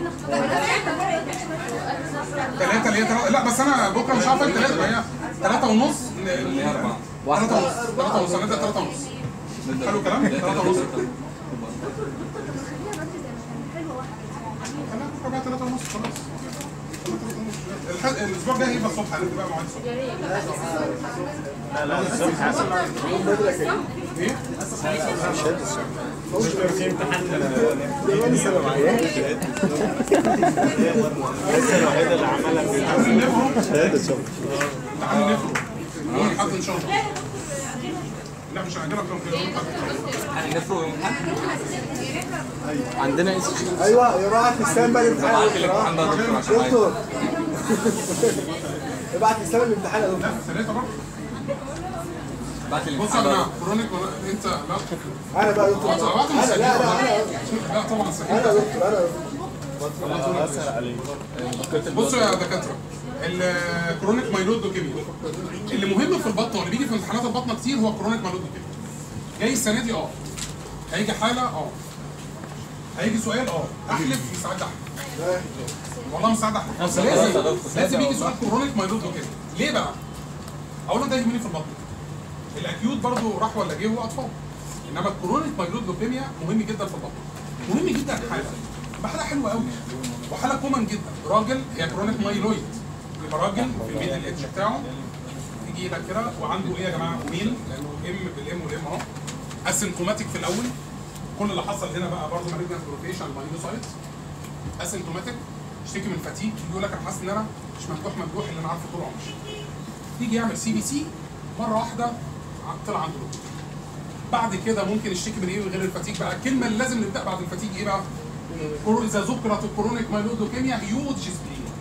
ثلاثه اللي هي ثلاثه لا بس انا بكره مش عارف ثلاثه ما هي ثلاثه ونص اللي هي أربعة. ثلاثه ونص ثلاثه ونص هنبدا ثلاثه ونص حلو الكلام؟ ثلاثه ونص خلينا بكره بقى ثلاثه ونص خلاص الح- الاسبوع الجاي هيبقى الصبح هنبدا بقى مواعيد الصبح لا لا الصبح حسن ايه؟ في امتحان تعالوا نفرق تعالوا نفرق يوم الاحد ان شاء الله لا مش هنجيبك يوم كده يوم الاحد ان شاء الله هنفرق يوم الأحد. عندنا اس جي ايوه يبعت السام بقى الامتحان بعت الامتحان بقى دكتور عشان عايز. دكتور ابعت السام الامتحان يا دكتور لا ثلاثه برضه بعت بص يا الامتحان جماعه بقى. كرونيك ولا- انت لا انا بقى يا دكتور خلاص أنا بعت انا لا لا انا مسجل لا طبعا انا سجل يا دكتور انا بصوا يا دكاتره الكرونيك مايلود لوكيميا اللي مهم في البطن واللي بيجي في امتحانات البطنه كتير هو الكرونيك مايلود لوكيميا جاي السنه دي اه هيجي حاله اه هيجي سؤال اه احلف مستعد احلف والله مستعد احلف بس لازم لازم يجي سؤال كرونيك مايلود لوكيميا ليه بقى؟ اولا ده يهمني في البطن الاكيوت برضو راح ولا جه هو اطفال انما الكرونيك مايلود لوكيميا مهم جدا في البطن مهم جدا الحاله يبقى حاله حلوه قوي وحاله كومن جدا راجل هي كرونيك مايلويد يبقى راجل في الميل الاتش بتاعه يجي لك كده وعنده ايه يا جماعه ميل لانه ام بالام والام اهو اسيمتوماتيك في الاول كل اللي حصل هنا بقى برضه مالجنت بروتيشن مايلوسايت اسيمتوماتيك يشتكي من فتيك يقول لك انا حاسس ان انا مش ممدوح ممدوح اللي انا عارفه طول عمري يجي يعمل سي بي سي مره واحده ع- طلع عنده لوكيميا. بعد كده ممكن يشتكي من ايه غير الفتيك بقى الكلمه اللي لازم نبدا بعد الفتيك ايه بقى؟ كورو- اذا ذكرت الكرونيك مايلود لوكيميا هيوج سبلين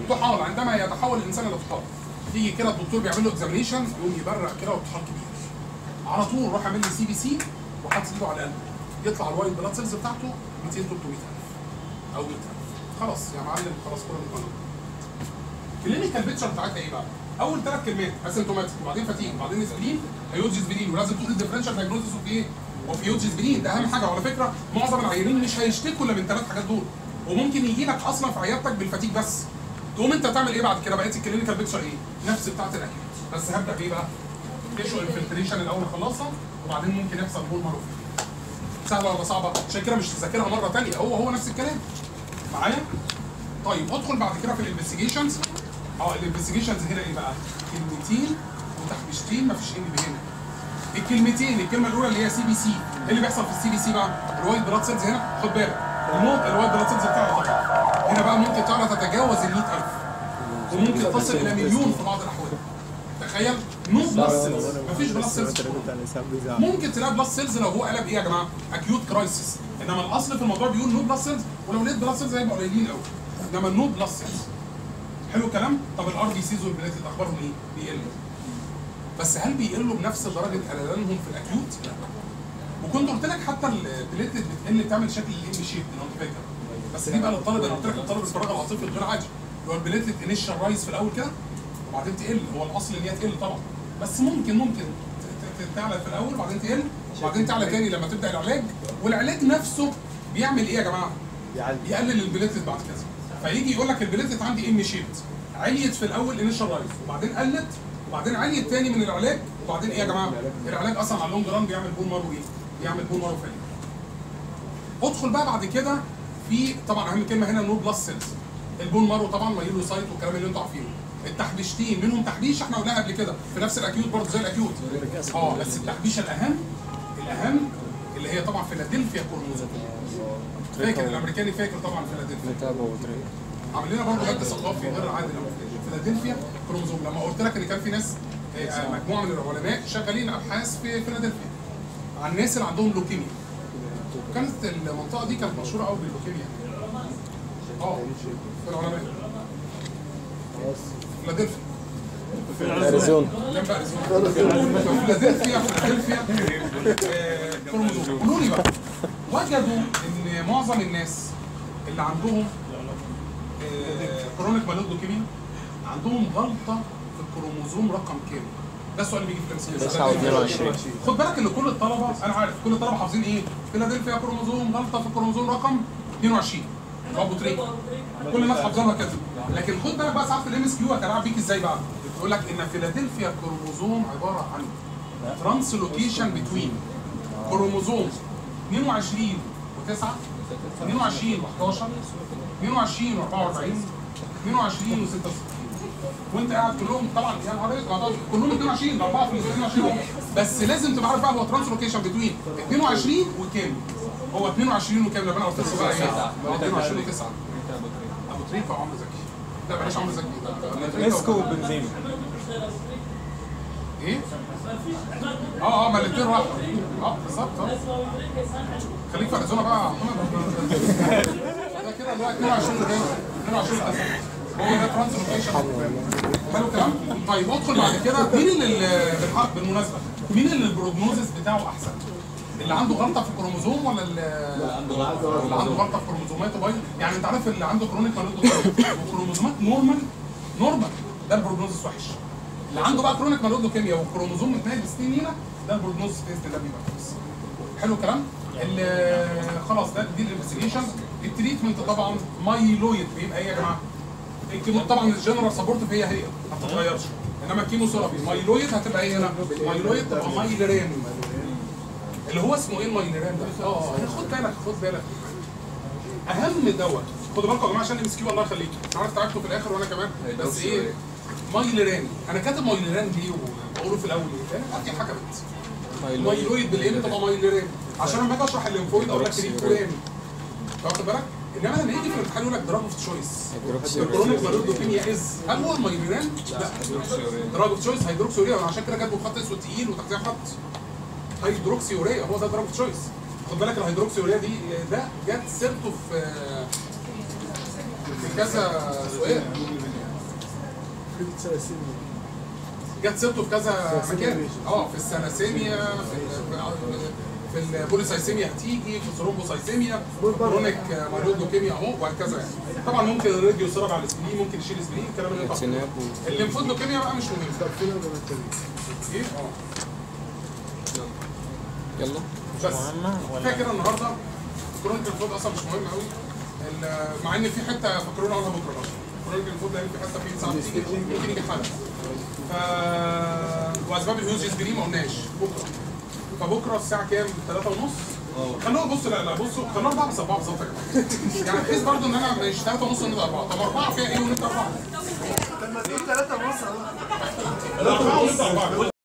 الطحال عندما يتحول الانسان الى طحال تيجي كده الدكتور بيعمل له اكزامينيشن يقوم يبرق كده والطحال كبير على طول روح اعمل لي سي بي سي وحط ايده على قلبه يطلع الوايت بلاد سيلز بتاعته 200 300 الف او 100 الف خلاص يا معلم خلاص كله مطمن كلينيكال بيكتشر بتاعتها ايه بقى؟ اول ثلاث كلمات اسيمتوماتيك وبعدين فاتيج وبعدين سبلين هيوجي سبلين ولازم تقول الديفرنشال دايجنوستس اوف ايه؟ اوف هيوجي سبلين ده اهم حاجه وعلى فكره معظم العيانين مش هيشتكوا الا من ثلاث حاجات دول وممكن يجي لك اصلا في عيادتك بالفاتيج بس تقوم انت تعمل ايه بعد كده بقيت الكلينيكال بيكتشر ايه؟ نفس بتاعت الاكيوت بس هبدا بايه بقى؟ تيشو انفلتريشن الاول اخلصها وبعدين ممكن يحصل بول ماروف سهله ولا صعبه؟ عشان كده مش تذاكرها مره ثانيه هو هو نفس الكلام معايا؟ طيب ادخل بعد كده في الانفستيجيشنز اه الانفستيجيشنز هنا ايه بقى؟ كلمتين وتحبيشتين مفيش ان بي هنا الكلمتين الكلمه الاولى اللي هي سي بي سي ايه اللي بيحصل في السي بي سي بقى؟ الوايت بلاد سيلز هنا خد بالك الموت الوايت بلاد سيلز بتاعنا طبعا هنا بقى ممكن تعلى تتجاوز ال 100000 وممكن تصل الى مليون في بعض الاحوال تخيل نو بلاد سيلز مفيش بلاد سيلز ممكن تلاقي بلس سيلز لو هو قلب ايه يا جماعه؟ اكيوت كرايسيس انما الاصل في الموضوع بيقول نو بلس سيلز ولو لقيت بلس سيلز هيبقوا قليلين قوي انما النو بلس سيلز حلو الكلام؟ طب الار بي سيز والبلاتيت اخبارهم ايه؟ بيقلوا بس هل بيقلوا بنفس درجه قللانهم في الاكيوت؟ لا وكنت قلت لك حتى البلاتيت بتقل بتعمل شكل الام شيب لو انت فاكر بس دي بقى للطالب انا قلت لك الطالب الفراغ العاطفي الغير عادي اللي هو البلاتيت انيشال رايز في الاول كده وبعدين تقل هو الاصل ان هي تقل طبعا بس ممكن ممكن ت- ت- تعلى في الاول وبعدين تقل وبعدين تعلى تاني لما تبدا العلاج والعلاج نفسه بيعمل ايه يا جماعه؟ يقلل البليتلت بعد كده فيجي يقول لك البليتلت عندي ام شيبت عليت في الاول انيشال رايز وبعدين قلت وبعدين عليت تاني من العلاج وبعدين ايه يا جماعه؟ العلاج اصلا على اللونج ران بيعمل بول مارو ايه؟ بيعمل بول مارو فيلير ادخل بقى بعد كده في طبعا اهم كلمه هنا نو بلس سيلز البون مارو طبعا مايلوسايت والكلام اللي انتوا عارفينه التحبيشتين منهم تحبيش احنا قلناها قبل كده في نفس الاكيوت برضه زي الاكيوت اه بس التحبيشه الاهم الاهم اللي هي طبعا فيلادلفيا كروموزوم فاكر الامريكاني فاكر طبعا فيلادلفيا متابع وتريد عامل لنا برضه مد ثقافي غير عادي لما فيلادلفيا كروموزوم لما قلت لك ان كان في ناس آه، مجموعه من العلماء شغالين ابحاث في فيلادلفيا عن الناس اللي عندهم لوكيميا وكانت المنطقه دي كانت مشهوره قوي باللوكيميا اه في العلماء فيلادلفيا اريزونا جنب اريزونا فيلادلفيا فيلادلفيا آه، كروموزوم قولوا لي بقى وجدوا ان معظم الناس اللي عندهم كرونيك مالود لوكيميا عندهم غلطه في الكروموزوم رقم كام؟ ده السؤال اللي بيجي في الامثله 29 خد بالك ان كل الطلبه انا عارف كل الطلبه حافظين ايه؟ فيلادلفيا كروموزوم غلطه في الكروموزوم رقم 22 اللي هو ابو تريكه كل الناس حافظينها كده لكن خد بالك بقى ساعات في الام اس كيو هتلعب بيك ازاي بقى؟ يقول لك ان فيلادلفيا كروموزوم عباره عن ترانسلوكيشن بتوين كروموزوم 22 و9 22 و11 22 و44 22 و66 وانت قاعد كلهم طبعا يا نهار اسود كلهم 22 اربعه في ال 22 بس لازم تبقى عارف بقى هو ترانسلوكيشن بتوين 22 وكام؟ هو 22 وكام لما انا قلت لكم بقى ايه؟ هو 22 و9 ابو تريكه وعمرو زكي لا بلاش عمرو زكي ده- ده تريكة مسكو و- وبنزيما ايه؟ اه اه ما الاثنين واحد اه بالظبط اه خليك في اريزونا بقى يا محمد ده كده اللي هو 22 وكام؟ 22 تسعة. هو ده ترانسلوكيشن حلو الكلام؟ طيب ادخل بعد كده مين اللي اللي- بالحق بالمناسبه مين اللي البروجنوزس بتاعه احسن؟ اللي عنده غلطه في الكروموزوم ولا اللي اللي عنده غلطه في كروموزوماته بايظه؟ يعني انت عارف اللي عنده كرونيك مالود وكروموزومات نورمال نورمال ده البروجنوزس وحش اللي عنده بقى كرونيك مالود لوكيميا والكروموزوم متنقل بسنين لينا ده البروجنوزس باذن الله بيبقى كويس حلو الكلام؟ ال- خلاص ده دي الانفستيجيشن التريتمنت طبعا مايلويد بيبقى ايه يا جماعه؟ الكيمو طبعا الجنرال سبورتيف هي هي ما بتتغيرش انما الكيموثيرابي مايلويد هتبقى ايه هنا؟ مايلويد تبقى مايلران اللي هو اسمه ايه المايلران ده؟ اه اه خد بالك خد بالك اهم دواء خدوا بالكم يا جماعه عشان ام اس كيو الله يخليك انا عارف تعبتوا في الاخر وانا كمان بس ايه مايلران انا كاتب مايلران ليه وبقوله في الاول ليه؟ لان دي حكمت مايلويد بالام تبقى مايلران عشان لما اجي اشرح الليمفويد اقول لك ريكولام واخد بالك؟ انما لما يجي في الامتحان يقول لك دراج اوف تشويس الكرونيك مالود لوكيميا از هل هو المايلران؟ لا دراج اوف تشويس هيدروكسيوريا وانا عشان كده كاتبه خط اسود تقيل وتحتيه خط هيدروكسيوريا هو ده دراج اوف تشويس خد بالك الهيدروكسيوريا دي ده جت سيرته في في كذا سؤال جت سيرته في كذا مكان اه في السلاسيميا في ال- في البوليسايسيميا هتيجي في الثرومبوسايسيميا كرونيك مايلود لوكيميا اهو وهكذا يعني طبعا ممكن الراديو يصرف على السبلين ممكن يشيل السبلين الكلام اللي انت سيناب الليمفود لوكيميا بقى مش مهم ايه اه يلا بس مهمة ولا فاكر النهارده كرونيك الفود اصلا مش مهم قوي ال- مع ان في حته فاكرونا قلنا بكره برضه كرونيك الفود لان في حته في ساعات بتيجي ممكن يجي حاله ف واسباب الهيوجيس دي ما قلناش بكره فبكره الساعه كام؟ 3 ونص خلوها بص لا لا بصوا خلوها 4 بس 4 بالظبط يا جماعه يعني بحيث برضه ان انا مش 3 ونص ونبقى 4 طب 4 فيها ايه ونبقى 4 ثلاثة ونص 4 ونبقى 4